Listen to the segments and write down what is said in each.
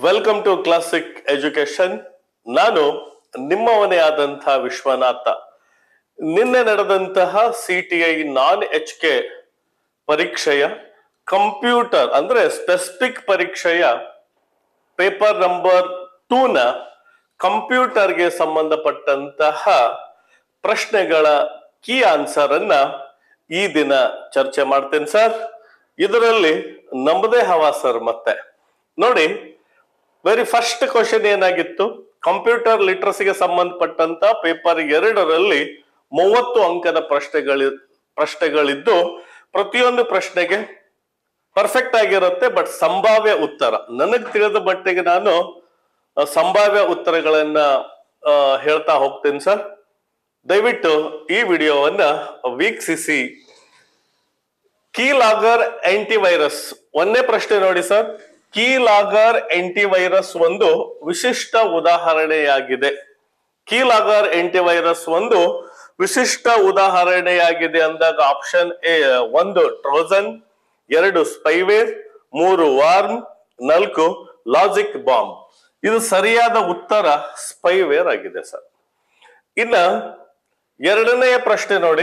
Welcome to classic education ನಾನು ನಿಮ್ಮವನೇ ಆದಂತಹ ವಿಶ್ವನಾಥ ನಿನ್ನೆ ನಡೆದಂತಹ C T I non H K ಪರೀಕ್ಷೆಯ ಕಂಪ್ಯೂಟರ್ ಅಂದ್ರೆ ಸ್ಪೆಸಿಫಿಕ್ ಪರೀಕ್ಷೆಯ ಪೇಪರ್ ನಂಬರ್ ಟೂನ ಕಂಪ್ಯೂಟರ್ಗೆ ಸಂಬಂಧಪಟ್ಟಂತಹ ಪ್ರಶ್ನೆಗಳ ಕೀ ಆನ್ಸರ್ ಅನ್ನ ಈ ದಿನ ಚರ್ಚೆ ಮಾಡ್ತೇನೆ ಸರ್ ಇದರಲ್ಲಿ ನಮ್ಮದೇ ಹವಾ ಸರ್ ಮತ್ತೆ ನೋಡಿ ವೆರಿ ಫಸ್ಟ್ ಕ್ವಶನ್ ಏನಾಗಿತ್ತು ಕಂಪ್ಯೂಟರ್ ಲಿಟ್ರಸಿಗೆ ಸಂಬಂಧಪಟ್ಟಂತ ಪೇಪರ್ ಎರಡರಲ್ಲಿ ಮೂವತ್ತು ಅಂಕದ ಪ್ರಶ್ನೆಗಳು ಪ್ರಶ್ನೆಗಳಿದ್ದು ಪ್ರತಿಯೊಂದು ಪ್ರಶ್ನೆಗೆ ಪರ್ಫೆಕ್ಟ್ ಆಗಿರುತ್ತೆ ಬಟ್ ಸಂಭಾವ್ಯ ಉತ್ತರ ನನಗೆ ತಿಳಿದ ಮಟ್ಟಿಗೆ ನಾನು ಆ, ಸಂಭಾವ್ಯ ಉತ್ತರಗಳನ್ನ ಆ, ಹೇಳ್ತಾ ಹೋಗ್ತೇನೆ ಸರ್ ದಯವಿಟ್ಟು ಈ ವಿಡಿಯೋವನ್ನ ವೀಕ್ಷಿಸಿ ಕೀ ಲಾಗರ್ ಆಂಟಿವೈರಸ್ ಒಂದೇ ಪ್ರಶ್ನೆ ನೋಡಿ ಸರ್ ಕೀ ಲಾಗರ್ ಆಂಟಿವೈರಸ್ ಒಂದು ವಿಶಿಷ್ಟ ಉದಾಹರಣೆಯಾಗಿದೆ ಕೀ ಲಾಗರ್ ಆಂಟಿವೈರಸ್ ಒಂದು ವಿಶಿಷ್ಟ ಉದಾಹರಣೆಯಾಗಿದೆ ಅಂದಾಗ ಆಪ್ಷನ್ ಎ ಒಂದು ಟ್ರೋಜನ್ ಎರಡು ಸ್ಪೈವೇರ್ ಮೂರು ವಾರ್ಮ್ ನಾಲ್ಕು ಲಾಜಿಕ್ ಬಾಂಬ್ ಇದು ಸರಿಯಾದ ಉತ್ತರ ಸ್ಪೈವೇರ್ ಆಗಿದೆ ಸರ್ ಇನ್ನ ಎರಡನೆಯ ಪ್ರಶ್ನೆ ನೋಡಿ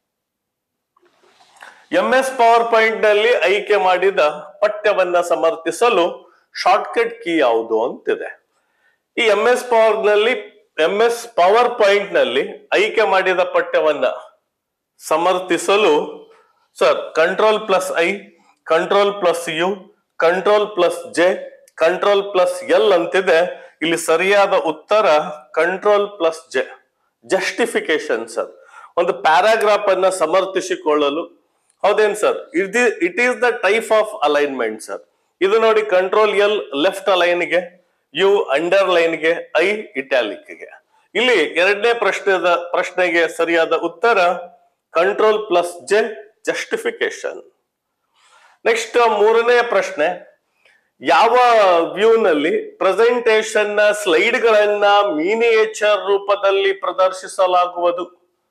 ಎಂಎಸ್ ಪವರ್ ಪಾಯಿಂಟ್ ನಲ್ಲಿ ಆಯ್ಕೆ ಮಾಡಿದ ಪಠ್ಯವನ್ನ ಸಮರ್ಥಿಸಲು ಶಾರ್ಟ್ಕಟ್ ಕೀ ಯಾವುದು ಅಂತಿದೆ ಈ ಎಂ ಎಸ್ ಪವರ್ ನಲ್ಲಿ ಎಂ ಎಸ್ ಪವರ್ ಪಾಯಿಂಟ್ ನಲ್ಲಿ ಆಯ್ಕೆ ಮಾಡಿದ ಪಠ್ಯವನ್ನ ಸಮರ್ಥಿಸಲು sir control plus I control plus U control plus J control plus L ಅಂತಿದೆ ಇಲ್ಲಿ ಸರಿಯಾದ ಉತ್ತರ control plus J justification sir ಒಂದು ಪ್ಯಾರಾಗ್ರಾಫ್ ಅನ್ನ ಸಮರ್ಥಿಸಿಕೊಳ್ಳಲು ಹೌದೇನ್ sir it it is the type of alignment sir ಇದು ನೋಡಿ ಕಂಟ್ರೋಲ್ ಎಲ್ ಲೆಫ್ಟ್ ಅಲೈನ್ಗೆ ಯು ಅಂಡರ್ ಲೈನ್ಗೆ ಐ ಇಟ್ಯಾಲಿಕ್ಗೆ ಇಲ್ಲಿ ಎರಡನೇ ಪ್ರಶ್ನೆದ ಪ್ರಶ್ನೆಗೆ ಸರಿಯಾದ ಉತ್ತರ control plus J justification next ಮೂರನೇ ಪ್ರಶ್ನೆ ಯಾವ ವ್ಯೂ ನಲ್ಲಿ ಪ್ರೆಸೆಂಟೇಶನ್ ನ ಸ್ಲೈಡ್ ಗಳನ್ನ ಮಿನಿಯೇಚರ್ ರೂಪದಲ್ಲಿ ಪ್ರದರ್ಶಿಸಲಾಗುವುದು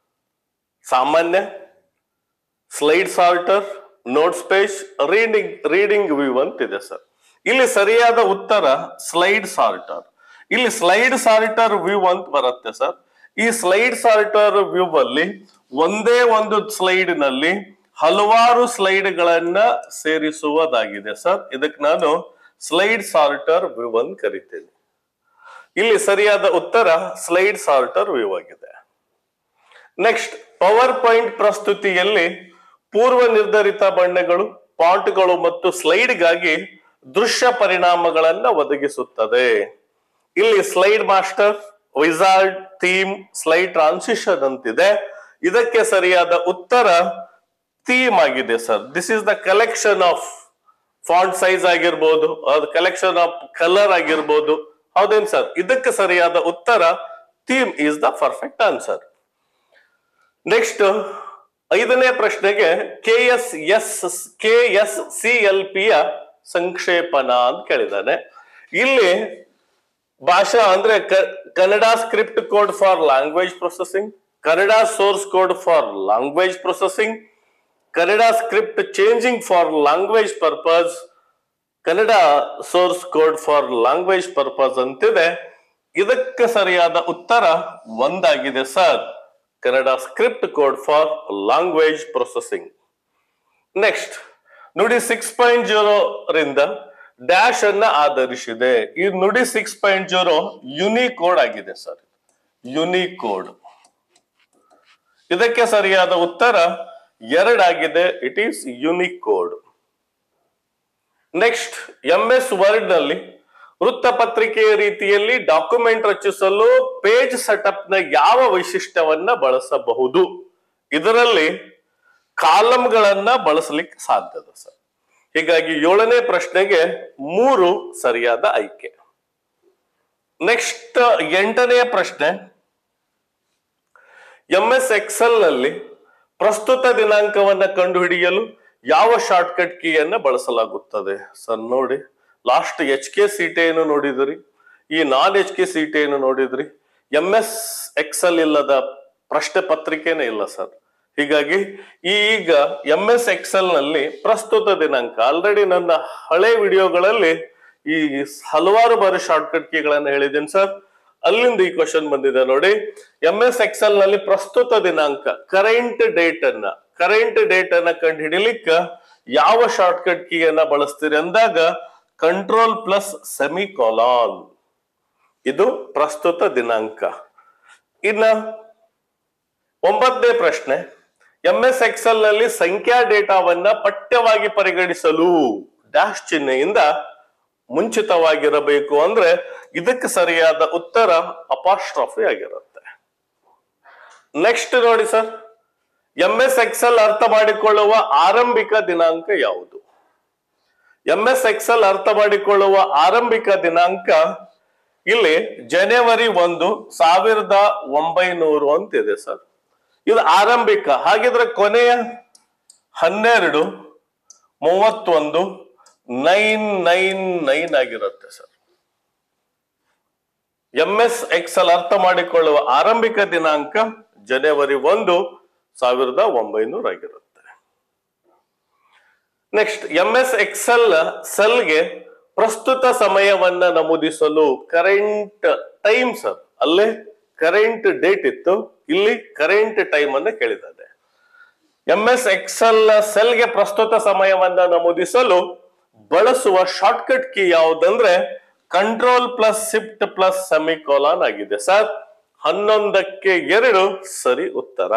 ಸಾಮಾನ್ಯ slide sorter notes page reading reading view ಅಂತಿದೆ ಸರ್ ಇಲ್ಲಿ ಸರಿಯಾದ ಉತ್ತರ ಸ್ಲೈಡ್ ಸಾರ್ಟರ್ ಇಲ್ಲಿ ಸ್ಲೈಡ್ ಸಾರ್ಟರ್ ವ್ಯೂ ಅಂತ ಬರುತ್ತೆ ಸರ್ ಈ ಸ್ಲೈಡ್ ಸಾರ್ಟರ್ ವ್ಯೂ ಅಲ್ಲಿ ಒಂದೇ ಒಂದು ಸ್ಲೈಡ್ ನಲ್ಲಿ ಹಲವಾರು ಸ್ಲೈಡ್ ಗಳನ್ನ ಸೇರಿಸುವುದಾಗಿದೆ ಸರ್ ಇದಕ್ಕೆ ನಾನು ಸ್ಲೈಡ್ ಸಾರ್ಟರ್ ವ್ಯೂ ಅಂತ ಕರಿತೇನೆ ಇಲ್ಲಿ ಸರಿಯಾದ ಉತ್ತರ ಸ್ಲೈಡ್ ಸಾರ್ಟರ್ ವ್ಯೂ ಆಗಿದೆ ನೆಕ್ಸ್ಟ್ ಪವರ್ ಪಾಯಿಂಟ್ ಪ್ರಸ್ತುತಿಯಲ್ಲಿ ಪೂರ್ವ ನಿರ್ಧರಿತ ಬಣ್ಣಗಳು ಪಾಂಟ್ಗಳು ಮತ್ತು ಸ್ಲೈಡ್ಗಾಗಿ ದೃಶ್ಯ ಪರಿಣಾಮಗಳನ್ನ ಒದಗಿಸುತ್ತದೆ ಇಲ್ಲಿ slide master wizard theme slide transition ಅಂತಿದೆ ಇದಕ್ಕೆ ಸರಿಯಾದ ಉತ್ತರ ಥೀಮ್ ಆಗಿದೆ sir this is the collection of font size ಆಗಿರ್ಬೋದು ಅದು ಕಲೆಕ್ಷನ್ ಆಫ್ ಕಲರ್ ಆಗಿರ್ಬೋದು ಹೌದೇನ್ ಸರ್ ಇದಕ್ಕೆ ಸರಿಯಾದ ಉತ್ತರ theme is the perfect answer next ಐದನೇ ಪ್ರಶ್ನೆಗೆ K S S K S C L ಪಿಯ ಸಂಕ್ಷೇಪಣ ಅಂತ ಕೇಳಿದಾನೆ ಇಲ್ಲಿ ಭಾಷಾ ಅಂದ್ರೆ ಕ- Kannada script code for language processing Kannada source code for language processing Kannada script changing for language purpose Kannada source code for language purpose ಅಂತಿದೆ ಇದಕ್ಕೆ ಸರಿಯಾದ ಉತ್ತರ ಒಂದಾಗಿದೆ sir Kannada script code for language processing next Nudi six point zero ರಿಂದ ಡ್ಯಾಶ್ ಅನ್ನ ಆಧರಿಸಿದೆ ಈ Nudi six point zero Unicode ಆಗಿದೆ ಸರ್ ಯುನಿಕೋಡ್ ಇದಕ್ಕೆ ಸರಿಯಾದ ಉತ್ತರ ಎರಡಾಗಿದೆ it is Unicode next M S word ನಲ್ಲಿ ವೃತ್ತಪತ್ರಿಕೆಯ ರೀತಿಯಲ್ಲಿ ಡಾಕ್ಯುಮೆಂಟ್ ರಚಿಸಲು ಪೇಜ್ ಸೆಟಪ್ ನ ಯಾವ ವೈಶಿಷ್ಟ್ಯವನ್ನ ಬಳಸಬಹುದು ಇದರಲ್ಲಿ ಕಾಲಂಗಳನ್ನ ಬಳಸಲಿಕ್ಕೆ ಸಾಧ್ಯದ ಸರ್ ಹೀಗಾಗಿ ಏಳನೇ ಪ್ರಶ್ನೆಗೆ ಮೂರು ಸರಿಯಾದ ಆಯ್ಕೆ ನೆಕ್ಸ್ಟ್ ಎಂಟನೆಯ ಪ್ರಶ್ನೆ ಎಂ ಎಸ್ ಎಕ್ಸೆಲ್ ನಲ್ಲಿ ಪ್ರಸ್ತುತ ದಿನಾಂಕವನ್ನ ಕಂಡುಹಿಡಿಯಲು ಯಾವ ಶಾರ್ಟ್ಕಟ್ ಕೀಯನ್ನ ಬಳಸಲಾಗುತ್ತದೆ ಸರ್ ನೋಡಿ ಲಾಸ್ಟ್ ಎಚ್ ಕೆ ಸೀಟೆಯನ್ನು ನೋಡಿದ್ರಿ ಈ ನಾನ್ ಎಚ್ ಕೆ ಸೀಟೆಯನ್ನು ನೋಡಿದ್ರಿ ಎಂ ಎಸ್ ಎಕ್ಸೆಲ್ ಇಲ್ಲದ ಪ್ರಶ್ನೆ ಪತ್ರಿಕೆನೇ ಇಲ್ಲ ಸರ್ ಹೀಗಾಗಿ ಈಗ ಎಂ ಎಸ್ ಎಕ್ಸೆಲ್ ನಲ್ಲಿ ಪ್ರಸ್ತುತ ದಿನಾಂಕ ಆಲ್ರೆಡಿ ನನ್ನ ಹಳೆ ವಿಡಿಯೋಗಳಲ್ಲಿ ಈ ಹಲವಾರು ಬಾರಿ ಶಾರ್ಟ್ಕಟ್ ಕೀಗಳನ್ನ ಹೇಳಿದ್ದೀನಿ ಸರ್ ಅಲ್ಲಿಂದ ಈ ಕ್ವಶನ್ ಬಂದಿದೆ ನೋಡಿ ಎಂ ಎಸ್ ಎಕ್ಸೆಲ್ ನಲ್ಲಿ ಪ್ರಸ್ತುತ ದಿನಾಂಕ ಕರೆಂಟ್ ಡೇಟ್ ಅನ್ನ ಕರೆಂಟ್ ಡೇಟ್ ಅನ್ನ ಕಂಡು ಹಿಡಿಲಿಕ್ಕ ಯಾವ ಶಾರ್ಟ್ಕಟ್ ಕೀಯನ್ನ ಬಳಸ್ತೀರಿ ಅಂದಾಗ ಕಂಟ್ರೋಲ್ ಪ್ಲಸ್ ಸೆಮಿಕೋಲಾನ್ ಇದು ಪ್ರಸ್ತುತ ದಿನಾಂಕ ಇನ್ನ ಒಂಬತ್ತನೇ ಪ್ರಶ್ನೆ ಎಂ ಎಸ್ ಎಕ್ಸೆಲ್ ನಲ್ಲಿ ಸಂಖ್ಯಾ ಡೇಟಾವನ್ನ ಪಠ್ಯವಾಗಿ ಪರಿಗಣಿಸಲು ಡ್ಯಾಶ್ ಚಿಹ್ನೆಯಿಂದ ಮುಂಚಿತವಾಗಿರಬೇಕು ಅಂದ್ರೆ ಇದಕ್ಕೆ ಸರಿಯಾದ ಉತ್ತರ ಅಪಾಸ್ಟ್ರಾಫಿ ಆಗಿರುತ್ತೆ ನೆಕ್ಸ್ಟ್ ನೋಡಿ ಸರ್ ಎಂ ಎಸ್ ಎಕ್ಸೆಲ್ ಅರ್ಥ ಮಾಡಿಕೊಳ್ಳುವ ಆರಂಭಿಕ ದಿನಾಂಕ ಯಾವುದು ಎಂ ಎಸ್ ಎಕ್ಸೆಲ್ ಅರ್ಥ ಮಾಡಿಕೊಳ್ಳುವ ಆರಂಭಿಕ ದಿನಾಂಕ ಇಲ್ಲಿ ಜನವರಿ ಒಂದು ಸಾವಿರದ ಒಂಬೈನೂರು ಅಂತಿದೆ ಸರ್ ಇದು ಆರಂಭಿಕ ಹಾಗಿದ್ರೆ ಕೊನೆಯ ಹನ್ನೆರಡು ಮೂವತ್ತೊಂದು ನೈನ್ ನೈನ್ ನೈನ್ ಆಗಿರುತ್ತೆ ಸರ್ ಎಂ ಎಸ್ ಎಕ್ಸೆಲ್ ಅರ್ಥ ಮಾಡಿಕೊಳ್ಳುವ ಆರಂಭಿಕ ದಿನಾಂಕ ಜನವರಿ ಒಂದು ಸಾವಿರದ ಒಂಬೈನೂರ ಆಗಿರುತ್ತೆ ನೆಕ್ಸ್ಟ್ ಎಂ ಎಸ್ ಎಕ್ಸೆಲ್ ಸೆಲ್ಗೆ ಪ್ರಸ್ತುತ ಸಮಯವನ್ನ ನಮೂದಿಸಲು ಕರೆಂಟ್ ಟೈಮ್ ಸರ್ ಅಲ್ಲೇ ಕರೆಂಟ್ ಡೇಟ್ ಇತ್ತು ಇಲ್ಲಿ ಕರೆಂಟ್ ಟೈಮ್ ಅನ್ನ ಕೇಳಿದ್ದಾರೆ ಎಂ ಎಸ್ ಎಕ್ಸೆಲ್ ಸೆಲ್ಗೆ ಪ್ರಸ್ತುತ ಸಮಯವನ್ನ ನಮೂದಿಸಲು ಬಳಸುವ ಶಾರ್ಟ್ಕಟ್ ಕೀ ಯಾವುದಂದ್ರೆ control plus shift plus semicolon ಆಗಿದೆ ಸರ್ ಹನ್ನೊಂದಕ್ಕೆ ಎರಡು ಸರಿ ಉತ್ತರ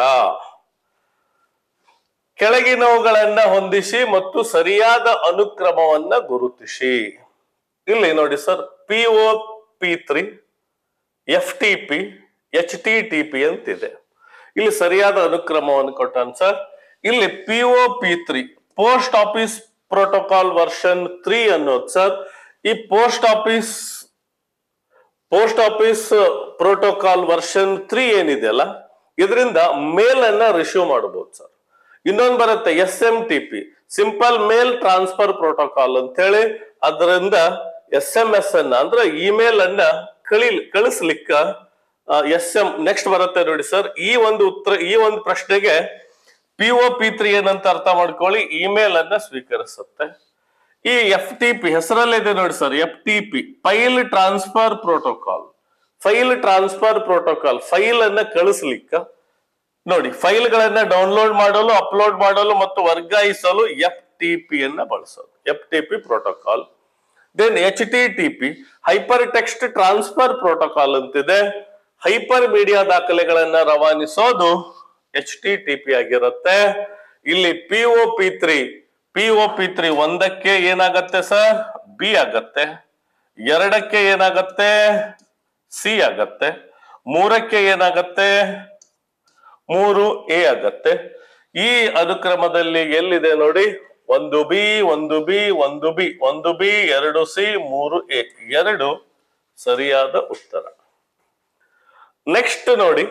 ಕೆಳಗಿನವುಗಳನ್ನ ಹೊಂದಿಸಿ ಮತ್ತು ಸರಿಯಾದ ಅನುಕ್ರಮವನ್ನ ಗುರುತಿಸಿ ಇಲ್ಲಿ ನೋಡಿ sir P O P three F T P H T T P ಅಂತಿದೆ ಇಲ್ಲಿ ಸರಿಯಾದ ಅನುಕ್ರಮವನ್ನು ಕೊಟ್ಟಾನ ಸರ್ ಇಲ್ಲಿ P O P three post office protocol version three ಅನ್ನೋದು ಸರ್ ಈ post office post office protocol version three ಏನಿದೆಯಲ್ಲ ಇದರಿಂದ ಮೇಲ್ ಅನ್ನ ರಿಸೀವ್ ಮಾಡಬಹುದು ಸರ್ ಇನ್ನೊಂದು ಬರುತ್ತೆ S M T P simple mail transfer protocol ಅಂತ ಹೇಳಿ ಅದರಿಂದ ಎಸ್ ಎಂ ಎಸ್ ಅನ್ನ ಅಂದ್ರೆ ಇಮೇಲ್ ಅನ್ನ ಕಳಿ ಕಳಿಸ್ಲಿಕ್ಕ ಎಸ್ ಎಂ ನೆಕ್ಸ್ಟ್ ಬರುತ್ತೆ ನೋಡಿ ಸರ್ ಈ ಒಂದು ಉತ್ತರ ಈ ಒಂದು ಪ್ರಶ್ನೆಗೆ ಪಿ ಒ ಪಿ ತ್ರೀ ಏನಂತ ಅರ್ಥ ಮಾಡ್ಕೊಳ್ಳಿ ಇಮೇಲ್ ಅನ್ನ ಸ್ವೀಕರಿಸುತ್ತೆ ಈ ಎಫ್ ಟಿ ಪಿ ಹೆಸರಲ್ಲಿದೆ ನೋಡಿ sir F T P file transfer protocol file transfer protocol file ಅನ್ನ ಕಳಿಸ್ಲಿಕ್ಕ ನೋಡಿ ಫೈಲ್ಗಳನ್ನ ಡೌನ್ಲೋಡ್ ಮಾಡಲು ಅಪ್ಲೋಡ್ ಮಾಡಲು ಮತ್ತು ವರ್ಗಾಯಿಸಲು ಎಫ್ ಟಿ ಪಿ ಅನ್ನ ಬಳಸೋದು F T P protocol then H T T P hyper text transfer protocol ಅಂತಿದೆ ಹೈಪರ್ ಮೀಡಿಯಾ ದಾಖಲೆಗಳನ್ನ ರವಾನಿಸೋದು ಎಚ್ ಟಿ ಟಿ ಪಿ ಆಗಿರುತ್ತೆ ಇಲ್ಲಿ P O P three P O P three ಒಂದಕ್ಕೆ ಏನಾಗತ್ತೆ ಸರ್ ಬಿ ಆಗತ್ತೆ ಎರಡಕ್ಕೆ ಏನಾಗತ್ತೆ ಸಿ ಆಗತ್ತೆ ಮೂರಕ್ಕೆ ಏನಾಗತ್ತೆ ಮೂರು ಎ ಆಗತ್ತೆ ಈ ಅನುಕ್ರಮದಲ್ಲಿ ಎಲ್ಲಿದೆ ನೋಡಿ ಒಂದು ಬಿ ಒಂದು ಬಿ ಒಂದು ಬಿ ಒಂದು ಬಿ ಎರಡು ಸಿ ಮೂರು ಎ ಎರಡು ಸರಿಯಾದ ಉತ್ತರ ನೆಕ್ಸ್ಟ್ ನೋಡಿ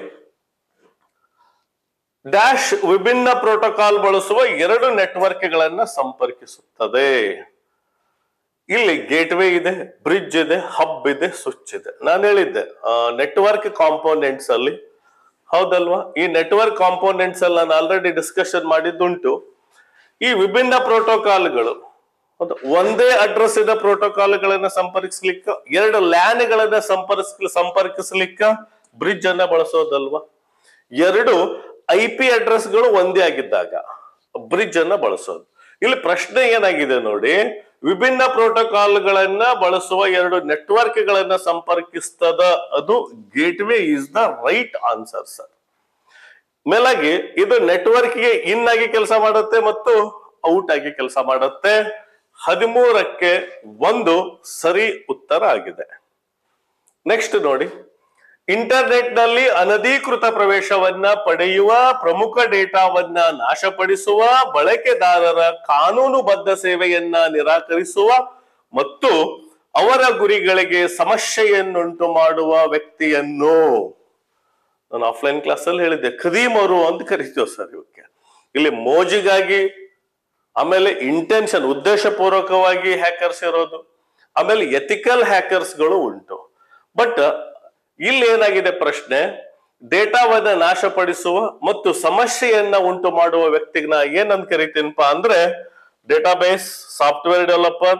ಡ್ಯಾಶ್ ವಿಭಿನ್ನ ಪ್ರೋಟೋಕಾಲ್ ಬಳಸುವ ಎರಡು ನೆಟ್ವರ್ಕ್ಗಳನ್ನ ಸಂಪರ್ಕಿಸುತ್ತದೆ ಇಲ್ಲಿ ಗೇಟ್ವೇ ಇದೆ ಬ್ರಿಡ್ಜ್ ಇದೆ ಹಬ್ ಇದೆ ಸ್ವಿಚ್ ಇದೆ ನಾನು ಹೇಳಿದ್ದೆ ನೆಟ್ವರ್ಕ್ ಕಾಂಪೋನೆಂಟ್ಸ್ ಅಲ್ಲಿ ಹೌದಲ್ವಾ ಈ ನೆಟ್ವರ್ಕ್ ಕಾಂಪೋನೆಂಟ್ಸ್ ಅಲ್ಲಿ ನಾನು ಆಲ್ರೆಡಿ ಡಿಸ್ಕಷನ್ ಮಾಡಿದ್ದುಂಟು ಈ ವಿಭಿನ್ನ ಪ್ರೋಟೋಕಾಲ್ಗಳು ಹೌದು ಒಂದೇ ಅಡ್ರೆಸ್ ಇದ್ದ ಪ್ರೋಟೋಕಾಲ್ಗಳನ್ನ ಸಂಪರ್ಕಿಸ್ಲಿಕ್ಕ ಎರಡು ಲ್ಯಾನ್ ಗಳನ್ನ ಸಂಪರ್ಕಿಸ್ ಸಂಪರ್ಕಿಸ್ಲಿಕ್ಕ ಬ್ರಿಡ್ಜ್ ಅನ್ನ ಬಳಸೋದಲ್ವಾ ಎರಡು ಐ ಪಿ ಅಡ್ರೆಸ್ಗಳು ಒಂದೇ ಆಗಿದ್ದಾಗ ಬ್ರಿಡ್ಜ್ ಅನ್ನ ಬಳಸೋದು ಇಲ್ಲಿ ಪ್ರಶ್ನೆ ಏನಾಗಿದೆ ನೋಡಿ ವಿಭಿನ್ನ ಪ್ರೋಟೋಕಾಲ್ಗಳನ್ನ ಬಳಸುವ ಎರಡು ನೆಟ್ವರ್ಕ್ ಗಳನ್ನ ಸಂಪರ್ಕಿಸ್ತದ ಅದು gateway is the right answer sir ಮೇಲಾಗಿ ಇದು ನೆಟ್ವರ್ಕ್ ಗೆ ಇನ್ ಆಗಿ ಕೆಲಸ ಮಾಡುತ್ತೆ ಮತ್ತು ಔಟ್ ಆಗಿ ಕೆಲಸ ಮಾಡುತ್ತೆ ಹದಿಮೂರಕ್ಕೆ ಒಂದು ಸರಿ ಉತ್ತರ ಆಗಿದೆ ನೆಕ್ಸ್ಟ್ ನೋಡಿ ಇಂಟರ್ನೆಟ್ ನಲ್ಲಿ ಅನಧಿಕೃತ ಪ್ರವೇಶವನ್ನ ಪಡೆಯುವ ಪ್ರಮುಖ ಡೇಟಾವನ್ನ ನಾಶಪಡಿಸುವ ಬಳಕೆದಾರರ ಕಾನೂನುಬದ್ಧ ಸೇವೆಯನ್ನ ನಿರಾಕರಿಸುವ ಮತ್ತು ಅವರ ಗುರಿಗಳಿಗೆ ಸಮಸ್ಯೆಯನ್ನುಂಟು ಮಾಡುವ ವ್ಯಕ್ತಿಯನ್ನು ನಾನು ಆಫ್ಲೈನ್ ಕ್ಲಾಸ್ ಅಲ್ಲಿ ಹೇಳಿದ್ದೆ ಖದೀಮರು ಅಂತ ಕರಿತೀವಿ ಸರ್ ಇವಕ್ಕೆ ಇಲ್ಲಿ ಮೋಜಿಗಾಗಿ ಆಮೇಲೆ ಇಂಟೆನ್ಷನ್ ಉದ್ದೇಶಪೂರ್ವಕವಾಗಿ ಹ್ಯಾಕರ್ಸ್ ಇರೋದು ಆಮೇಲೆ ಎಥಿಕಲ್ ಹ್ಯಾಕರ್ಸ್ಗಳು ಉಂಟು ಬಟ್ ಇಲ್ಲಿ ಏನಾಗಿದೆ ಪ್ರಶ್ನೆ ಡೇಟಾವನ್ನ ನಾಶಪಡಿಸುವ ಮತ್ತು ಸಮಸ್ಯೆಯನ್ನ ಉಂಟು ಮಾಡುವ ವ್ಯಕ್ತಿಗೆ ನಾ ಏನಂತ ಕರಿತೀನಪ್ಪ ಅಂದ್ರೆ ಡೇಟಾಬೇಸ್ ಸಾಫ್ಟ್ವೇರ್ ಡೆವಲಪರ್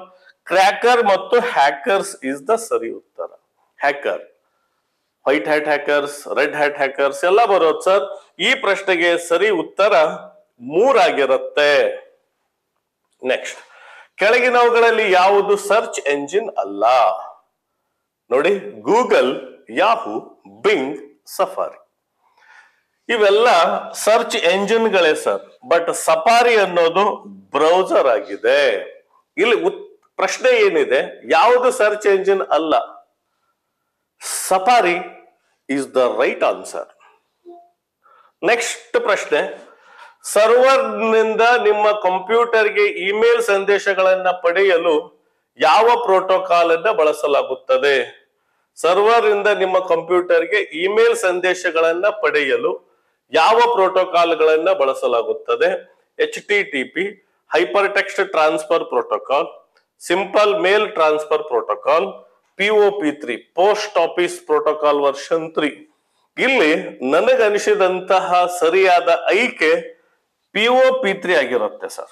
ಕ್ರ್ಯಾಕರ್ ಮತ್ತು ಹ್ಯಾಕರ್ಸ್ ಇಸ್ ದ ಸರಿ ಉತ್ತರ hacker white hat hackers red hat hackers ಎಲ್ಲ ಬರೋದು ಸರ್ ಈ ಪ್ರಶ್ನೆಗೆ ಸರಿ ಉತ್ತರ ಮೂರಾಗಿರುತ್ತೆ ನೆಕ್ಸ್ಟ್ ಕೆಳಗಿನವುಗಳಲ್ಲಿ ಯಾವುದು ಸರ್ಚ್ ಎಂಜಿನ್ ಅಲ್ಲ ನೋಡಿ ಗೂಗಲ್ ಯಾಹು ಬಿಂಗ್ ಸಫಾರಿ ಇವೆಲ್ಲ ಸರ್ಚ್ ಎಂಜಿನ್ಗಳೇ ಸರ್ ಬಟ್ ಸಫಾರಿ ಅನ್ನೋದು ಬ್ರೌಸರ್ ಆಗಿದೆ ಇಲ್ಲಿ ಉತ್- ಪ್ರಶ್ನೆ ಏನಿದೆ ಯಾವುದು ಸರ್ಚ್ ಎಂಜಿನ್ ಅಲ್ಲ Safari is the right answer next ಪ್ರಶ್ನೆ ಸರ್ವರ್ ನಿಂದ ನಿಮ್ಮ ಕಂಪ್ಯೂಟರ್ಗೆ ಇಮೇಲ್ ಸಂದೇಶಗಳನ್ನ ಪಡೆಯಲು ಯಾವ ಪ್ರೋಟೋಕಾಲ್ ಅನ್ನ ಬಳಸಲಾಗುತ್ತದೆ ಸರ್ವರ್ ಇಂದ ನಿಮ್ಮ ಕಂಪ್ಯೂಟರ್ಗೆ ಇಮೇಲ್ ಸಂದೇಶಗಳನ್ನ ಪಡೆಯಲು ಯಾವ ಪ್ರೋಟೋಕಾಲ್ಗಳನ್ನ ಬಳಸಲಾಗುತ್ತದೆ H T T P hyper text transfer protocol simple mail transfer protocol P O P three post office protocol version three ಇಲ್ಲಿ ನನಗನಿಸಿದಂತಹ ಸರಿಯಾದ ಆಯ್ಕೆ ಪಿಒ ಪಿ ತ್ರೀ ಆಗಿರುತ್ತೆ ಸರ್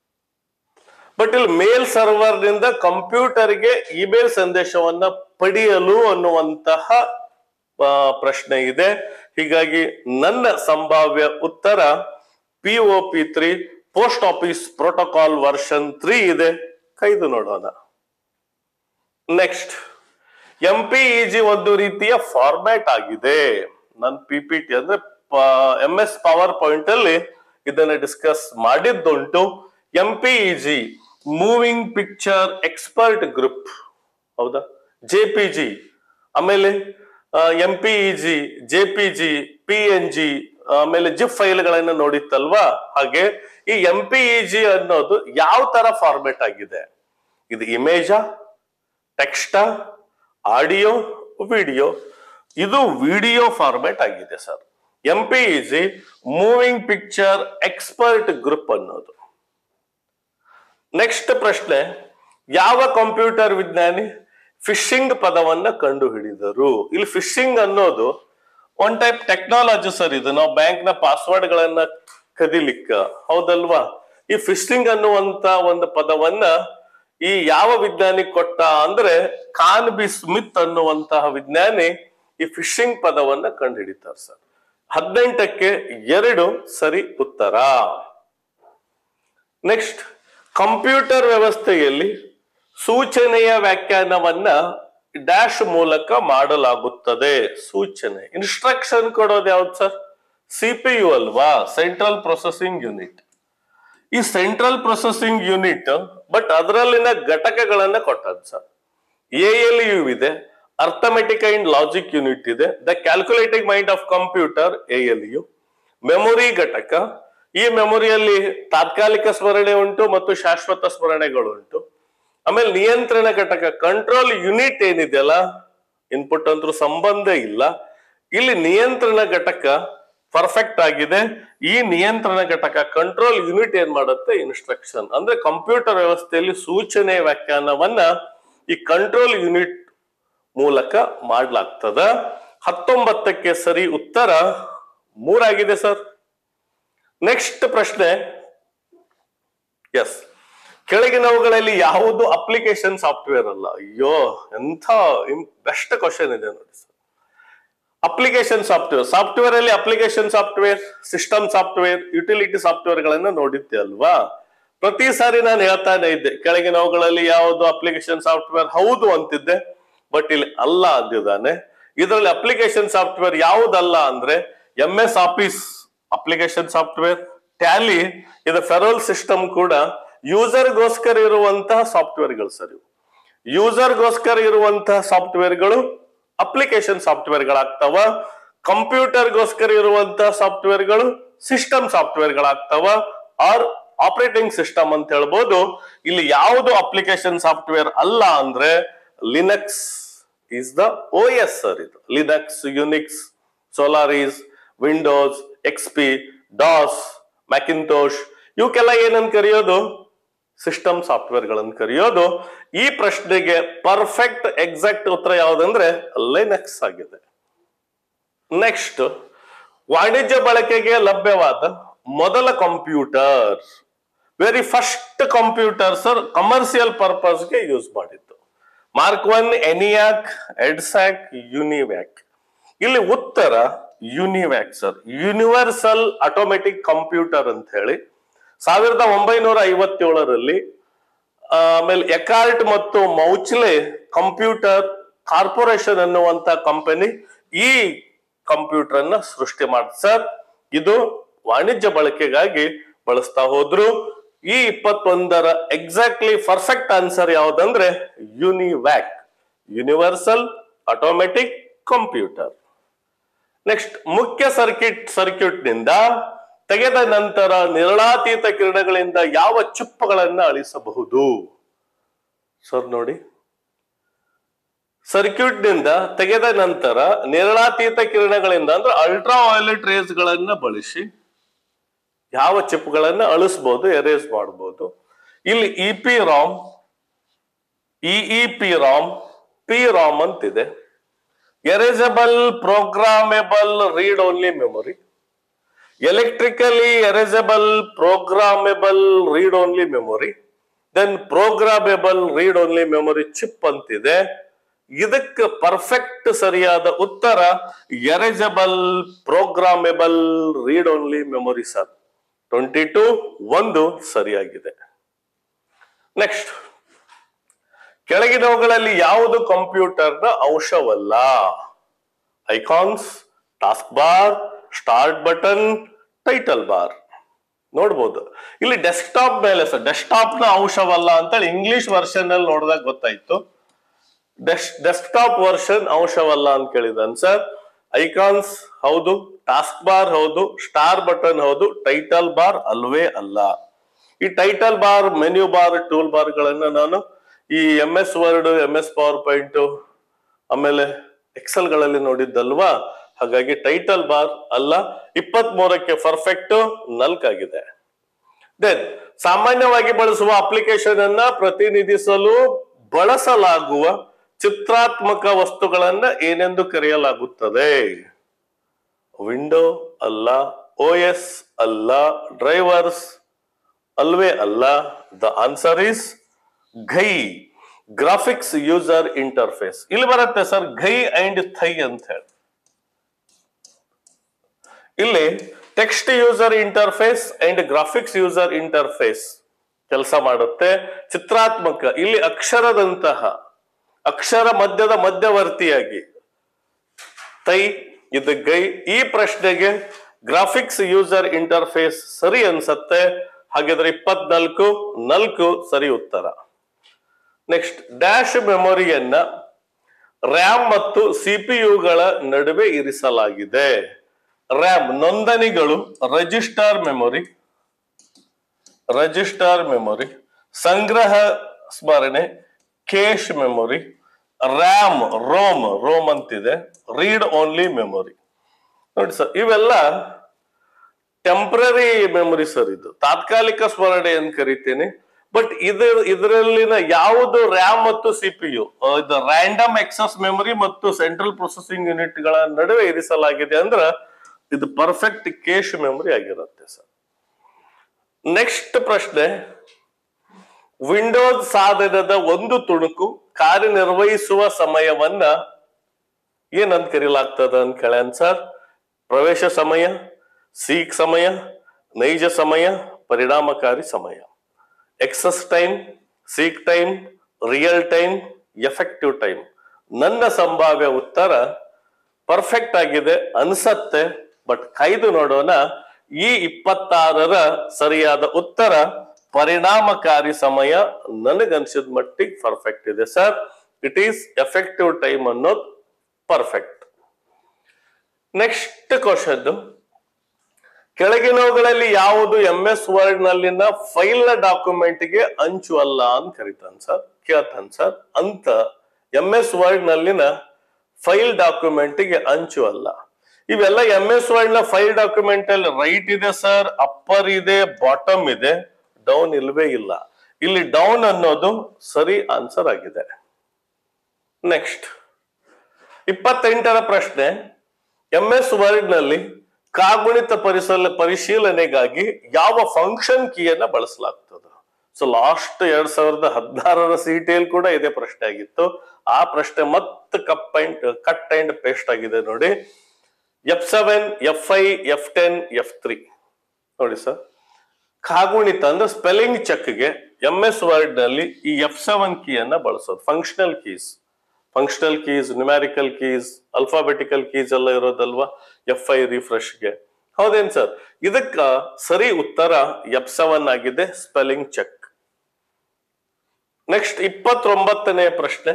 ಬಟ್ ಇಲ್ಲಿ ಮೇಲ್ ಸರ್ವರ್ ನಿಂದ ಕಂಪ್ಯೂಟರ್ಗೆ ಇಮೇಲ್ ಸಂದೇಶವನ್ನ ಪಡೆಯಲು ಅನ್ನುವಂತಹ ಆ, ಪ್ರಶ್ನೆ ಇದೆ ಹೀಗಾಗಿ ನನ್ನ ಸಂಭಾವ್ಯ ಉತ್ತರ P O P three post office protocol version three ಇದೆ ಕೈದು ನೋಡೋಣ ನೆಕ್ಸ್ಟ್ ಎಂ ಪಿ ಜಿ ಒಂದು ರೀತಿಯ ಫಾರ್ಮ್ಯಾಟ್ ಆಗಿದೆ ನನ್ನ ಪಿ ಪಿ ಟಿ ಅಂದ್ರೆ ಎಂ ಎಸ್ ಪವರ್ ಪಾಯಿಂಟ್ ಅಲ್ಲಿ ಇದನ್ನ ಡಿಸ್ಕಸ್ ಮಾಡಿದ್ದುಂಟು M P G moving picture expert group ಹೌದಾ ಜೆ ಪಿ ಜಿ ಆಮೇಲೆ M P G J P G P N G ಆಮೇಲೆ ಜಿಪ್ ಫೈಲ್ಗಳನ್ನ ನೋಡಿತ್ತಲ್ವಾ ಹಾಗೆ ಈ ಎಂ ಪಿ ಜಿ ಅನ್ನೋದು ಯಾವ ತರ ಫಾರ್ಮೆಟ್ ಆಗಿದೆ ಇದು ಇಮೇಜಾ ಟೆಕ್ಸ್ಟಾ ಆಡಿಯೋ ವಿಡಿಯೋ ಇದು ವಿಡಿಯೋ ಫಾರ್ಮ್ಯಾಟ್ ಆಗಿದೆ sir M P G moving picture expert group ಅನ್ನೋದು ನೆಕ್ಸ್ಟ್ ಪ್ರಶ್ನೆ ಯಾವ ಕಂಪ್ಯೂಟರ್ ವಿಜ್ಞಾನಿ ಫಿಶಿಂಗ್ ಪದವನ್ನ ಕಂಡು ಹಿಡಿದರು ಇಲ್ಲಿ ಫಿಶಿಂಗ್ ಅನ್ನೋದು ಒನ್ ಟೈಪ್ ಟೆಕ್ನಾಲಜಿ ಸರ್ ಇದು ನಾವು ಬ್ಯಾಂಕ್ ನ ಪಾಸ್ವರ್ಡ್ ಗಳನ್ನ ಕದಿಲಿಕ್ಕ ಹೌದಲ್ವಾ ಈ ಫಿಶಿಂಗ್ ಅನ್ನುವಂತ ಒಂದು ಪದವನ್ನ ಈ ಯಾವ ವಿಜ್ಞಾನಿ ಕೊಟ್ಟ ಅಂದ್ರೆ ಖಾನ್ ಬಿ ಸ್ಮಿತ್ ಅನ್ನುವಂತಹ ವಿಜ್ಞಾನಿ ಈ ಫಿಶಿಂಗ್ ಪದವನ್ನ ಕಂಡು ಹಿಡಿತಾರೆ ಸರ್ ಹದಿನೆಂಟಕ್ಕೆ ಎರಡು ಸರಿ ಉತ್ತರ ನೆಕ್ಸ್ಟ್ ಕಂಪ್ಯೂಟರ್ ವ್ಯವಸ್ಥೆಯಲ್ಲಿ ಸೂಚನೆಯ ವ್ಯಾಖ್ಯಾನವನ್ನ ಡ್ಯಾಶ್ ಮೂಲಕ ಮಾಡಲಾಗುತ್ತದೆ ಸೂಚನೆ ಇನ್ಸ್ಟ್ರಕ್ಷನ್ ಕೊಡೋದು ಯಾವ್ದು ಸರ್ ಸಿಪಿಯು ಅಲ್ವಾ ಸೆಂಟ್ರಲ್ ಪ್ರೊಸೆಸಿಂಗ್ ಯೂನಿಟ್ ಈ ಸೆಂಟ್ರಲ್ ಪ್ರೊಸೆಸಿಂಗ್ ಯೂನಿಟ್ ಬಟ್ ಅದರಲ್ಲಿನ ಘಟಕಗಳನ್ನ ಕೊಟ್ಟದ್ದು ಸರ್ ಎ ಎಲ್ ಯು ಇದೆ ಅರ್ಥಮೆಟಿಕ್ ಅಂಡ್ ಲಾಜಿಕ್ ಯೂನಿಟ್ ಇದೆ the calculating mind of computer A L U memory ಘಟಕ ಈ ಮೆಮೊರಿಯಲ್ಲಿ ತಾತ್ಕಾಲಿಕ ಸ್ಮರಣೆ ಉಂಟು ಮತ್ತು ಶಾಶ್ವತ ಸ್ಮರಣೆಗಳು ಉಂಟು ಆಮೇಲೆ ನಿಯಂತ್ರಣ ಘಟಕ ಕಂಟ್ರೋಲ್ ಯೂನಿಟ್ ಏನಿದೆಯಲ್ಲ ಇನ್ಪುಟ್ ಅಂತೂ ಸಂಬಂಧ ಇಲ್ಲ ಇಲ್ಲಿ ನಿಯಂತ್ರಣ ಘಟಕ ಪರ್ಫೆಕ್ಟ್ ಆಗಿದೆ ಈ ನಿಯಂತ್ರಣ ಘಟಕ ಕಂಟ್ರೋಲ್ ಯೂನಿಟ್ ಏನ್ ಮಾಡುತ್ತೆ ಇನ್ಸ್ಟ್ರಕ್ಷನ್ ಅಂದ್ರೆ ಕಂಪ್ಯೂಟರ್ ವ್ಯವಸ್ಥೆಯಲ್ಲಿ ಸೂಚನೆ ವ್ಯಾಖ್ಯಾನವನ್ನ ಈ ಕಂಟ್ರೋಲ್ ಯೂನಿಟ್ ಮೂಲಕ ಮಾಡ್ಲಾಗ್ತದ ಹತ್ತೊಂಬತ್ತಕ್ಕೆ ಸರಿ ಉತ್ತರ ಮೂರಾಗಿದೆ ಸರ್ ನೆಕ್ಸ್ಟ್ ಪ್ರಶ್ನೆ ಎಸ್ ಕೆಳಗಿನವುಗಳಲ್ಲಿ ಯಾವುದು ಅಪ್ಲಿಕೇಶನ್ ಸಾಫ್ಟ್ವೇರ್ ಅಲ್ಲ ಅಯ್ಯೋ ಎಂಥ ಬೆಸ್ಟ್ ಕ್ವಶನ್ ಇದೆ ನೋಡಿ ಸರ್ ಅಪ್ಲಿಕೇಶನ್ ಸಾಫ್ಟ್ವೇರ್ ಸಾಫ್ಟ್ವೇರ್ ಅಲ್ಲಿ application software system software utility software ಗಳನ್ನ ನೋಡಿದ್ದೆ ಅಲ್ವಾ ಪ್ರತಿ ಸಾರಿ ನಾನು ಹೇಳ್ತಾನೆ ಇದ್ದೆ ಕೆಳಗಿನವುಗಳಲ್ಲಿ ಯಾವುದು ಅಪ್ಲಿಕೇಶನ್ ಸಾಫ್ಟ್ವೇರ್ ಹೌದು ಅಂತಿದ್ದೆ ಬಟ್ ಇಲ್ಲಿ ಅಲ್ಲ ಅಂದಿದ್ದಾನೆ ಇದರಲ್ಲಿ ಅಪ್ಲಿಕೇಶನ್ ಸಾಫ್ಟ್ವೇರ್ ಯಾವುದಲ್ಲ ಅಂದ್ರೆ M S office application software Tally ಇದು ಫೆರಲ್ ಸಿಸ್ಟಮ್ ಕೂಡ ಯೂಸರ್ಗೋಸ್ಕರ ಇರುವಂತಹ ಸಾಫ್ಟ್ವೇರ್ಗಳು ಸರ್ ಇವು ಯೂಸರ್ಗೋಸ್ಕರ ಇರುವಂತಹ ಸಾಫ್ಟ್ವೇರ್ಗಳು ಅಪ್ಲಿಕೇಶನ್ ಸಾಫ್ಟ್ವೇರ್ಗಳಾಗ್ತಾವ ಕಂಪ್ಯೂಟರ್ಗೋಸ್ಕರ ಇರುವಂತಹ ಸಾಫ್ಟ್ವೇರ್ಗಳು ಸಿಸ್ಟಮ್ ಸಾಫ್ಟ್ವೇರ್ಗಳಾಗ್ತಾವ ಆರ್ ಆಪರೇಟಿಂಗ್ ಸಿಸ್ಟಮ್ ಅಂತ ಹೇಳ್ಬೋದು ಇಲ್ಲಿ ಯಾವುದು ಅಪ್ಲಿಕೇಶನ್ ಸಾಫ್ಟ್ವೇರ್ ಅಲ್ಲ ಅಂದ್ರೆ Linux is the O S sir ಇದು Linux Unix Solaris Windows XP DOS Macintosh ಇವಕ್ಕೆಲ್ಲ ಏನಂತ ಕರೆಯೋದು ಸಿಸ್ಟಮ್ ಸಾಫ್ಟ್ವೇರ್ ಗಳನ್ನು ಕರೆಯೋದು ಈ ಪ್ರಶ್ನೆಗೆ ಪರ್ಫೆಕ್ಟ್ ಎಕ್ಸಾಕ್ಟ್ ಉತ್ತರ ಯಾವುದಂದ್ರೆ ಲಿನಕ್ಸ್ ಆಗಿದೆ ನೆಕ್ಸ್ಟ್ ವಾಣಿಜ್ಯ ಬಳಕೆಗೆ ಲಭ್ಯವಾದ ಮೊದಲ computer very first computer sir commercial ಪರ್ಪಸ್ಗೆ ಯೂಸ್ ಮಾಡಿದ್ದು Mark one ENIAC EDSAC UNIVAC ಇಲ್ಲಿ ಉತ್ತರ UNIVAC sir Universal Automatic Computer ಅಂತ ಹೇಳಿ ಸಾವಿರದ ಒಂಬೈನೂರ ಐವತ್ತೇಳರಲ್ಲಿ ಆಮೇಲೆ ಎಕಾರ್ಟ್ ಮತ್ತು ಮೌಚ್ಲೆ ಕಂಪ್ಯೂಟರ್ ಕಾರ್ಪೊರೇಷನ್ ಅನ್ನುವಂತ ಕಂಪನಿ ಈ ಕಂಪ್ಯೂಟರ್ ಅನ್ನ ಸೃಷ್ಟಿ ಮಾಡ್ತ ಸರ್ ಇದು ವಾಣಿಜ್ಯ ಬಳಕೆಗಾಗಿ ಬಳಸ್ತಾ ಹೋದ್ರು ಈ ಇಪ್ಪತ್ತೊಂದರ ಎಕ್ಸಾಕ್ಟ್ಲಿ ಪರ್ಫೆಕ್ಟ್ ಆನ್ಸರ್ ಯಾವ್ದಂದ್ರೆ UNIVAC Universal Automatic Computer next ಮುಖ್ಯ ಸರ್ಕಿಟ್ ಸರ್ಕ್ಯೂಟ್ ನಿಂದ ತೆಗೆದ ನಂತರ ನಿರಳಾತೀತ ಕಿರಣಗಳಿಂದ ಯಾವ ಚುಪ್ಪಗಳನ್ನ ಅಳಿಸಬಹುದು ಸರ್ ನೋಡಿ ಸರ್ಕ್ಯೂಟ್ ನಿಂದ ತೆಗೆದ ನಂತರ ನಿರಳಾತೀತ ಕಿರಣಗಳಿಂದ ಅಂದ್ರೆ ಅಲ್ಟ್ರಾ ವೈಲೆಟ್ ರೇಸ್ ಗಳನ್ನ ಬಳಸಿ ಯಾವ ಚಿಪ್ಗಳನ್ನ ಅಳಿಸ್ಬೋದು ಎರೇಸ್ ಮಾಡಬಹುದು ಇಲ್ಲಿ E P ROM E P ROM P ROM ಅಂತಿದೆ erasable programmable read only memory electrically erasable programmable read only memory then programmable read only memory chip ಅಂತಿದೆ ಇದಕ್ಕೆ ಪರ್ಫೆಕ್ಟ್ ಸರಿಯಾದ ಉತ್ತರ erasable programmable read only memory sir twenty two ಒಂದು ಸರಿಯಾಗಿದೆ next ಕೆಳಗಿನವುಗಳಲ್ಲಿ ಯಾವುದು ಕಂಪ್ಯೂಟರ್ನ ಅಂಶವಲ್ಲ icons task bar start button title bar ನೋಡ್ಬೋದು ಇಲ್ಲಿ ಡೆಸ್ಕ್ಟಾಪ್ ಮೇಲೆ ಸರ್ ಡೆಸ್ಕ್ಟಾಪ್ ನ ಅಂಶವಲ್ಲ ಅಂತೇಳಿ ಇಂಗ್ಲಿಷ್ ವರ್ಷನ್ ಅಲ್ಲಿ ನೋಡಿದಾಗ ಗೊತ್ತಾಯ್ತು ಡೆಸ್ಕ್ಟಾಪ್ ವರ್ಷನ್ ಅಂಶವಲ್ಲ ಅಂತ ಕೇಳಿದನ್ ಸರ್ ಐಕಾನ್ಸ್ ಹೌದು ಟಾಸ್ಕ್ ಬಾರ್ ಹೌದು ಸ್ಟಾರ್ ಬಟನ್ ಹೌದು ಟೈಟಲ್ ಬಾರ್ ಅಲ್ವೇ ಅಲ್ಲ ಈ title bar menu bar tool bar ಗಳನ್ನ ನಾನು ಈ M S Word M S power PowerPoint ಆಮೇಲೆ ಎಕ್ಸೆಲ್ ಗಳಲ್ಲಿ ನೋಡಿದ್ದಲ್ವಾ ಹಾಗಾಗಿ ಟೈಟಲ್ ಬಾರ್ ಅಲ್ಲ ಇಪ್ಪತ್ತ್ ಮೂರಕ್ಕೆ ಪರ್ಫೆಕ್ಟ್ ನಲ್ಕ್ ಆಗಿದೆ ದೆನ್ ಸಾಮಾನ್ಯವಾಗಿ ಬಳಸುವ ಅಪ್ಲಿಕೇಶನ್ ಅನ್ನ ಪ್ರತಿನಿಧಿಸಲು ಬಳಸಲಾಗುವ ಚಿತ್ರಾತ್ಮಕ ವಸ್ತುಗಳನ್ನ ಏನೆಂದು ಕರೆಯಲಾಗುತ್ತದೆ ವಿಂಡೋ ಅಲ್ಲ ಓ ಎಸ್ ಅಲ್ಲ ಡ್ರೈವರ್ಸ್ ಅಲ್ವೇ ಅಲ್ಲ the answer is GUI graphics user interface ಇಲ್ಲಿ ಬರುತ್ತೆ ಸರ್ ಘೈ ಅಂಡ್ ಥೈ ಅಂತ ಹೇಳಿ ಇಲ್ಲಿ text user interface and graphics user interface ಕೆಲಸ ಮಾಡುತ್ತೆ ಚಿತ್ರಾತ್ಮಕ ಇಲ್ಲಿ ಅಕ್ಷರದಂತಹ ಅಕ್ಷರ ಮಧ್ಯದ ಮಧ್ಯವರ್ತಿಯಾಗಿ ತೈ ಇದು ಗೈ ಈ ಪ್ರಶ್ನೆಗೆ ಗ್ರಾಫಿಕ್ಸ್ ಯೂಸರ್ ಇಂಟರ್ಫೇಸ್ ಸರಿ ಅನ್ಸತ್ತೆ ಹಾಗಿದ್ರೆ ಇಪ್ಪತ್ನಾಲ್ಕು ನಾಲ್ಕು ಸರಿ ಉತ್ತರ ನೆಕ್ಸ್ಟ್ ಡ್ಯಾಶ್ ಮೆಮೊರಿಯನ್ನ ರ್ಯಾಮ್ ಮತ್ತು ಸಿಪಿಯುಗಳ ನಡುವೆ ಇರಿಸಲಾಗಿದೆ ರ್ಯಾಮ್ ನೋಂದಣಿಗಳು ರಿಜಿಸ್ಟರ್ ಮೆಮೊರಿ ರಿಜಿಸ್ಟರ್ ಮೆಮೊರಿ ಸಂಗ್ರಹ ಸ್ಮರಣೆ cache memory RAM ROM ROM ಅಂತಿದೆ ರೀಡ್ ಓನ್ಲಿ ಮೆಮೊರಿ ನೋಡಿ ಸರ್ ಇವೆಲ್ಲ ಟೆಂಪ್ರರಿ ಮೆಮೊರಿ ಸರ್ ಇದು ತಾತ್ಕಾಲಿಕ ಸ್ಮರಣೆ ಅಂತ ಕರಿತೀನಿ ಬಟ್ ಇದು ಇದರಲ್ಲಿನ ಯಾವುದು ರ್ಯಾಮ್ ಮತ್ತು ಸಿಪಿಯು ಇದು ರ್ಯಾಂಡಮ್ ಎಕ್ಸಸ್ ಮೆಮೊರಿ ಮತ್ತು ಸೆಂಟ್ರಲ್ ಪ್ರೊಸೆಸಿಂಗ್ ಯೂನಿಟ್ ಗಳ ನಡುವೆ ಇರಿಸಲಾಗಿದೆ ಅಂದ್ರ ಇದು ಪರ್ಫೆಕ್ಟ್ ಕೇಶ್ ಮೆಮೊರಿ ಆಗಿರುತ್ತೆ ಸರ್ ನೆಕ್ಸ್ಟ್ ಪ್ರಶ್ನೆ ವಿಂಡೋಸ್ ಸಾಧನದ ಒಂದು ತುಣುಕು ಕಾರ್ಯನಿರ್ವಹಿಸುವ ಸಮಯವನ್ನ ಏನಂತ ಕರೀಲಾಗ್ತದ ಅಂತ ಕೇಳ್ಯಾನ್ ಸರ್ ಪ್ರವೇಶ ಸಮಯ ಸೀಕ್ ಸಮಯ ನೈಜ ಸಮಯ ಪರಿಣಾಮಕಾರಿ ಸಮಯ access time seek time real time effective time ನನ್ನ ಸಂಭಾವ್ಯ ಉತ್ತರ ಪರ್ಫೆಕ್ಟ್ ಆಗಿದೆ ಅನ್ಸತ್ತೆ ಬಟ್ ಕಾಯ್ದು ನೋಡೋಣ ಈ ಇಪ್ಪತ್ತಾರರ ಸರಿಯಾದ ಉತ್ತರ ಪರಿಣಾಮಕಾರಿ ಸಮಯ ನನಗನ್ಸಿದ ಮಟ್ಟಿಗೆ ಪರ್ಫೆಕ್ಟ್ ಇದೆ sir it is effective time ಅನ್ನೋದು ಪರ್ಫೆಕ್ಟ್ ನೆಕ್ಸ್ಟ್ ಕ್ವಶನ್ ಕೆಳಗಿನವುಗಳಲ್ಲಿ ಯಾವುದು ಎಂ ಎಸ್ ವರ್ಡ್ ನಲ್ಲಿನ ಫೈಲ್ ನ ಡಾಕ್ಯುಮೆಂಟ್ ಗೆ ಅಂಚು ಅಲ್ಲ ಅಂತ ಕರಿತಾನ ಸರ್ ಕೇಳ್ತಾನ ಸರ್ ಅಂತ ಎಂ ಎಸ್ ವರ್ಡ್ ನಲ್ಲಿನ ಫೈಲ್ ಡಾಕ್ಯುಮೆಂಟ್ ಗೆ ಅಂಚು ಅಲ್ಲ ಇವೆಲ್ಲ ಎಂ ಎಸ್ ವರ್ಡ್ ನ ಫೈಲ್ ಡಾಕ್ಯುಮೆಂಟ್ ಅಲ್ಲಿ ರೈಟ್ ಇದೆ ಸರ್ ಅಪ್ಪರ್ ಇದೆ ಬಾಟಮ್ ಇದೆ ಡೌನ್ ಇಲ್ವೇ ಇಲ್ಲ ಇಲ್ಲಿ ಡೌನ್ ಅನ್ನೋದು ಸರಿ ಆನ್ಸರ್ ಆಗಿದೆ ನೆಕ್ಸ್ಟ್ ಇಪ್ಪತ್ತೆಂಟರ ಪ್ರಶ್ನೆ ಎಂ ಎಸ್ ವರ್ಡ್ ನಲ್ಲಿ ಕಾಗುಣಿತ ಪರಿಸಲ ಪರಿಶೀಲನೆಗಾಗಿ ಯಾವ ಫಂಕ್ಷನ್ ಕೀಯನ್ನ ಬಳಸಲಾಗ್ತದೆ ಸೊ ಲಾಸ್ಟ್ ಎರಡ್ ಸಾವಿರದ ಹದಿನಾರರ ಸಿಟಿಯಲ್ಲಿ ಕೂಡ ಇದೇ ಪ್ರಶ್ನೆ ಆಗಿತ್ತು ಆ ಪ್ರಶ್ನೆ ಮತ್ತೆ cup and cut and paste ಆಗಿದೆ ನೋಡಿ F seven F five F ten F three ನೋಡಿ ಸರ್ ಕಾಗುಣಿತ ಅಂದ್ರೆ ಸ್ಪೆಲ್ಲಿಂಗ್ ಚೆಕ್ಗೆ ಎಂ ಎಸ್ ವರ್ಡ್ ನಲ್ಲಿ ಈ ಎಫ್ ಸೆವೆನ್ ಕೀಯನ್ನ ಬಳಸೋದು functional keys functional keys numerical keys alphabetical keys ಎಲ್ಲ ಇರೋದಲ್ವಾ ಎಫ್ ಐ ರಿಫ್ರೆಶ್ಗೆ ಹೌದೇನ್ ಸರ್ ಇದಕ್ಕ ಸರಿ ಉತ್ತರ ಎಫ್ ಸೆವೆನ್ ಆಗಿದೆ ಸ್ಪೆಲ್ಲಿಂಗ್ ಚೆಕ್ ನೆಕ್ಸ್ಟ್ ಇಪ್ಪತ್ತೊಂಬತ್ತನೇ ಪ್ರಶ್ನೆ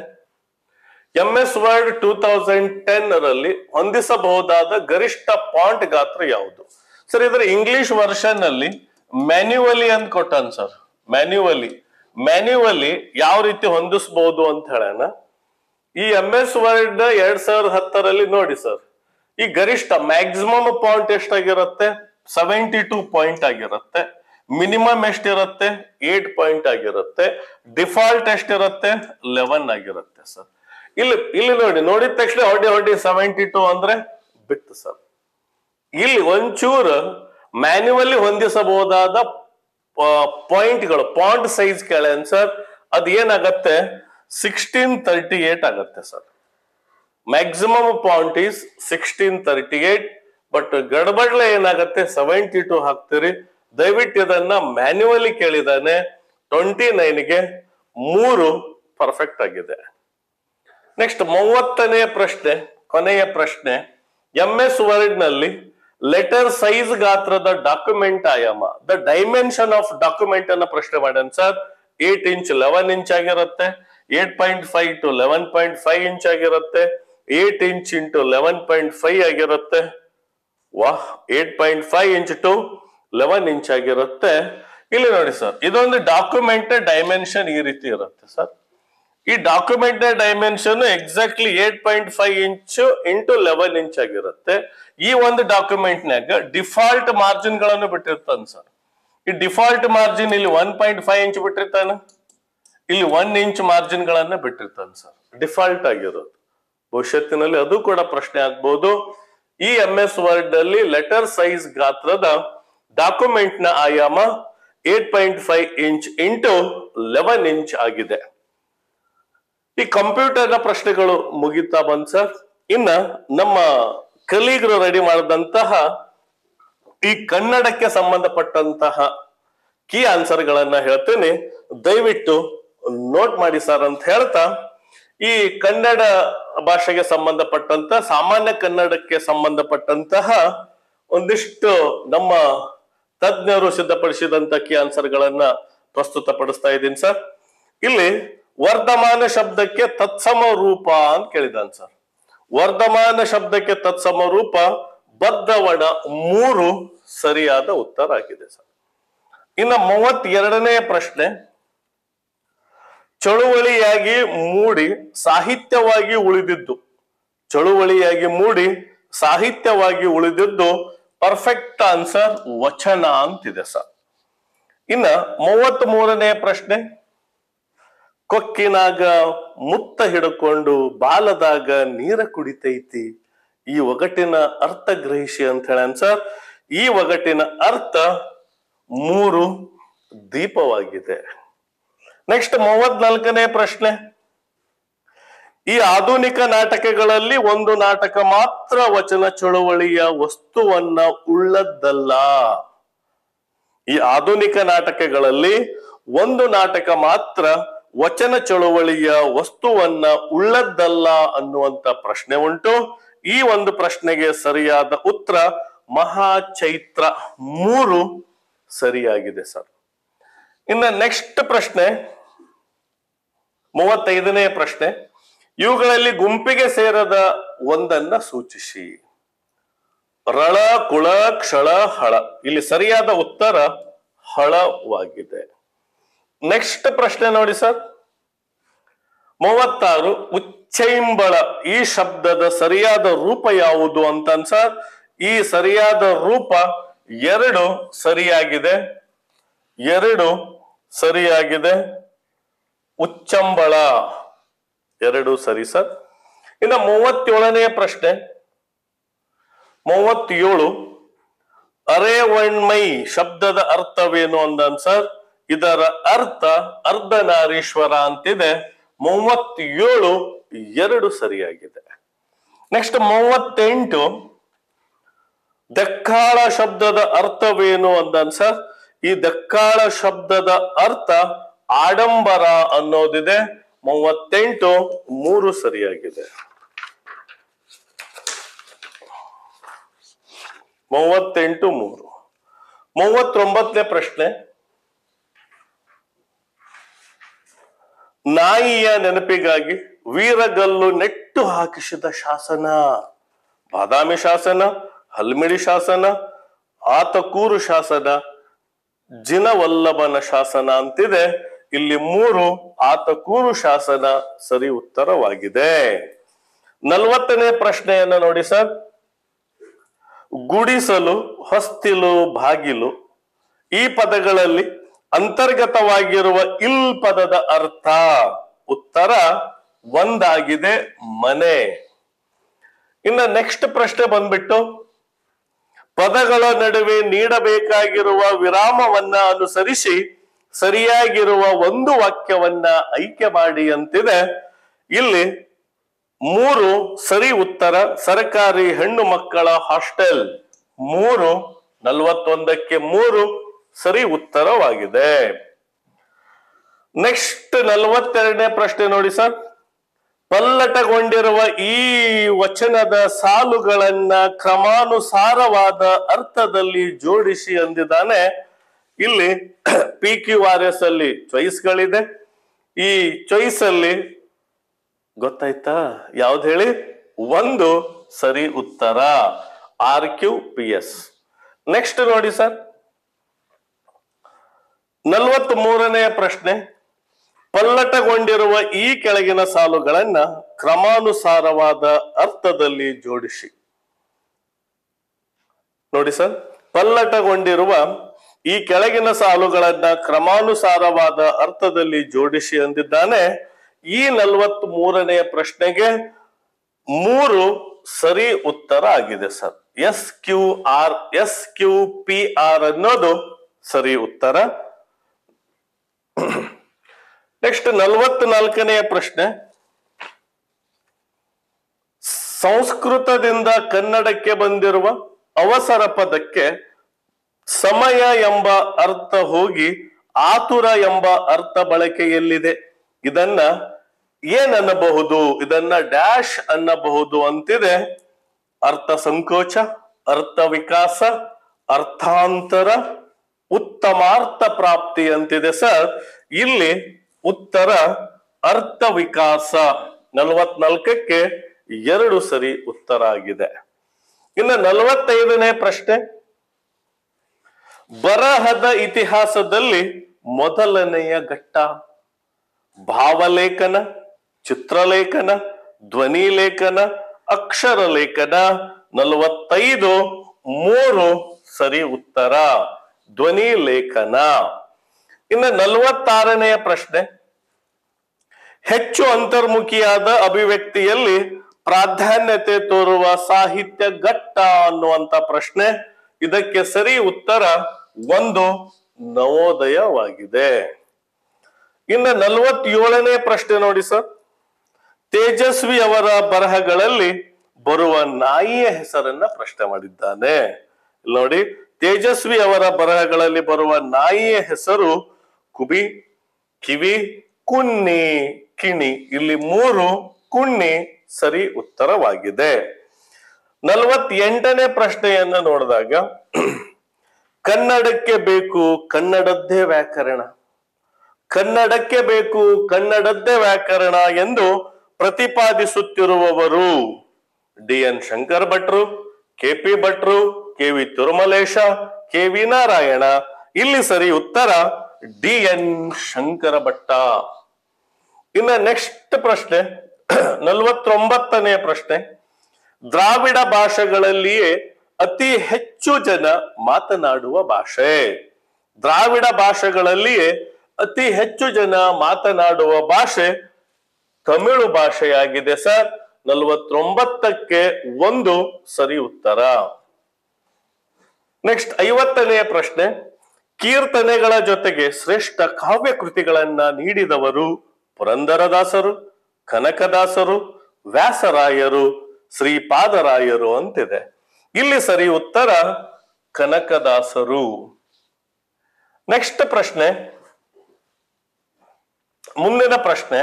M S Word two thousand ten ರಲ್ಲಿ ಹೊಂದಿಸಬಹುದಾದ ಗರಿಷ್ಠ ಪಾಂಟ್ ಗಾತ್ರ ಯಾವುದು ಸರ್ ಇದರ ಇಂಗ್ಲಿಷ್ ವರ್ಷನ್ ಅಲ್ಲಿ ಮ್ಯಾನ್ಯುವಲಿ ಅಂತ ಕೊಟ್ಟಾನ ಸರ್ ಮ್ಯಾನ್ಯುವಲಿ ಮ್ಯಾನ್ಯುವಲಿ ಯಾವ ರೀತಿ ಹೊಂದಿಸಬಹುದು ಅಂತ ಹೇಳೋಣ ಈ ಎಂ ಎಸ್ ವರ್ಡ್ ಎರಡ್ ಸಾವಿರದ ಹತ್ತರಲ್ಲಿ ನೋಡಿ ಸರ್ ಈ ಗರಿಷ್ಠ ಮ್ಯಾಕ್ಸಿಮಮ್ ಪಾಯಿಂಟ್ ಎಷ್ಟಾಗಿರುತ್ತೆ ಸೆವೆಂಟಿ ಟೂ ಪಾಯಿಂಟ್ ಆಗಿರುತ್ತೆ ಮಿನಿಮಮ್ ಎಷ್ಟಿರುತ್ತೆ ಏಟ್ ಪಾಯಿಂಟ್ ಆಗಿರುತ್ತೆ ಡಿಫಾಲ್ಟ್ ಎಷ್ಟಿರುತ್ತೆ ಲೆವೆನ್ ಆಗಿರುತ್ತೆ ಸರ್ ಇಲ್ಲಿ ಇಲ್ಲಿ ನೋಡಿ ನೋಡಿದ ತಕ್ಷಣ ಹೊಡಿ ಹೊಡಿ ಸೆವೆಂಟಿ ಟೂ ಅಂದ್ರೆ ಬಿತ್ತು ಸರ್ ಇಲ್ಲಿ ಒಂಚೂರು ಮ್ಯಾನ್ಯುವಲಿ ಹೊಂದಿಸಬಹುದಾದ ಪಾಯಿಂಟ್ಗಳು ಪಾಯಿಂಟ್ ಸೈಜ್ ಕೇಳ ಸರ್ ಅದ್ ಏನಾಗತ್ತೆ ಸಿಕ್ಸ್ಟೀನ್ ತರ್ಟಿ ಏಟ್ ಆಗತ್ತೆ sir maximum point is sixteen thirty eight but ಗಡಬಡ್ಲೆ ಏನಾಗತ್ತೆ ಸೆವೆಂಟಿ ಟೂ ಹಾಕ್ತೀರಿ ದಯವಿಟ್ಟು ಇದನ್ನ ಮ್ಯಾನ್ಯುವಲಿ ಕೇಳಿದಾನೆ ಟ್ವೆಂಟಿ ನೈನ್ಗೆ ಮೂರು ಪರ್ಫೆಕ್ಟ್ ಆಗಿದೆ ನೆಕ್ಸ್ಟ್ ಮೂವತ್ತನೇ ಪ್ರಶ್ನೆ ಕೊನೆಯ ಪ್ರಶ್ನೆ ಎಂ ಎಸ್ ವರ್ಡ್ ನಲ್ಲಿ ಲೆಟರ್ ಸೈಜ್ ಗಾತ್ರದ ಡಾಕ್ಯುಮೆಂಟ್ ಆಯಾಮ ದ ಡೈಮೆನ್ಷನ್ ಆಫ್ ಡಾಕ್ಯುಮೆಂಟ್ ಅನ್ನ ಪ್ರಶ್ನೆ ಮಾಡ್ಯಾನ sir eight inch eleven inch ಆಗಿರುತ್ತೆ eight point five to eleven point five inch ಆಗಿರುತ್ತೆ eight inch into eleven point five ಆಗಿರುತ್ತೆ ವಾಹ್ eight point five inch to eleven inch ಆಗಿರುತ್ತೆ ಇಲ್ಲಿ ನೋಡಿ ಸರ್ ಇದೊಂದು ಡಾಕ್ಯುಮೆಂಟ್ ಡೈಮೆನ್ಷನ್ ಈ ರೀತಿ ಇರುತ್ತೆ ಸರ್ ಈ document dimension exactly eight point five inch into eleven inch ಆಗಿರುತ್ತೆ ಈ ಒಂದು ಡಾಕ್ಯುಮೆಂಟ್ ನಾಗ ಡಿಫಾಲ್ಟ್ ಮಾರ್ಜಿನ್ ಗಳನ್ನು ಬಿಟ್ಟಿರ್ತಾನೆ ಸರ್ ಈ ಡಿಫಾಲ್ಟ್ ಮಾರ್ಜಿನ್ ಇಲ್ಲಿ ಒನ್ ಪಾಯಿಂಟ್ ಫೈವ್ ಇಂಚ್ ಬಿಟ್ಟಿರ್ತಾನೆ ಇಲ್ಲಿ ಒನ್ ಇಂಚ್ ಮಾರ್ಜಿನ್ ಗಳನ್ನ ಬಿಟ್ಟಿರ್ತಾನೆ ಸರ್ ಡಿಫಾಲ್ಟ್ ಆಗಿರೋದು ಭವಿಷ್ಯತ್ತಿನಲ್ಲಿ ಅದು ಕೂಡ ಪ್ರಶ್ನೆ ಆಗ್ಬಹುದು ಈ ಎಂ ಎಸ್ ವರ್ಡ್ ಅಲ್ಲಿ ಲೆಟರ್ ಸೈಜ್ ಗಾತ್ರದ ಡಾಕ್ಯುಮೆಂಟ್ ನ ಆಯಾಮ eight point five inch into eleven inch ಆಗಿದೆ ಈ ಕಂಪ್ಯೂಟರ್ ನ ಪ್ರಶ್ನೆಗಳು ಮುಗಿತಾ ಬಂದ್ ಸರ್ ಇನ್ನ ನಮ್ಮ ಕಲೀಗರು ರೆಡಿ ಮಾಡಿದಂತಹ ಈ ಕನ್ನಡಕ್ಕೆ ಸಂಬಂಧಪಟ್ಟಂತಹ ಕೀ ಆನ್ಸರ್ ಗಳನ್ನ ಹೇಳ್ತೇನೆ ದಯವಿಟ್ಟು ನೋಟ್ ಮಾಡಿ ಸರ್ ಅಂತ ಹೇಳ್ತಾ ಈ ಕನ್ನಡ ಭಾಷೆಗೆ ಸಂಬಂಧಪಟ್ಟಂತ ಸಾಮಾನ್ಯ ಕನ್ನಡಕ್ಕೆ ಸಂಬಂಧಪಟ್ಟಂತಹ ಒಂದಿಷ್ಟು ನಮ್ಮ ತಜ್ಞರು ಸಿದ್ಧಪಡಿಸಿದಂತ ಕೀ ಆನ್ಸರ್ ಗಳನ್ನ ಪ್ರಸ್ತುತಪಡಿಸ್ತಾ ಇದ್ದೀನಿ ಸರ್ ಇಲ್ಲಿ ವರ್ಧಮಾನ ಶಬ್ದಕ್ಕೆ ತತ್ಸಮ ರೂಪ ಅಂತ ಕೇಳಿದಾನ್ ಸರ್ ವರ್ಧಮಾನ ಶಬ್ದಕ್ಕೆ ತತ್ಸಮ ರೂಪ ಬದ್ಧವಣ ಮೂರು ಸರಿಯಾದ ಉತ್ತರ ಆಗಿದೆ ಸರ್ ಇನ್ನು ಮೂವತ್ತೆರಡನೇ ಪ್ರಶ್ನೆ ಚಳುವಳಿಯಾಗಿ ಮೂಡಿ ಸಾಹಿತ್ಯವಾಗಿ ಉಳಿದಿದ್ದು ಚಳುವಳಿಯಾಗಿ ಮೂಡಿ ಸಾಹಿತ್ಯವಾಗಿ ಉಳಿದಿದ್ದು ಪರ್ಫೆಕ್ಟ್ ಆನ್ಸರ್ ವಚನ ಅಂತಿದೆ ಸರ್ ಇನ್ನ ಮೂವತ್ತ್ ಮೂರನೇ ಪ್ರಶ್ನೆ ಕೊಕ್ಕಿನಾಗ ಮುತ್ತ ಹಿಡ್ಕೊಂಡು ಬಾಲದಾಗ ನೀರ ಕುಡಿತೈತಿ ಈ ಒಗಟಿನ ಅರ್ಥ ಗ್ರಹಿಸಿ ಅಂತ ಹೇಳ ಸರ್ ಈ ಒಗಟಿನ ಅರ್ಥ ಮೂರು ದೀಪವಾಗಿದೆ ನೆಕ್ಸ್ಟ್ ಮೂವತ್ನಾಲ್ಕನೇ ಪ್ರಶ್ನೆ ಈ ಆಧುನಿಕ ನಾಟಕಗಳಲ್ಲಿ ಒಂದು ನಾಟಕ ಮಾತ್ರ ವಚನ ಚಳುವಳಿಯ ವಸ್ತುವನ್ನ ಉಳ್ಳದ್ದಲ್ಲ ಈ ಆಧುನಿಕ ನಾಟಕಗಳಲ್ಲಿ ಒಂದು ನಾಟಕ ಮಾತ್ರ ವಚನ ಚಳುವಳಿಯ ವಸ್ತುವನ್ನ ಉಳ್ಳದ್ದಲ್ಲ ಅನ್ನುವಂತ ಪ್ರಶ್ನೆ ಉಂಟು ಈ ಒಂದು ಪ್ರಶ್ನೆಗೆ ಸರಿಯಾದ ಉತ್ತರ ಮಹಾಚೈತ್ರ ಮೂರು ಸರಿಯಾಗಿದೆ ಸರ್ ಇನ್ನು ನೆಕ್ಸ್ಟ್ ಪ್ರಶ್ನೆ ಮೂವತ್ತೈದನೇ ಪ್ರಶ್ನೆ ಇವುಗಳಲ್ಲಿ ಗುಂಪಿಗೆ ಸೇರದ ಒಂದನ್ನ ಸೂಚಿಸಿ ರಳ ಕುಳ ಕ್ಷಳ ಹಳ ಇಲ್ಲಿ ಸರಿಯಾದ ಉತ್ತರ ಹಳವಾಗಿದೆ ನೆಕ್ಸ್ಟ್ ಪ್ರಶ್ನೆ ನೋಡಿ ಸರ್ ಮೂವತ್ತಾರು ಉಚ್ಚೈಂಬಳ ಈ ಶಬ್ದದ ಸರಿಯಾದ ರೂಪ ಯಾವುದು ಅಂತ ಸರ್ ಈ ಸರಿಯಾದ ರೂಪ ಎರಡು ಸರಿಯಾಗಿದೆ ಎರಡು ಸರಿಯಾಗಿದೆ ಉಚ್ಚಂಬಳ ಎರಡು ಸರಿ ಸರ್ ಇನ್ನು ಮೂವತ್ತೇಳನೇ ಪ್ರಶ್ನೆ ಮೂವತ್ತೇಳು ಅರೇವಣ್ಮೈ ಶಬ್ದದ ಅರ್ಥವೇನು ಅಂದನ್ ಸರ್ ಇದರ ಅರ್ಥ ಅರ್ಧನಾರೀಶ್ವರ ಅಂತಿದೆ ಮೂವತ್ತೇಳು ಎರಡು ಸರಿಯಾಗಿದೆ ನೆಕ್ಸ್ಟ್ ಮೂವತ್ತೆಂಟು ದಕ್ಕಾಳ ಶಬ್ದದ ಅರ್ಥವೇನು ಅಂದನ್ ಸರ್ ಈ ದಕ್ಕಾಳ ಶಬ್ದದ ಅರ್ಥ ಆಡಂಬರ ಅನ್ನೋದಿದೆ ಮೂವತ್ತೆಂಟು ಮೂರು ಸರಿಯಾಗಿದೆ ಮೂವತ್ತೆಂಟು ಮೂರು ಮೂವತ್ತೊಂಬತ್ತನೇ ಪ್ರಶ್ನೆ ನಾಯಿಯ ನೆನಪಿಗಾಗಿ ವೀರಗಲ್ಲು ನೆಟ್ಟು ಹಾಕಿಸಿದ ಶಾಸನ ಬಾದಾಮಿ ಶಾಸನ ಹಲ್ಮಿಡಿ ಶಾಸನ ಆತಕೂರು ಶಾಸನ ಜಿನವಲ್ಲಭನ ಶಾಸನ ಅಂತಿದೆ ಇಲ್ಲಿ ಮೂರು ಆತಕೂರು ಶಾಸನ ಸರಿ ಉತ್ತರವಾಗಿದೆ ನಲವತ್ತನೇ ಪ್ರಶ್ನೆಯನ್ನ ನೋಡಿ ಸರ್ ಗುಡಿಸಲು ಹೊಸ್ತಿಲು ಬಾಗಿಲು ಈ ಪದಗಳಲ್ಲಿ ಅಂತರ್ಗತವಾಗಿರುವ ಇಲ್ ಪದದ ಅರ್ಥ ಉತ್ತರ ಒಂದಾಗಿದೆ ಮನೆ ಇನ್ನ ನೆಕ್ಸ್ಟ್ ಪ್ರಶ್ನೆ ಬಂದ್ಬಿಟ್ಟು ಪದಗಳ ನಡುವೆ ನೀಡಬೇಕಾಗಿರುವ ವಿರಾಮವನ್ನ ಅನುಸರಿಸಿ ಸರಿಯಾಗಿರುವ ಒಂದು ವಾಕ್ಯವನ್ನ ಆಯ್ಕೆ ಮಾಡಿ ಅಂತಿದೆ ಇಲ್ಲಿ ಮೂರು ಸರಿ ಉತ್ತರ ಸರ್ಕಾರಿ ಹೆಣ್ಣು ಮಕ್ಕಳ ಹಾಸ್ಟೆಲ್ ಮೂರು ನಲವತ್ತೊಂದಕ್ಕೆ ಮೂರು ಸರಿ ಉತ್ತರವಾಗಿದೆ ನೆಕ್ಸ್ಟ್ ನಲವತ್ತೆರಡನೇ ಪ್ರಶ್ನೆ ನೋಡಿ ಸರ್ ಪಲ್ಲಟಗೊಂಡಿರುವ ಈ ವಚನದ ಸಾಲುಗಳನ್ನ ಕ್ರಮಾನುಸಾರವಾದ ಅರ್ಥದಲ್ಲಿ ಜೋಡಿಸಿ ಅಂದಿದ್ದಾನೆ ಇಲ್ಲಿ ಪಿ ಕ್ಯೂ ಆರ್ ಎಸ್ ಅಲ್ಲಿ ಚಾಯ್ಸ್ಗಳಿದೆ ಈ ಚಾಯ್ಸ್ ಅಲ್ಲಿ ಗೊತ್ತಾಯ್ತಾ ಯಾವ್ದು ಹೇಳಿ ಒಂದು ಸರಿ ಉತ್ತರ R Q P S next ನೋಡಿ ಸರ್ ನಲವತ್ತ್ ಮೂರನೆಯ ಪ್ರಶ್ನೆ ಪಲ್ಲಟಗೊಂಡಿರುವ ಈ ಕೆಳಗಿನ ಸಾಲುಗಳನ್ನ ಕ್ರಮಾನುಸಾರವಾದ ಅರ್ಥದಲ್ಲಿ ಜೋಡಿಸಿ ನೋಡಿ ಸರ್ ಪಲ್ಲಟಗೊಂಡಿರುವ ಈ ಕೆಳಗಿನ ಸಾಲುಗಳನ್ನ ಕ್ರಮಾನುಸಾರವಾದ ಅರ್ಥದಲ್ಲಿ ಜೋಡಿಸಿ ಅಂದಿದ್ದಾನೆ ಈ ನಲವತ್ತ್ ಮೂರನೆಯ ಪ್ರಶ್ನೆಗೆ ಮೂರು ಸರಿ ಉತ್ತರ ಆಗಿದೆ sir S Q R S Q P R ಅನ್ನೋದು ಸರಿ ಉತ್ತರ ನೆಕ್ಸ್ಟ್ ನಲವತ್ನಾಲ್ಕನೆಯ ಪ್ರಶ್ನೆ ಸಂಸ್ಕೃತದಿಂದ ಕನ್ನಡಕ್ಕೆ ಬಂದಿರುವ ಅವಸರ ಪದಕ್ಕೆ ಸಮಯ ಎಂಬ ಅರ್ಥ ಹೋಗಿ ಆತುರ ಎಂಬ ಅರ್ಥ ಬಳಕೆಯಲ್ಲಿದೆ ಇದನ್ನ ಏನನ್ನಬಹುದು ಇದನ್ನ ಡ್ಯಾಶ್ ಅನ್ನಬಹುದು ಅಂತಿದೆ ಅರ್ಥ ಸಂಕೋಚ ಅರ್ಥ ವಿಕಾಸ ಅರ್ಥಾಂತರ ಉತ್ತಮಾರ್ಥ ಪ್ರಾಪ್ತಿ ಅಂತಿದೆ ಸರ್ ಇಲ್ಲಿ ಉತ್ತರ ಅರ್ಥ ವಿಕಾಸ ನಲವತ್ನಾಲ್ಕಕ್ಕೆ ಎರಡು ಸರಿ ಉತ್ತರ ಆಗಿದೆ ಇನ್ನು ನಲವತ್ತೈದನೇ ಪ್ರಶ್ನೆ ಬರಹದ ಇತಿಹಾಸದಲ್ಲಿ ಮೊದಲನೆಯ ಘಟ್ಟ ಭಾವಲೇಖನ ಚಿತ್ರಲೇಖನ ಧ್ವನಿ ಲೇಖನ ಅಕ್ಷರ ಲೇಖನ ನಲವತ್ತೈದು ಮೂರು ಸರಿ ಉತ್ತರ ಧ್ವನಿ ಲೇಖನ ಇನ್ನು ನಲವತ್ತಾರನೆಯ ಪ್ರಶ್ನೆ ಹೆಚ್ಚು ಅಂತರ್ಮುಖಿಯಾದ ಅಭಿವ್ಯಕ್ತಿಯಲ್ಲಿ ಪ್ರಾಧಾನ್ಯತೆ ತೋರುವ ಸಾಹಿತ್ಯ ಘಟ್ಟ ಅನ್ನುವಂತ ಪ್ರಶ್ನೆ ಇದಕ್ಕೆ ಸರಿ ಉತ್ತರ ಒಂದು ನವೋದಯವಾಗಿದೆ ಇನ್ನು ನಲವತ್ತೇಳನೇ ಪ್ರಶ್ನೆ ನೋಡಿ ಸರ್ ತೇಜಸ್ವಿ ಅವರ ಬರಹಗಳಲ್ಲಿ ಬರುವ ನಾಯಿಯ ಹೆಸರನ್ನ ಪ್ರಶ್ನೆ ಮಾಡಿದ್ದಾನೆ ಇಲ್ಲಿ ನೋಡಿ ತೇಜಸ್ವಿ ಅವರ ಬರಹಗಳಲ್ಲಿ ಬರುವ ನಾಯಿಯ ಹೆಸರು ಕುಬಿ ಕಿವಿ ಕುನ್ನಿ ಕಿಣಿ ಇಲ್ಲಿ ಮೂರು ಕುಣ್ಣಿ ಸರಿ ಉತ್ತರವಾಗಿದೆ ನಲವತ್ತೆಂಟನೇ ಪ್ರಶ್ನೆಯನ್ನ ನೋಡಿದಾಗ ಕನ್ನಡಕ್ಕೆ ಬೇಕು ಕನ್ನಡದ್ದೇ ವ್ಯಾಕರಣ ಕನ್ನಡಕ್ಕೆ ಬೇಕು ಕನ್ನಡದ್ದೇ ವ್ಯಾಕರಣ ಎಂದು ಪ್ರತಿಪಾದಿಸುತ್ತಿರುವವರು ಡಿ ಎನ್ ಶಂಕರ್ ಭಟ್ರು ಕೆ ಪಿ ಭಟ್ರು K V Tirumalesha K V Narayana ಇಲ್ಲಿ ಸರಿ ಉತ್ತರ ಡಿ ಎನ್ ಶಂಕರ ಭಟ್ಟ ಇನ್ನ ನೆಕ್ಸ್ಟ್ ಪ್ರಶ್ನೆ ನಲವತ್ತೊಂಬತ್ತನೆಯ ಪ್ರಶ್ನೆ ದ್ರಾವಿಡ ಭಾಷೆಗಳಲ್ಲಿಯೇ ಅತಿ ಹೆಚ್ಚು ಜನ ಮಾತನಾಡುವ ಭಾಷೆ ದ್ರಾವಿಡ ಭಾಷೆಗಳಲ್ಲಿಯೇ ಅತಿ ಹೆಚ್ಚು ಜನ ಮಾತನಾಡುವ ಭಾಷೆ ತಮಿಳು ಭಾಷೆಯಾಗಿದೆ ಸರ್ ನಲವತ್ತೊಂಬತ್ತಕ್ಕೆ ಒಂದು ಸರಿ ಉತ್ತರ ನೆಕ್ಸ್ಟ್ ಐವತ್ತನೆಯ ಪ್ರಶ್ನೆ ಕೀರ್ತನೆಗಳ ಜೊತೆಗೆ ಶ್ರೇಷ್ಠ ಕಾವ್ಯ ಕೃತಿಗಳನ್ನ ನೀಡಿದವರು ಪುರಂದರದಾಸರು ಕನಕದಾಸರು ವ್ಯಾಸರಾಯರು ಶ್ರೀಪಾದರಾಯರು ಅಂತಿದೆ ಇಲ್ಲಿ ಸರಿ ಉತ್ತರ ಕನಕದಾಸರು ನೆಕ್ಸ್ಟ್ ಪ್ರಶ್ನೆ ಮುಂದಿನ ಪ್ರಶ್ನೆ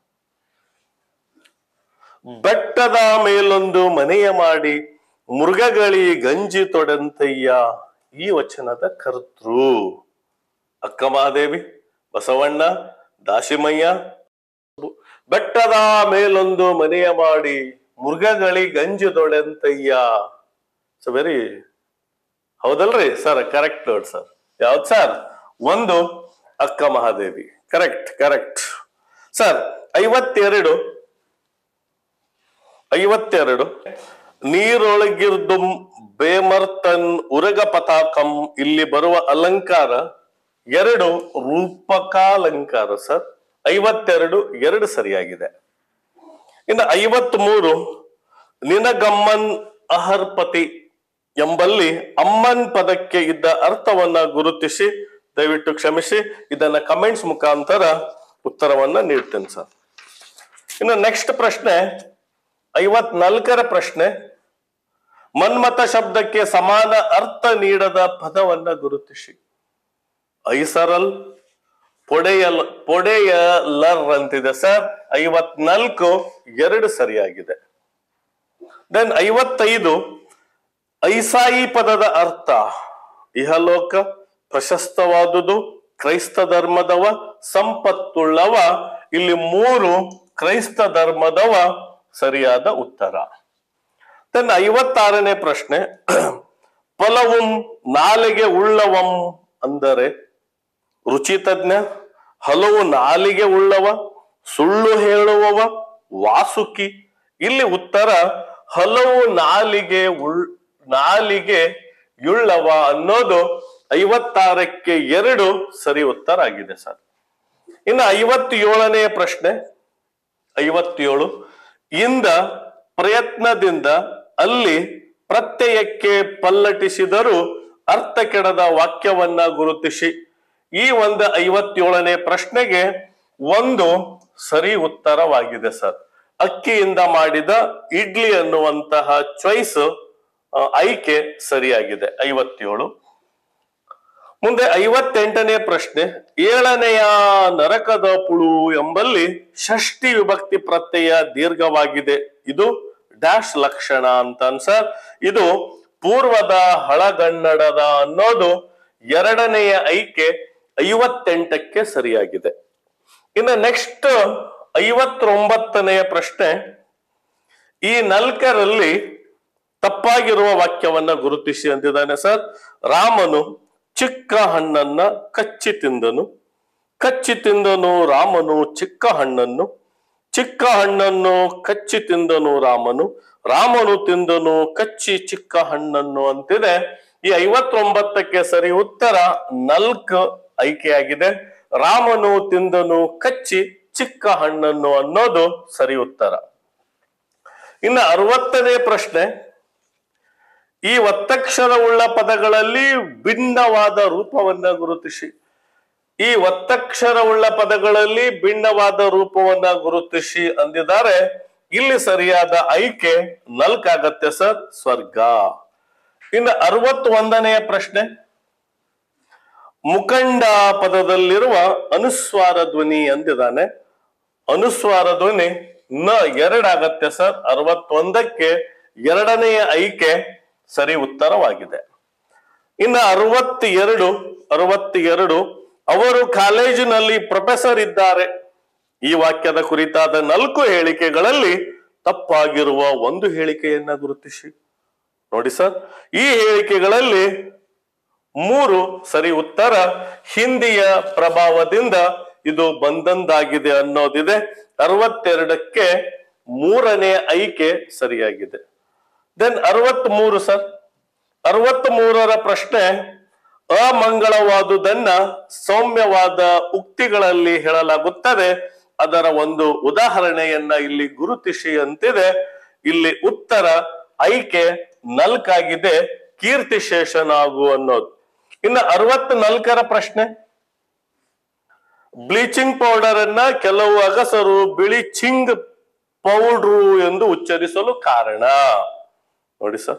ಬೆಟ್ಟದ ಮೇಲೊಂದು ಮನೆಯ ಮಾಡಿ ಮೃಗಗಳಿ ಗಂಜಿ ತೊಡಂತಯ್ಯ ಈ ವಚನದ ಕರ್ತೃ ಅಕ್ಕ ಮಹಾದೇವಿ ಬಸವಣ್ಣ ದಾಸಿಮಯ್ಯ ಬೆಟ್ಟದ ಮೇಲೊಂದು ಮನೆಯ ಮಾಡಿ ಮೃಗಗಳಿ ಗಂಜಿ ತೊಡಂತಯ್ಯ ಸೊ ವೆರಿ ಹೌದಲ್ರಿ ಸರ್ ಕರೆಕ್ಟ್ ನೋಡ್ ಸರ್ ಯಾವ್ದು ಸರ್ ಒಂದು Akka Mahadevi correct correct sir ಐವತ್ತೆರಡು ಐವತ್ತೆರಡು ನೀರೊಳಗಿರ್ದು ಬೇಮರ್ತನ್ ಉರಗ ಪತಾಕಂ ಇಲ್ಲಿ ಬರುವ ಅಲಂಕಾರ ಎರಡು ರೂಪಕಾಲಂಕಾರ ಸರ್ ಐವತ್ತೆರಡು ಎರಡು ಸರಿಯಾಗಿದೆ ಇನ್ನು ಐವತ್ ಮೂರು ನಿನಗಮ್ಮನ್ ಅಹರ್ಪತಿ ಎಂಬಲ್ಲಿ ಅಮ್ಮನ್ ಪದಕ್ಕೆ ಇದ್ದ ಅರ್ಥವನ್ನ ಗುರುತಿಸಿ ದಯವಿಟ್ಟು ಕ್ಷಮಿಸಿ ಇದನ್ನ ಕಮೆಂಟ್ಸ್ ಮುಖಾಂತರ ಉತ್ತರವನ್ನ ನೀಡ್ತೇನೆ ಸರ್ ಇನ್ನು ನೆಕ್ಸ್ಟ್ ಪ್ರಶ್ನೆ ಐವತ್ನಾಲ್ಕರ ಪ್ರಶ್ನೆ ಮನ್ಮತ ಶಬ್ದಕ್ಕೆ ಸಮಾನ ಅರ್ಥ ನೀಡದ ಪದವನ್ನ ಗುರುತಿಸಿ ಐಸರಲ್ ಪೊಡೆಯಲ್ ಪೊಡೆಯಲರ್ ಅಂತಿದೆ ಸರ್ ಐವತ್ನಾಲ್ಕು ಎರಡು ಸರಿಯಾಗಿದೆ ದೆನ್ ಐವತ್ತೈದು ಐಸಾಯಿ ಪದದ ಅರ್ಥ ಇಹಲೋಕ ಪ್ರಶಸ್ತವಾದುದು ಕ್ರೈಸ್ತ ಧರ್ಮದವ ಸಂಪತ್ತುಳ್ಳವ ಇಲ್ಲಿ ಮೂರು ಕ್ರೈಸ್ತ ಧರ್ಮದವ ಸರಿಯಾದ ಉತ್ತರ ದೆನ್ ಐವತ್ತಾರನೇ ಪ್ರಶ್ನೆ ಫಲವುಂ ನಾಲಿಗೆ ಉಳ್ಳವಂ ಅಂದರೆ ರುಚಿ ತಜ್ಞ ಹಲವು ನಾಲಿಗೆ ಉಳ್ಳವ ಸುಳ್ಳು ಹೇಳುವವ ವಾಸುಕಿ ಇಲ್ಲಿ ಉತ್ತರ ಹಲವು ನಾಲಿಗೆ ಉಳ್ ನಾಲಿಗೆ ಯುಳ್ಳವ ಅನ್ನೋದು ಐವತ್ತಾರಕ್ಕೆ ಎರಡು ಸರಿ ಉತ್ತರ ಆಗಿದೆ ಸರ್ ಇನ್ನು ಐವತ್ತೇಳನೇ ಪ್ರಶ್ನೆ ಐವತ್ತೇಳು ಇಂದ ಪ್ರಯತ್ನದಿಂದ ಅಲ್ಲಿ ಪ್ರತ್ಯಯಕ್ಕೆ ಪಲ್ಲಟಿಸಿದರೂ ಅರ್ಥ ಕೆಡದ ವಾಕ್ಯವನ್ನ ಗುರುತಿಸಿ ಈ ಒಂದು ಐವತ್ತೇಳನೇ ಪ್ರಶ್ನೆಗೆ ಒಂದು ಸರಿ ಉತ್ತರವಾಗಿದೆ ಸರ್ ಅಕ್ಕಿಯಿಂದ ಮಾಡಿದ ಇಡ್ಲಿ ಅನ್ನುವಂತಹ ಚಾಯ್ಸ್ ಆಯ್ಕೆ ಸರಿಯಾಗಿದೆ ಐವತ್ತೇಳು ಮುಂದೆ ಐವತ್ತೆಂಟನೇ ಪ್ರಶ್ನೆ ಏಳನೆಯ ನರಕದ ಪುಳು ಎಂಬಲ್ಲಿ ಷಷ್ಠಿ ವಿಭಕ್ತಿ ಪ್ರತ್ಯಯ ದೀರ್ಘವಾಗಿದೆ ಇದು ಡ್ಯಾಶ್ ಲಕ್ಷಣ ಅಂತ ಅನ್ಸರ್ ಇದು ಪೂರ್ವದ ಹಳಗನ್ನಡದ ಅನ್ನೋದು ಎರಡನೆಯ ಐಕೆ ಐವತ್ತೆಂಟಕ್ಕೆ ಸರಿಯಾಗಿದೆ ಇನ್ನು ನೆಕ್ಸ್ಟ್ ಐವತ್ತೊಂಬತ್ತನೆಯ ಪ್ರಶ್ನೆ ಈ ನಾಲ್ಕರಲ್ಲಿ ತಪ್ಪಾಗಿರುವ ವಾಕ್ಯವನ್ನ ಗುರುತಿಸಿ ಅಂತಿದ್ದಾನೆ ಸರ್ ರಾಮನು ಚಿಕ್ಕ ಹಣ್ಣನ್ನ ಕಚ್ಚಿ ತಿಂದನು ಕಚ್ಚಿ ತಿಂದನು ರಾಮನು ಚಿಕ್ಕ ಹಣ್ಣನ್ನು ಚಿಕ್ಕ ಹಣ್ಣನ್ನು ಕಚ್ಚಿ ತಿಂದನು ರಾಮನು ರಾಮನು ತಿಂದನು ಕಚ್ಚಿ ಚಿಕ್ಕ ಹಣ್ಣನ್ನು ಅಂತಿದೆ ಈ ಐವತ್ತೊಂಬತ್ತಕ್ಕೆ ಸರಿ ಉತ್ತರ ನಲ್ಕ್ ಆಯ್ಕೆಯಾಗಿದೆ ರಾಮನು ತಿಂದನು ಕಚ್ಚಿ ಚಿಕ್ಕ ಹಣ್ಣನ್ನು ಅನ್ನೋದು ಸರಿ ಉತ್ತರ ಇನ್ನು ಅರವತ್ತನೇ ಪ್ರಶ್ನೆ ಈ ಒತ್ತಕ್ಷರವುಳ್ಳ ಪದಗಳಲ್ಲಿ ಭಿನ್ನವಾದ ರೂಪವನ್ನ ಗುರುತಿಸಿ ಈ ಒತ್ತಕ್ಷರವುಳ್ಳ ಪದಗಳಲ್ಲಿ ಭಿನ್ನವಾದ ರೂಪವನ್ನ ಗುರುತಿಸಿ ಅಂದಿದ್ದಾರೆ ಇಲ್ಲಿ ಸರಿಯಾದ ಆಯ್ಕೆ ನಲ್ಕಾಗತ್ತೆ ಸರ್ ಸ್ವರ್ಗ ಇನ್ನು ಅರವತ್ತೊಂದನೆಯ ಪ್ರಶ್ನೆ ಮುಖಂಡ ಪದದಲ್ಲಿರುವ ಅನುಸ್ವಾರ ಧ್ವನಿ ಅಂದಿದ್ದಾನೆ ಅನುಸ್ವಾರ ಧ್ವನಿ ನ ಎರಡಾಗತ್ತೆ ಸರ್ ಅರವತ್ತೊಂದಕ್ಕೆ ಎರಡನೆಯ ಆಯ್ಕೆ ಸರಿ ಉತ್ತರವಾಗಿದೆ ಇನ್ನು ಅರವತ್ತೆರಡು ಅರವತ್ತೆರಡು ಅವರು ಕಾಲೇಜಿನಲ್ಲಿ ಪ್ರೊಫೆಸರ್ ಇದ್ದಾರೆ ಈ ವಾಕ್ಯದ ಕುರಿತಾದ ನಾಲ್ಕು ಹೇಳಿಕೆಗಳಲ್ಲಿ ತಪ್ಪಾಗಿರುವ ಒಂದು ಹೇಳಿಕೆಯನ್ನ ಗುರುತಿಸಿ ನೋಡಿ ಸರ್ ಈ ಹೇಳಿಕೆಗಳಲ್ಲಿ ಮೂರು ಸರಿ ಉತ್ತರ ಹಿಂದಿಯ ಪ್ರಭಾವದಿಂದ ಇದು ಬಂದಂದಾಗಿದೆ ಅನ್ನೋದಿದೆ ಅರವತ್ತೆರಡಕ್ಕೆ ಮೂರನೇ ಆಯ್ಕೆ ಸರಿಯಾಗಿದೆ ದೆನ್ ಅರವತ್ ಮೂರು ಸರ್ ಅರವತ್ ಮೂರರ ಪ್ರಶ್ನೆ ಅಮಂಗಳವಾದುದನ್ನ ಸೌಮ್ಯವಾದ ಉಕ್ತಿಗಳಲ್ಲಿ ಹೇಳಲಾಗುತ್ತದೆ ಅದರ ಒಂದು ಉದಾಹರಣೆಯನ್ನ ಇಲ್ಲಿ ಗುರುತಿಸಿ ಅಂತಿದೆ ಇಲ್ಲಿ ಉತ್ತರ ಆಯ್ಕೆ ನಲ್ಕಾಗಿದೆ ಕೀರ್ತಿಶೇಷನಾಗು ಅನ್ನೋದು ಇನ್ನು ಅರವತ್ನಾಲ್ಕರ ಪ್ರಶ್ನೆ ಬ್ಲೀಚಿಂಗ್ ಪೌಡರ್ ಅನ್ನ ಕೆಲವು ಅಗಸರು ಬಿಳಿಚಿಂಗ್ ಪೌಡ್ರು ಎಂದು ಉಚ್ಚರಿಸಲು ಕಾರಣ ನೋಡಿ ಸರ್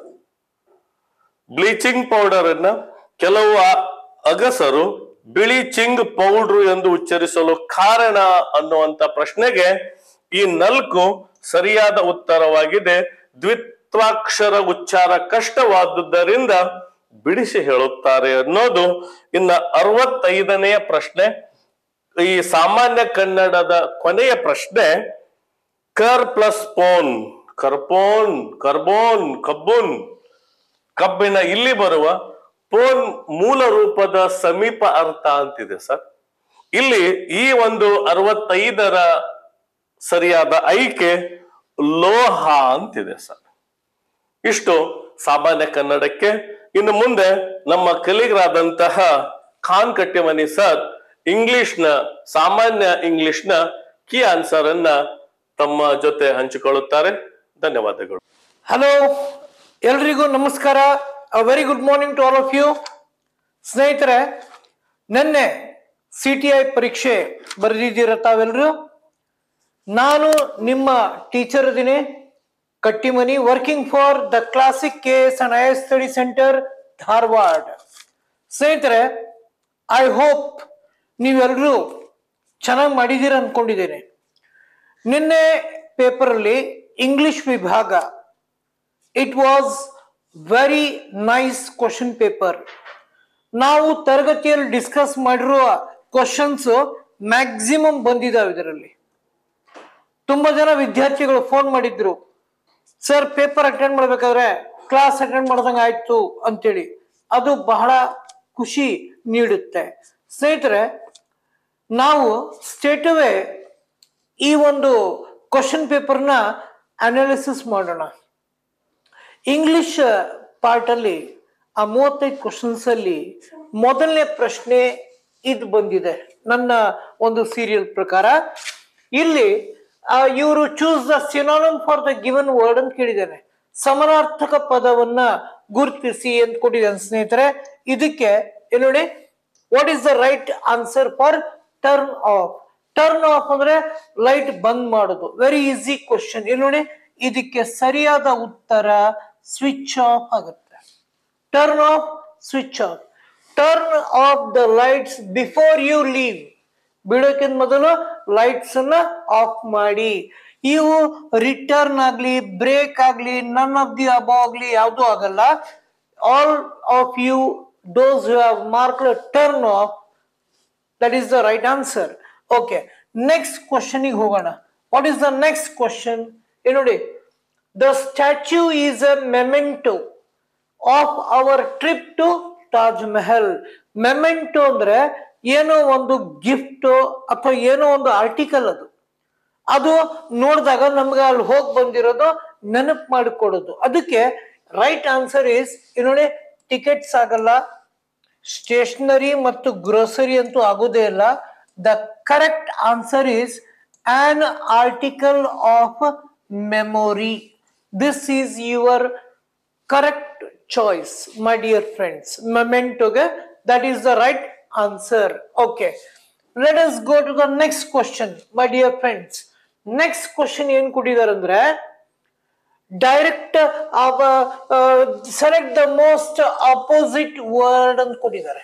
ಬ್ಲೀಚಿಂಗ್ ಪೌಡರ್ ಅನ್ನ ಕೆಲವು ಅ- ಅಗಸರು ಬಿಳಿ ಚಿಂಗ್ ಪೌಡ್ರು ಎಂದು ಉಚ್ಚರಿಸಲು ಕಾರಣ ಅನ್ನುವಂತ ಪ್ರಶ್ನೆಗೆ ಈ ನಾಲ್ಕು ಸರಿಯಾದ ಉತ್ತರವಾಗಿದೆ ದ್ವಿತ್ವಾಕ್ಷರ ಉಚ್ಚಾರ ಕಷ್ಟವಾದುದರಿಂದ ಬಿಡಿಸಿ ಹೇಳುತ್ತಾರೆ ಅನ್ನೋದು ಇನ್ನ ಅರವತ್ತೈದನೆಯ ಪ್ರಶ್ನೆ ಈ ಸಾಮಾನ್ಯ ಕನ್ನಡದ ಕೊನೆಯ ಪ್ರಶ್ನೆ ಕರ್ ಪ್ಲಸ್ ಪೋನ್ ಕರ್ಪೋನ್ ಕರ್ಬೋನ್ ಕಬ್ಬುನ್ ಕಬ್ಬಿಣ ಇಲ್ಲಿ ಬರುವ ಪೋನ್ ಮೂಲ ರೂಪದ ಸಮೀಪ ಅರ್ಥ ಅಂತಿದೆ ಸರ್ ಇಲ್ಲಿ ಈ ಒಂದು ಅರವತ್ತೈದರ ಸರಿಯಾದ ಆಯ್ಕೆ ಲೋಹ ಅಂತಿದೆ ಸರ್ ಇಷ್ಟು ಸಾಮಾನ್ಯ ಕನ್ನಡಕ್ಕೆ ಇನ್ನು ಮುಂದೆ ನಮ್ಮ ಕಲಿಗರಾದಂತಹ ಖಾನ್ ಕಟ್ಟಿಮನಿ ಸರ್ ಇಂಗ್ಲಿಷ್ನ ಸಾಮಾನ್ಯ ಇಂಗ್ಲಿಷ್ನ ಕೀ ಆನ್ಸರ್ ಅನ್ನ ತಮ್ಮ ಜೊತೆ ಹಂಚಿಕೊಳ್ಳುತ್ತಾರೆ ಧನ್ಯವಾದಗಳು ಹಲೋ ಎಲ್ರಿಗೂ ನಮಸ್ಕಾರ very good morning to all of you ಸ್ನೇಹಿತರೆ ನಿನ್ನೆ ಸಿ ಟಿ ಐ ಪರೀಕ್ಷೆ ಬರೆದಿದ್ದೀರ ತಾವೆಲ್ಲರೂ ನಾನು ನಿಮ್ಮ ಟೀಚರ್ ಇದೀನಿ Kattimani working for the Classic K S and I S Study Centre Dharwad ಸ್ನೇಹಿತರೆ ಐ ಹೋಪ್ ನೀವೆಲ್ಲರೂ ಚೆನ್ನಾಗಿ ಮಾಡಿದ್ದೀರ ಅನ್ಕೊಂಡಿದ್ದೀನಿ ನಿನ್ನೆ ಪೇಪರಲ್ಲಿ ಇಂಗ್ಲಿಷ್ ವಿಭಾಗ it was very nice question paper ನಾವು ತರಗತಿಯಲ್ಲಿ ಡಿಸ್ಕಸ್ ಮಾಡಿರುವ ಕ್ವಶನ್ಸ್ ಮ್ಯಾಕ್ಸಿಮಮ್ ಬಂದಿದ್ದಾವೆ ಇದರಲ್ಲಿ ತುಂಬಾ ಜನ ವಿದ್ಯಾರ್ಥಿಗಳು ಫೋನ್ ಮಾಡಿದ್ರು ಸರ್ ಪೇಪರ್ ಅಟೆಂಡ್ ಮಾಡ್ಬೇಕಾದ್ರೆ ಕ್ಲಾಸ್ ಅಟೆಂಡ್ ಮಾಡ್ದಂಗೆ ಆಯ್ತು ಅಂತೇಳಿ ಅದು ಬಹಳ ಖುಷಿ ನೀಡುತ್ತೆ ಸ್ನೇಹಿತರೆ ನಾವು ಸ್ಟೇಟವೇ ಈ ಒಂದು ಕ್ವಶನ್ ಪೇಪರ್ನ ಅನಾಲಿಸಿಸ್ ಮಾಡೋಣ ಇಂಗ್ಲಿಷ್ ಪಾರ್ಟ್ ಅಲ್ಲಿ ಆ ಮೂವತ್ತೈದು ಕ್ವಶನ್ಸ್ ಅಲ್ಲಿ ಮೊದಲನೇ ಪ್ರಶ್ನೆ ಇದು ಬಂದಿದೆ ನನ್ನ ಒಂದು ಸೀರಿಯಲ್ ಪ್ರಕಾರ ಇಲ್ಲಿ ಇವರು choose the synonym for the given word ಅಂತ ಕೇಳಿದ್ದೇನೆ ಸಮನಾರ್ಥಕ ಪದವನ್ನ ಗುರುತಿಸಿ ಅಂತ ಕೊಟ್ಟಿದ್ದಾನೆ ಸ್ನೇಹಿತರೆ ಇದಕ್ಕೆ ಇಲ್ಲಿ ನೋಡಿ what is the right answer for turn off turn off ಅಂದ್ರೆ ಲೈಟ್ ಬಂದ್ ಮಾಡೋದು ವೆರಿ ಈಸಿ ಕ್ವಶನ್ ಇಲ್ಲಿ ನೋಡಿ ಇದಕ್ಕೆ ಸರಿಯಾದ ಉತ್ತರ ಸ್ವಿಚ್ ಆಫ್ ಆಗುತ್ತೆ turn off switch off turn off the lights before you leave ಬಿಡೋಕ್ಕಿಂತ ಮೊದಲು ಲೈಟ್ಸ್ ಅನ್ನ ಆಫ್ ಮಾಡಿ ಇವು ರಿಟರ್ನ್ ಆಗ್ಲಿ ಬ್ರೇಕ್ ಆಗ್ಲಿ ನನ್ ಆಫ್ ದಿ ಅಬೋ ಆಗ್ಲಿ ಯಾವುದು ಆಗಲ್ಲ all of you those you have mark turn off that is the right answer okay next question ಹೋಗೋಣ what is the next question ಏನು ನೋಡಿ the statue is a memento of our trip to Taj Mahal memento ಅಂದ್ರೆ ಏನೋ ಒಂದು gift ಅಥವಾ ಏನೋ ಒಂದು article ಅದು ಅದು ನೋಡಿದಾಗ ನಮ್ಗೆ ಅಲ್ಲಿ ಹೋಗಿ ಬಂದಿರೋದು ನೆನಪು ಮಾಡಿಕೊಡೋದು ಅದಕ್ಕೆ ರೈಟ್ ಆನ್ಸರ್ ಈಸ್ ನೋಡಿ ಟಿಕೆಟ್ಸ್ ಆಗಲ್ಲ ಸ್ಟೇಷನರಿ ಮತ್ತು ಗ್ರೋಸರಿ ಅಂತೂ ಆಗುದೇ ಇಲ್ಲ the correct answer is an article of memory this is your correct choice my dear friends ಮೆಮೆಂಟೋಗೆ that is the right answer okay let us go to the next question my dear friends next question ಏನ್ ಕೊಟ್ಟಿದ್ದಾರೆ ಅಂದ್ರೆ direct select the most opposite word ಅಂತ ಕೊಟ್ಟಿದ್ದಾರೆ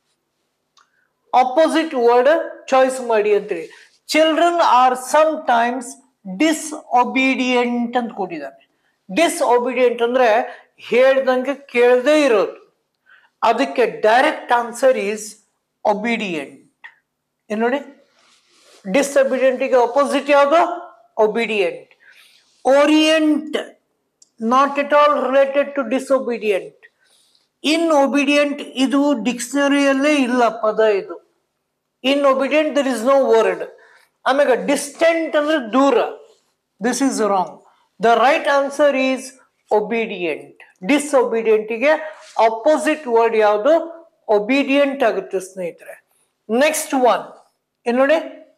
opposite word choice ಮಾಡಿ ಅಂತೇಳಿ children are some times disobedient ಅಂತ ಕೊಟ್ಟಿದ್ದಾರೆ ಡಿಸ್ಒಬಿಡಿಯಂಟ್ ಅಂದ್ರೆ ಹೇಳ್ದಂಗೆ ಕೇಳದೇ ಇರೋದು ಅದಕ್ಕೆ ಡೈರೆಕ್ಟ್ ಆನ್ಸರ್ ಈಸ್ ಒಬಿಡಿಯಂಟ್ ಏನ್ ನೋಡಿ ಡಿಸ್ಒಬಿಡಿಯಂಟಿಗೆ ಅಪೋಸಿಟ್ ಯಾವುದು obedient orient not at all related to disobedient in obedient ಇದು ಡಿಕ್ಷನರಿಯಲ್ಲೇ ಇಲ್ಲ ಪದ ಇದು in obedient there is no word ಆಮೇಲೆ ಡಿಸ್ಟೆಂಟ್ ಅಂದ್ರೆ ದೂರ this is wrong the right answer is obedient ಡಿಸ್ಒಬಿಡಿಯಂಟಿಗೆ ಅಪೋಸಿಟ್ ವರ್ಡ್ ಯಾವುದು ಒಬಿಡಿಯಂಟ್ ಆಗುತ್ತೆ ಸ್ನೇಹಿತರೆ ನೆಕ್ಸ್ಟ್ ಒನ್ ಏನ್ ನೋಡಿ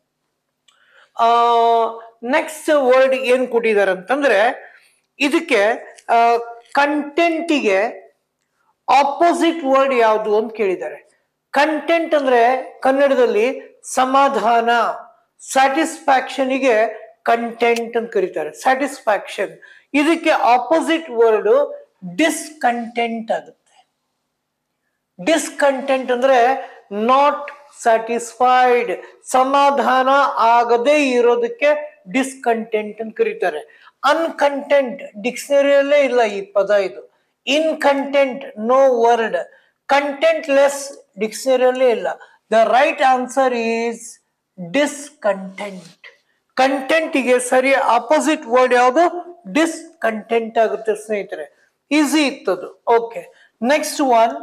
ನೆಕ್ಸ್ಟ್ ವರ್ಡ್ ಏನ್ ಕೊಟ್ಟಿದ್ದಾರೆ ಅಂತಂದ್ರೆ ಇದಕ್ಕೆ ಕಂಟೆಂಟಿಗೆ ಆಪೋಸಿಟ್ ವರ್ಡ್ ಯಾವುದು ಅಂತ ಕೇಳಿದ್ದಾರೆ ಕಂಟೆಂಟ್ ಅಂದ್ರೆ ಕನ್ನಡದಲ್ಲಿ ಸಮಾಧಾನ ಸ್ಯಾಟಿಸ್ಫ್ಯಾಕ್ಷನ್ಗೆ ಕಂಟೆಂಟ್ ಅಂತ ಕರೀತಾರೆ ಸ್ಯಾಟಿಸ್ಫ್ಯಾಕ್ಷನ್ ಇದಕ್ಕೆ ಆಪೋಸಿಟ್ ವರ್ಡ್ ಡಿಸ್ಕಂಟೆಂಟ್ ಆಗುತ್ತೆ ಡಿಸ್ಕಂಟೆಂಟ್ ಅಂದ್ರೆ ನಾಟ್ ಸ್ಯಾಟಿಸ್ಫೈಡ್ ಸಮಾಧಾನ ಆಗದೇ ಇರೋದಕ್ಕೆ ಡಿಸ್ಕಂಟೆಂಟ್ ಅಂತ ಕರೀತಾರೆ ಅನ್ಕಂಟೆಂಟ್ ಡಿಕ್ಷನರಿಯಲ್ಲೇ ಇಲ್ಲ ಈ ಪದ ಇದು incontent no word content less ಡಿಕ್ಷನರಿಯಲ್ಲೇ ಇಲ್ಲ the right answer is discontent ಕಂಟೆಂಟ್ಗೆ ಸರಿ ಆಪೋಸಿಟ್ ವರ್ಡ್ ಯಾವುದು ಡಿಸ್ಕಂಟೆಂಟ್ ಆಗುತ್ತೆ ಸ್ನೇಹಿತರೆ ಈಸಿ ಇತ್ತದು okay next one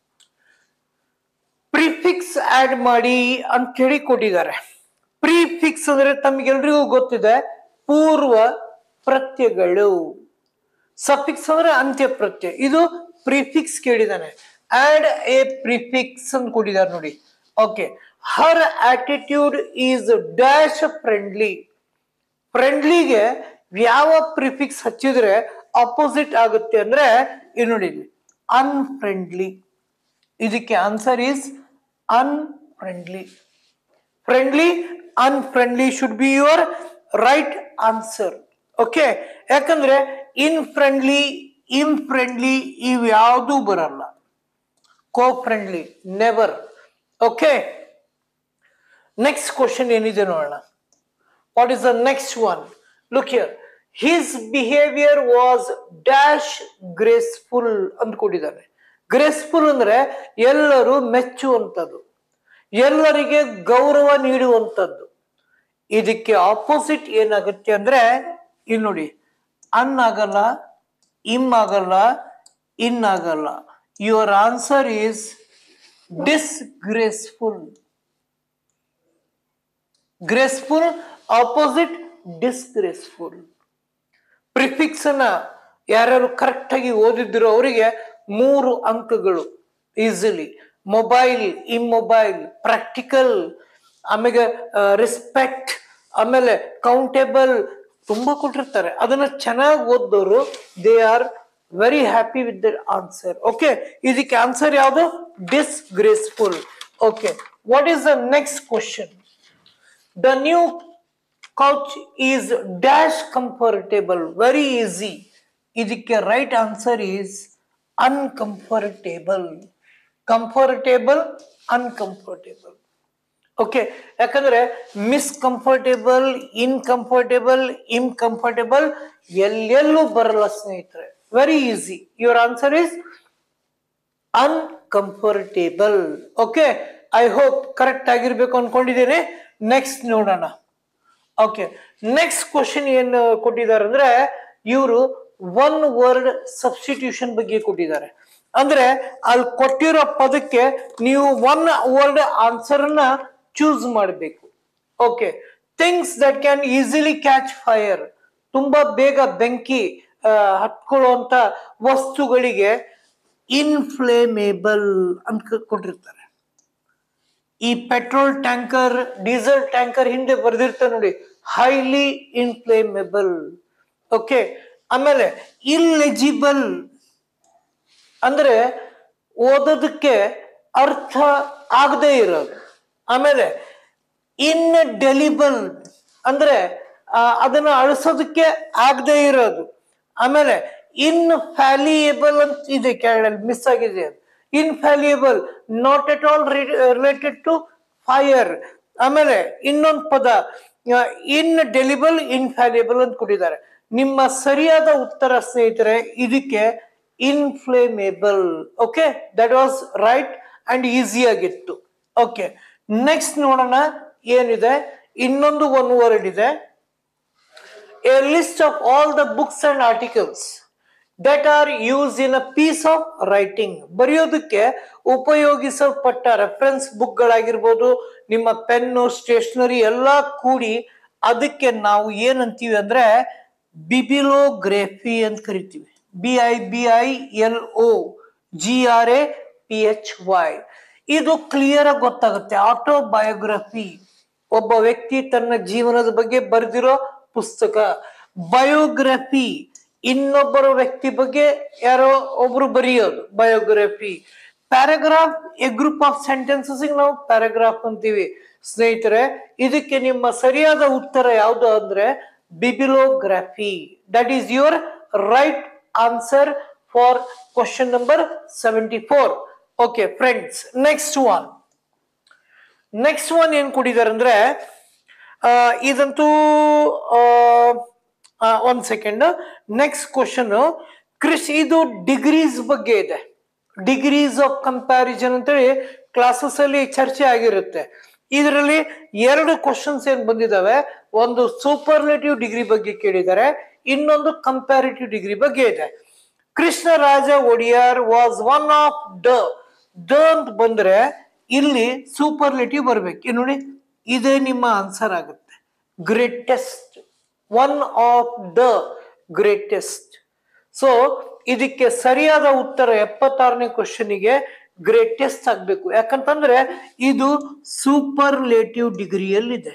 prefix add ಮಾಡಿ ಅಂತ ಹೇಳಿ ಕೊಟ್ಟಿದ್ದಾರೆ ಪ್ರಿಫಿಕ್ಸ್ ಅಂದ್ರೆ ತಮ್ಗೆಲ್ರಿಗೂ ಗೊತ್ತಿದೆ ಪೂರ್ವ ಪ್ರತ್ಯಗಳು ಸಫಿಕ್ಸ್ ಅಂದ್ರೆ ಅಂತ್ಯ ಪ್ರತ್ಯಯ ಇದು ಪ್ರಿಫಿಕ್ಸ್ ಕೇಳಿದಾನೆ ಆಡ್ ಎ ಪ್ರಿಫಿಕ್ಸ್ ಅಂತ ಕೊಟ್ಟಿದ್ದಾರೆ ನೋಡಿ okay her attitude is dash friendly ಫ್ರೆಂಡ್ಲಿಗೆ ಯಾವ ಪ್ರಿಫಿಕ್ಸ್ ಹಚ್ಚಿದ್ರೆ ಅಪೋಸಿಟ್ ಆಗುತ್ತೆ ಅಂದ್ರೆ ಇಲ್ಲಿ ನೋಡಿ ಅನ್ಫ್ರೆಂಡ್ಲಿ ಇದಕ್ಕೆ answer is unfriendly friendly unfriendly should be your right answer okay ಯಾಕಂದ್ರೆ ಇನ್ ಫ್ರೆಂಡ್ಲಿ ಇನ್ ಫ್ರೆಂಡ್ಲಿ ಇವ್ ಯಾವುದು ಬರಲ್ಲ co friendly never okay next question ಏನಿದೆ ನೋಡೋಣ what is the next one look here his behaviour was dash graceful ಅಂದ್ಕೊಂಡಿದ್ದಾನೆ graceful ಅಂದ್ರೆ ಎಲ್ಲರೂ ಮೆಚ್ಚುವಂಥದ್ದು ಎಲ್ಲರಿಗೆ ಗೌರವ ನೀಡುವಂಥದ್ದು ಇದಕ್ಕೆ ಆಪೋಸಿಟ್ ಏನಾಗುತ್ತೆ ಅಂದ್ರೆ ಇಲ್ಲಿ ನೋಡಿ ಅನ್ ಆಗಲ್ಲ ಇಮ್ ಆಗಲ್ಲ ಇನ್ ಆಗಲ್ಲ your answer is disgraceful graceful opposite disgraceful prefix ಅನ್ನ ಯಾರ್ಯಾರು ಕರೆಕ್ಟ್ ಆಗಿ ಓದಿದ್ರು ಅವರಿಗೆ ಮೂರು ಅಂಕಗಳು ಈಸಿಲಿ ಮೊಬೈಲ್ ಇಮ್ಮೊಬೈಲ್ ಪ್ರಾಕ್ಟಿಕಲ್ ಆಮೇಲೆ ರೆಸ್ಪೆಕ್ಟ್ ಆಮೇಲೆ ಕೌಂಟೇಬಲ್ ತುಂಬಾ ಕೊಟ್ಟಿರ್ತಾರೆ ಅದನ್ನ ಚೆನ್ನಾಗಿ ಓದ್ದವರು they are very happy with the answer okay ಇದಕ್ಕೆ ಆನ್ಸರ್ ಯಾವುದು disgraceful okay what is the next question The new couch is dash comfortable, very easy. ಇದಕ್ಕೆ right answer is uncomfortable comfortable uncomfortable okay ಯಾಕಂದ್ರೆ miscomfortable ಇನ್ಕಂಫರ್ಟೇಬಲ್ ಇನ್ಕಂಫರ್ಟೇಬಲ್ ಎಲ್ಲೆಲ್ಲೂ ಬರಲ್ಲ ಸ್ನೇಹಿತರೆ very easy your answer is uncomfortable okay I hope correct ಆಗಿರ್ಬೇಕು ಅನ್ಕೊಂಡಿದ್ದೇನೆ next ನೋಡೋಣ okay next question ಏನು ಕೊಟ್ಟಿದ್ದಾರೆ ಅಂದ್ರೆ ಇವರು ಒನ್ ವರ್ಡ್ ಸಬ್ಸ್ಟಿಟ್ಯೂಷನ್ ಬಗ್ಗೆ ಕೊಟ್ಟಿದ್ದಾರೆ ಅಂದ್ರೆ ಅಲ್ಲಿ ಕೊಟ್ಟಿರೋ ಪದಕ್ಕೆ ನೀವು ಒನ್ ವರ್ಡ್ ಆನ್ಸರ್ ಅನ್ನ ಚೂಸ್ ಮಾಡಬೇಕು okay things that can easily catch fire ತುಂಬಾ ಬೇಗ ಬೆಂಕಿ ಆ, ಹತ್ಕೊಳ್ಳುವಂತ ವಸ್ತುಗಳಿಗೆ ಇನ್ಫ್ಲೇಮೇಬಲ್ ಅಂತ ಕೊಟ್ಟಿರ್ತಾರೆ ಈ ಪೆಟ್ರೋಲ್ ಟ್ಯಾಂಕರ್ ಡೀಸೆಲ್ ಟ್ಯಾಂಕರ್ ಹಿಂದೆ ಬರ್ದಿರ್ತಾರೆ ನೋಡಿ ಹೈಲಿ ಇನ್ಫ್ಲೇಮೇಬಲ್ ಓಕೆ ಆಮೇಲೆ ಇಲ್ಲೆಜಿಬಲ್ ಅಂದ್ರೆ ಓದೋದಕ್ಕೆ ಅರ್ಥ ಆಗದೆ ಇರೋದು ಆಮೇಲೆ ಇನ್ಡೆಲಿಬಲ್ ಅಂದ್ರೆ ಆ, ಅದನ್ನ ಅಳಿಸೋದಕ್ಕೆ ಆಗದೆ ಇರೋದು ಆಮೇಲೆ ಇನ್ಫ್ಯಾಲಿಯೇಬಲ್ ಅಂತ ಇದೆ ಕೆಳಗಡೆ ಮಿಸ್ ಆಗಿದೆ infallible not at all related to fire ಆಮೇಲೆ ಇನ್ನೊಂದು ಪದ ಇನ್ ಡೆಲಿಬಲ್ ಇನ್ಫ್ಯಾಲಿಯೇಬಲ್ ಅಂತ ಕೊಟ್ಟಿದ್ದಾರೆ ನಿಮ್ಮ ಸರಿಯಾದ ಉತ್ತರ ಸ್ನೇಹಿತರೆ ಇದಕ್ಕೆ inflammable okay that was right and easy ಆಗಿತ್ತು ಓಕೆ ನೆಕ್ಸ್ಟ್ ನೋಡೋಣ ಏನಿದೆ ಇನ್ನೊಂದು ಒನ್ ವರ್ಡ್ ಇದೆ a list of all the books and articles that are used in a piece of writing ಬರೆಯೋದಕ್ಕೆ ಉಪಯೋಗಿಸಲ್ಪಟ್ಟ ರೆಫರೆನ್ಸ್ ಬುಕ್ಗಳಾಗಿರ್ಬೋದು ನಿಮ್ಮ ಪೆನ್ನು ಸ್ಟೇಷನರಿ ಎಲ್ಲ ಕೂಡಿ ಅದಕ್ಕೆ ನಾವು ಏನಂತೀವಿ ಅಂದ್ರೆ ಬಿಬಿಲೋಗ್ರಫಿ ಅಂತ ಕರಿತೀವಿ B I B I L O G R A P H Y ಇದು ಕ್ಲಿಯರ್ ಆಗಿ ಗೊತ್ತಾಗುತ್ತೆ ಆಟೋಬಯೋಗ್ರಫಿ ಒಬ್ಬ ವ್ಯಕ್ತಿ ತನ್ನ ಜೀವನದ ಬಗ್ಗೆ ಬರೆದಿರೋ ಪುಸ್ತಕ ಬಯೋಗ್ರಫಿ ಇನ್ನೊಬ್ಬರ ವ್ಯಕ್ತಿ ಬಗ್ಗೆ ಯಾರೋ ಒಬ್ರು ಬರೆಯೋದು biography paragraph a group of sentences ನಾವು ಪ್ಯಾರಾಗ್ರಾಫ್ ಅಂತೀವಿ ಸ್ನೇಹಿತರೆ ಇದಕ್ಕೆ ನಿಮ್ಮ ಸರಿಯಾದ ಉತ್ತರ ಯಾವುದು ಅಂದ್ರೆ bibliography that is your right answer for question number seventy four okay friends next one next one ಏನ್ ಕೊಟ್ಟಿದ್ದಾರೆ ಅಂದ್ರೆ ಆ, ಇದಂತೂ ಒಂದ್ ಸೆಕೆಂಡ್ ನೆಕ್ಸ್ಟ್ ಕ್ವಶನ್ ಕ್ರಿಶ್ ಇದು ಡಿಗ್ರೀಸ್ ಬಗ್ಗೆ ಇದೆ ಡಿಗ್ರೀಸ್ ಆಫ್ ಕಂಪ್ಯಾರಿಸನ್ ಅಂತೇಳಿ ಕ್ಲಾಸಸ್ ಅಲ್ಲಿ ಚರ್ಚೆ ಆಗಿರುತ್ತೆ ಇದರಲ್ಲಿ ಎರಡು ಕ್ವಶನ್ಸ್ ಏನ್ ಬಂದಿದಾವೆ ಒಂದು ಸೂಪರ್ಲೇಟಿವ್ ಡಿಗ್ರಿ ಬಗ್ಗೆ ಕೇಳಿದ್ದಾರೆ ಇನ್ನೊಂದು ಕಂಪ್ಯಾರಿಟಿವ್ ಡಿಗ್ರಿ ಬಗ್ಗೆ ಇದೆ Krishnaraja Wodeyar was one of the the ಅಂತ ಬಂದ್ರೆ ಇಲ್ಲಿ ಸೂಪರ್ಲೇಟಿವ್ ಬರ್ಬೇಕು ಇಲ್ಲಿ ನೋಡಿ ಇದೇ ನಿಮ್ಮ ಆನ್ಸರ್ ಆಗುತ್ತೆ greatest one of the greatest so ಇದಕ್ಕೆ ಸರಿಯಾದ ಉತ್ತರ ಎಪ್ಪತ್ತಾರನೇ ಕ್ವಶನ್ಗೆ ಗ್ರೇಟೆಸ್ಟ್ ಆಗ್ಬೇಕು ಯಾಕಂತಂದ್ರೆ ಇದು ಸೂಪರ್ಲೇಟಿವ್ ಡಿಗ್ರಿಯಲ್ಲಿದೆ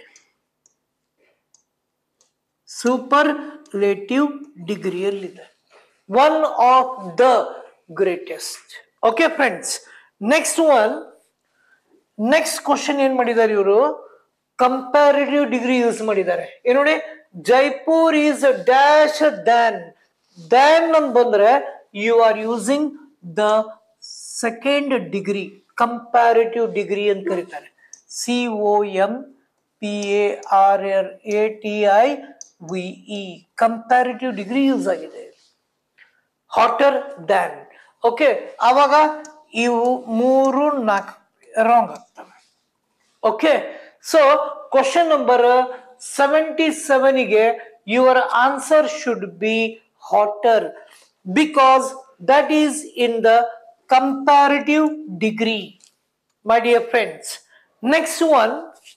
ಸೂಪರ್ಲೇಟಿವ್ ಡಿಗ್ರಿಯಲ್ಲಿದೆ one of the greatest okay friends next one next question ಏನ್ ಮಾಡಿದ್ದಾರೆ ಇವರು ಕಂಪ್ಯಾರಿಟಿವ್ ಡಿಗ್ರಿ ಯೂಸ್ ಮಾಡಿದ್ದಾರೆ ಏನ್ ನೋಡಿ Jaipur is dash than than ಅಂತ ಬಂದ್ರೆ you are using the second degree comparative degree ಅಂತ ಕರೀತಾರೆ C O M P A R R A T I V E comparative degree use ಆಗಿದೆ ಹಾಟರ್ ದ್ಯಾನ್ ಓಕೆ ಅವಾಗ ಇವು ಮೂರು ನಾಲ್ಕು ರಾಂಗ್ ಆಗ್ತವೆ okay so question number seventy ಸೆವೆನ್ಗೆ your answer should be hotter because that is in the comparative degree my dear friends next one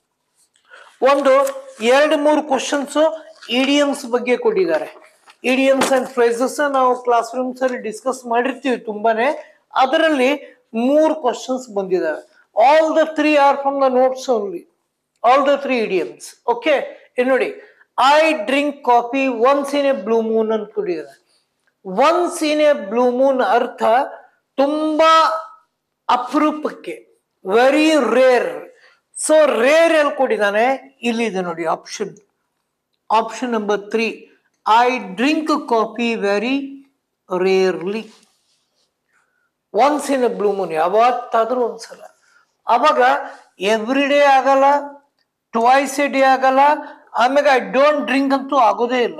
ಒಂದು ಎರಡು ಮೂರು ಕ್ವಶನ್ಸ್ ಇಡಿಯಮ್ಸ್ ಬಗ್ಗೆ ಕೊಟ್ಟಿದ್ದಾರೆ ಇಡಿಯಮ್ಸ್ ಅಂಡ್ ಫ್ರೇಸಸ್ ನಾವು ಕ್ಲಾಸ್ ರೂಮ್ಸ್ ಅಲ್ಲಿ ಡಿಸ್ಕಸ್ ಮಾಡಿರ್ತೀವಿ ತುಂಬಾನೇ ಅದರಲ್ಲಿ ಮೂರು ಕ್ವಶನ್ಸ್ ಬಂದಿದ್ದಾವೆ all the three are from the notes only all the three idioms okay ಇಲ್ಲಿ ನೋಡಿ I drink coffee once in a blue moon ಅಂತ ಕೊಟ್ಟಿದ್ದಾರೆ once in a blue moon ಅರ್ಥ ತುಂಬಾ ಅಪರೂಪಕ್ಕೆ ವೆರಿ ರೇರ್ ಸೊ ರೇರ್ ಎಲ್ಲಿ ಕೊಟ್ಟಿದ್ದಾನೆ ಇಲ್ಲಿದೆ ನೋಡಿ option option number three I drink coffee very rarely once in a blue moon ಯಾವತ್ತಾದ್ರೂ ಒಂದ್ಸಲ ಅವಾಗ ಎವ್ರಿ ಡೇ ಆಗಲ್ಲ ಟ್ವೈಸ್ ಎ ಡೇ ಆಗಲ್ಲ ಆಮೇಲೆ ಐ ಡೋಂಟ್ ಡ್ರಿಂಕ್ ಅಂತೂ ಆಗೋದೇ ಇಲ್ಲ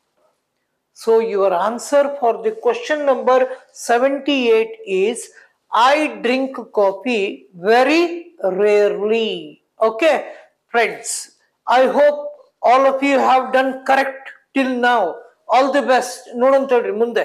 So your answer for the question number 78 is I drink coffee very rarely. Okay, friends. I hope all of you have done correct till now. All the best. ನೋಡಂತ ಹೇಳ್ರಿ ಮುಂದೆ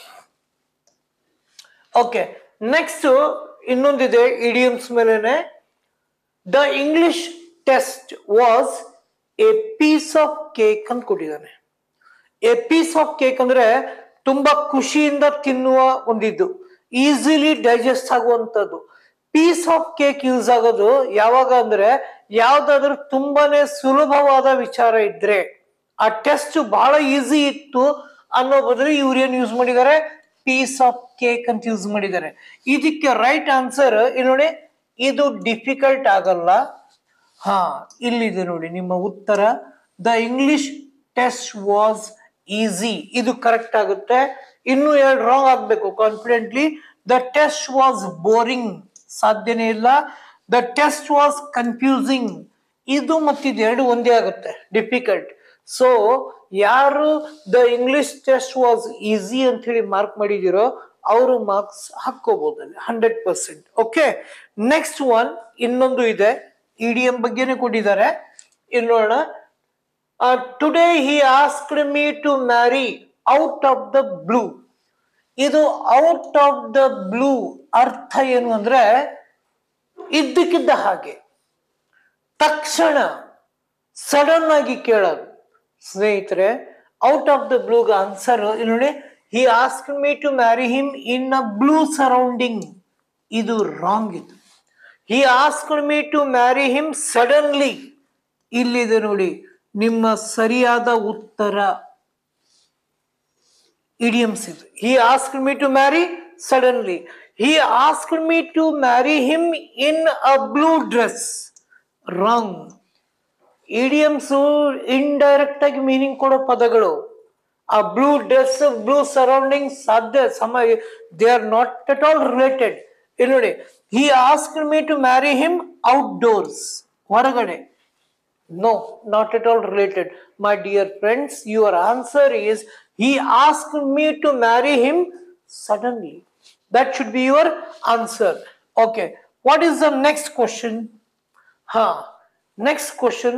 okay next ಇನ್ನೊಂದಿದೆ idioms ಮೇಲೆನೆ the English test was a piece of cake ಅಂತ ಕೊಟ್ಟಿದ್ದಾನೆ A piece of cake ಅಂದ್ರೆ ತುಂಬಾ ಖುಷಿಯಿಂದ ತಿನ್ನುವ ಒಂದಿದ್ದು ಈಸಿಲಿ ಡೈಜೆಸ್ಟ್ ಆಗುವಂತದ್ದು ಪೀಸ್ ಆಫ್ ಕೇಕ್ ಯೂಸ್ ಆಗೋದು ಯಾವಾಗ ಅಂದ್ರೆ ಯಾವ್ದಾದ್ರು ತುಂಬಾನೇ ಸುಲಭವಾದ ವಿಚಾರ ಇದ್ರೆ ಆ ಟೆಸ್ಟ್ ಬಹಳ ಈಸಿ ಇತ್ತು ಅನ್ನೋ ಬದಲು ಇವ್ರು ಏನ್ ಯೂಸ್ ಮಾಡಿದ್ದಾರೆ ಪೀಸ್ ಆಫ್ ಕೇಕ್ ಅಂತ ಯೂಸ್ ಮಾಡಿದ್ದಾರೆ ಇದಕ್ಕೆ ರೈಟ್ ಆನ್ಸರ್ ನೋಡಿ ಇದು ಡಿಫಿಕಲ್ಟ್ ಆಗಲ್ಲ ಹಾ ಇಲ್ಲಿದೆ ನೋಡಿ ನಿಮ್ಮ ಉತ್ತರ the English test was easy ಇದು ಕರೆಕ್ಟ್ ಆಗುತ್ತೆ ಇನ್ನು ಎರಡು ರಾಂಗ್ ಆಗ್ಬೇಕು confidently the test was boring ಸಾಧ್ಯನೇ ಇಲ್ಲ ದ ಟೆಸ್ಟ್ ವಾಸ್ ಕನ್ಫ್ಯೂಸಿಂಗ್ ಇದು ಮತ್ತಿದು ಎರಡು ಒಂದೇ ಆಗುತ್ತೆ ಡಿಫಿಕಲ್ಟ್ ಸೊ ಯಾರು the English test was easy ಅಂತ ಹೇಳಿ ಮಾರ್ಕ್ ಮಾಡಿದಿರೋ ಅವರು ಮಾರ್ಕ್ಸ್ ಹಾಕೋಬಹುದು ಅಲ್ಲಿ hundred percent okay next one ಇನ್ನೊಂದು ಇದೆ ಇಡಿಎಂ ಬಗ್ಗೆನೇ ಕೊಟ್ಟಿದ್ದಾರೆ ಇಲ್ಲಿ ನೋಡೋಣ today he asked me to marry out of the blue ಇದು ಔಟ್ ಆಫ್ ದ ಬ್ಲೂ ಅರ್ಥ ಏನು ಅಂದ್ರೆ ಇದ್ದಕ್ಕಿದ್ದ ಹಾಗೆ ತಕ್ಷಣ ಸಡನ್ ಆಗಿ ಕೇಳೋದು ಸ್ನೇಹಿತರೆ out of the blue answer ನೋಡಿ he ask me to marry him in a blue surrounding ಇದು ರಾಂಗ್ ಇದು he asked me to marry him suddenly ಇಲ್ಲಿದೆ ನೋಡಿ ನಿಮ್ಮ ಸರಿಯಾದ ಉತ್ತರ idioms ಇದು he asked me to marry suddenly he asked me to marry him in a blue dress wrong idioms indirect ಆಗಿ meaning ಕೊಡೋ ಪದಗಳು ಆ ಬ್ಲೂ ಡ್ರೆಸ್ ಬ್ಲೂ ಸರೌಂಡಿಂಗ್ ಸಾಧ್ಯ ಸಮ they are not at all related ಇಲ್ಲಿ ನೋಡಿ he ask me to marry him outdoors ಹೊರಗಡೆ No, not at all related. My dear friends, your answer is he asked me to marry him suddenly. That should be your answer. Okay. What is the next question? Huh. Next question.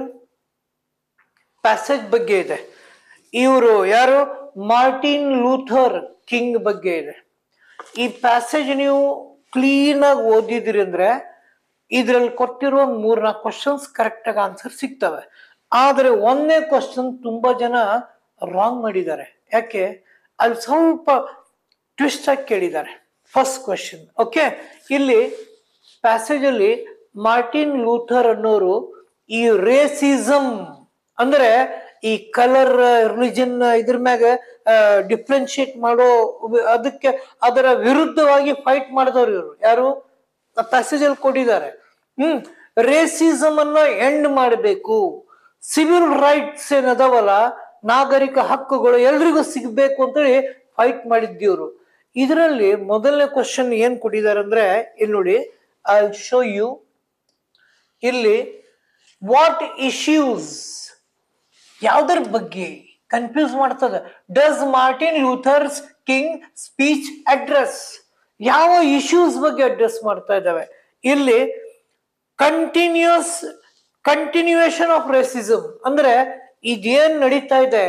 Passage ಬಗ್ಗೆ ಇದೆ ಇವರು ಯಾರು Martin Luther king ಬಗ್ಗೆ ಇದೆ ಈ passage ನೀವು clean ಆಗಿ ಓದಿದ್ರಿ ಅಂದ್ರೆ ಇದ್ರಲ್ಲಿ ಕೊಟ್ಟಿರುವ ಮೂರ್ನಾಲ್ಕು ಕ್ವಶನ್ಸ್ ಕರೆಕ್ಟ್ ಆಗಿ ಆನ್ಸರ್ ಸಿಗ್ತವೆ ಆದ್ರೆ ಒಂದನೇ ಕ್ವಶನ್ ತುಂಬಾ ಜನ ರಾಂಗ್ ಮಾಡಿದ್ದಾರೆ ಯಾಕೆ ಅಲ್ಲಿ ಸ್ವಲ್ಪ ಟ್ವಿಸ್ಟ್ ಆಗಿ ಕೇಳಿದ್ದಾರೆ ಫಸ್ಟ್ ಕ್ವಶನ್ ಓಕೆ ಇಲ್ಲಿ ಪ್ಯಾಸೇಜ್ ಅಲ್ಲಿ ಮಾರ್ಟಿನ್ ಲೂಥರ್ ಅನ್ನೋರು ಈ ರೇಸಿಸಮ್ ಅಂದ್ರೆ ಈ ಕಲರ್ ರಿಲಿಜನ್ ಇದ್ರ ಮ್ಯಾಗ ಡಿಫ್ರೆನ್ಶಿಯೇಟ್ ಮಾಡೋ ವಿ- ಅದಕ್ಕೆ ಅದರ ವಿರುದ್ಧವಾಗಿ ಫೈಟ್ ಮಾಡಿದವ್ರು ಇವರು ಯಾರು ಪ್ಯಾಸೇಜ್ ಅಲ್ಲಿ ಕೊಟ್ಟಿದ್ದಾರೆ ಹ್ಮ್ ರೇಸಿಸಮ್ ಅನ್ನ ಎಂಡ್ ಮಾಡಬೇಕು ಸಿವಿಲ್ ರೈಟ್ಸ್ ಏನದವಲ್ಲ ನಾಗರಿಕ ಹಕ್ಕುಗಳು ಎಲ್ರಿಗೂ ಸಿಗ್ಬೇಕು ಅಂತೇಳಿ ಫೈಟ್ ಮಾಡಿದ್ದೀವ್ರು ಇದರಲ್ಲಿ ಮೊದಲನೇ ಕ್ವಶನ್ ಏನ್ ಕೊಟ್ಟಿದ್ದಾರೆ ಅಂದ್ರೆ ಇಲ್ಲಿ ನೋಡಿ ಐ ಶೋ ಯು ಇಲ್ಲಿ ವಾಟ್ ಇಶ್ಯೂಸ್ ಯಾವ್ದ್ರ ಬಗ್ಗೆ ಕನ್ಫ್ಯೂಸ್ ಮಾಡ್ತದೆ does Martin Luther's King speech address ಯಾವ ಇಶ್ಯೂಸ್ ಬಗ್ಗೆ ಅಡ್ರೆಸ್ ಮಾಡ್ತಾ ಇದ್ದಾವೆ ಇಲ್ಲಿ ಕಂಟಿನ್ಯೂಸ್ ಕಂಟಿನ್ಯೂಯೇಷನ್ ಆಫ್ ರೇಸಿಸಮ್ ಅಂದ್ರೆ ಇದೇನ್ ನಡೀತಾ ಇದೆ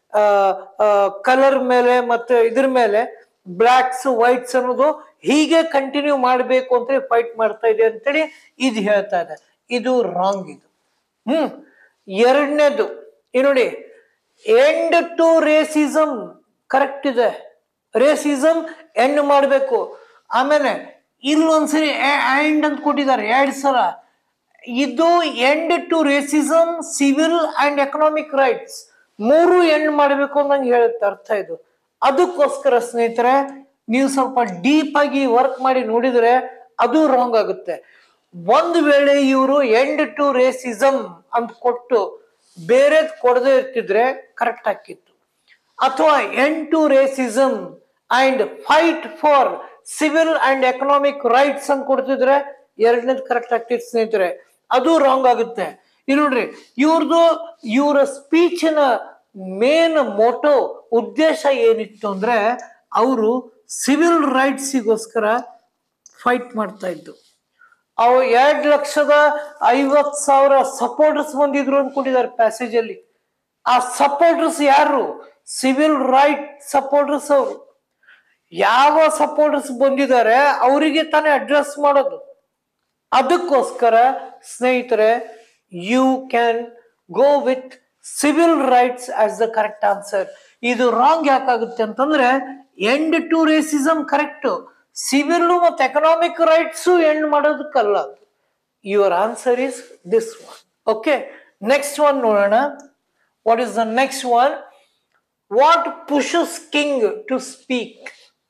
ಕಲರ್ ಮೇಲೆ ಮತ್ತೆ ಇದ್ರ ಮೇಲೆ ಬ್ಲಾಕ್ಸ್ ವೈಟ್ಸ್ ಅನ್ನೋದು ಹೀಗೆ ಕಂಟಿನ್ಯೂ ಮಾಡಬೇಕು ಅಂತ ಫೈಟ್ ಮಾಡ್ತಾ ಇದೆ ಅಂತೇಳಿ ಇದು ಹೇಳ್ತಾ ಇದೆ ಇದು ರಾಂಗ್ ಇದು ಹ್ಮ್ ಎರಡನೇದು ಈ ನೋಡಿ ಎಂಡ್ ಟು ರೇಸಿಸಮ್ ಕರೆಕ್ಟ್ ಇದೆ ರೇಸಿಸಮ್ ಎಂಡ್ ಮಾಡಬೇಕು ಆಮೇಲೆ ಇಲ್ಲೊಂದ್ಸರಿ ಎಂಡ್ ಅಂತ ಕೊಟ್ಟಿದ್ದಾರೆ ಎರಡ್ ಸಲ ಇದು end to racism civil and economic rights ಮೂರು ಎಂಡ್ ಮಾಡಬೇಕು ಅನ್ನಂಗೆ ಹೇಳುತ್ತೆ ಅರ್ಥ ಇದು ಅದಕ್ಕೋಸ್ಕರ ಸ್ನೇಹಿತರೆ ನೀವು ಸ್ವಲ್ಪ ಡೀಪ್ ಆಗಿ ವರ್ಕ್ ಮಾಡಿ ನೋಡಿದ್ರೆ ಅದು ರಾಂಗ್ ಆಗುತ್ತೆ ಒಂದು ವೇಳೆ ಇವರು ಎಂಡ್ ಟು ರೇಸಿಸಮ್ ಅಂತ ಕೊಟ್ಟು ಬೇರೆದ್ ಕೊಡದೇ ಇರ್ತಿದ್ರೆ ಕರೆಕ್ಟ್ ಆಕಿತ್ತು ಅಥವಾ end to racism and fight for civil and economic rights ಅಂತ ಕೊಡ್ತಿದ್ರೆ ಎರಡನೇದು ಕರೆಕ್ಟ್ ಆಗ್ತಿತ್ತು ಸ್ನೇಹಿತರೆ ಅದು ರಾಂಗ್ ಆಗುತ್ತೆ ಇಲ್ಲಿ ನೋಡ್ರಿ ಇವ್ರದ್ದು ಇವರ ಸ್ಪೀಚಿನ ಮೇನ್ ಮೋಟೋ ಉದ್ದೇಶ ಏನಿತ್ತು ಅಂದ್ರೆ ಅವರು ಸಿವಿಲ್ ರೈಟ್ಸಿಗೋಸ್ಕರ ಫೈಟ್ ಮಾಡ್ತಾ ಇದ್ದು ಅವು ಎರಡ್ ಲಕ್ಷದ ಐವತ್ ಸಾವಿರ ಸಪೋರ್ಟರ್ಸ್ ಬಂದಿದ್ರು ಅನ್ಕೊಂಡಿದ್ದಾರೆ ಪ್ಯಾಸೇಜ್ ಅಲ್ಲಿ ಆ ಸಪೋರ್ಟರ್ಸ್ ಯಾರು ಸಿವಿಲ್ ರೈಟ್ ಸಪೋರ್ಟರ್ಸ್ ಅವರು ಯಾವ ಸಪೋರ್ಟರ್ಸ್ ಬಂದಿದ್ದಾರೆ ಅವರಿಗೆ ತಾನೇ ಅಡ್ರೆಸ್ ಮಾಡೋದು ಅದಕ್ಕೋಸ್ಕರ ಸ್ನೇಹಿತರೆ you can go with civil rights as the correct answer ಇದು ರಾಂಗ್ ಯಾಕಾಗುತ್ತೆ ಅಂತಂದ್ರೆ end to racism correct civil ಮತ್ತು ಎಕನಾಮಿಕ್ ರೈಟ್ಸ್ ಎಂಡ್ ಮಾಡೋದಕ್ಕಲ್ಲ your answer is this one okay next one ನೋಡೋಣ what is the next one what pushes King to speak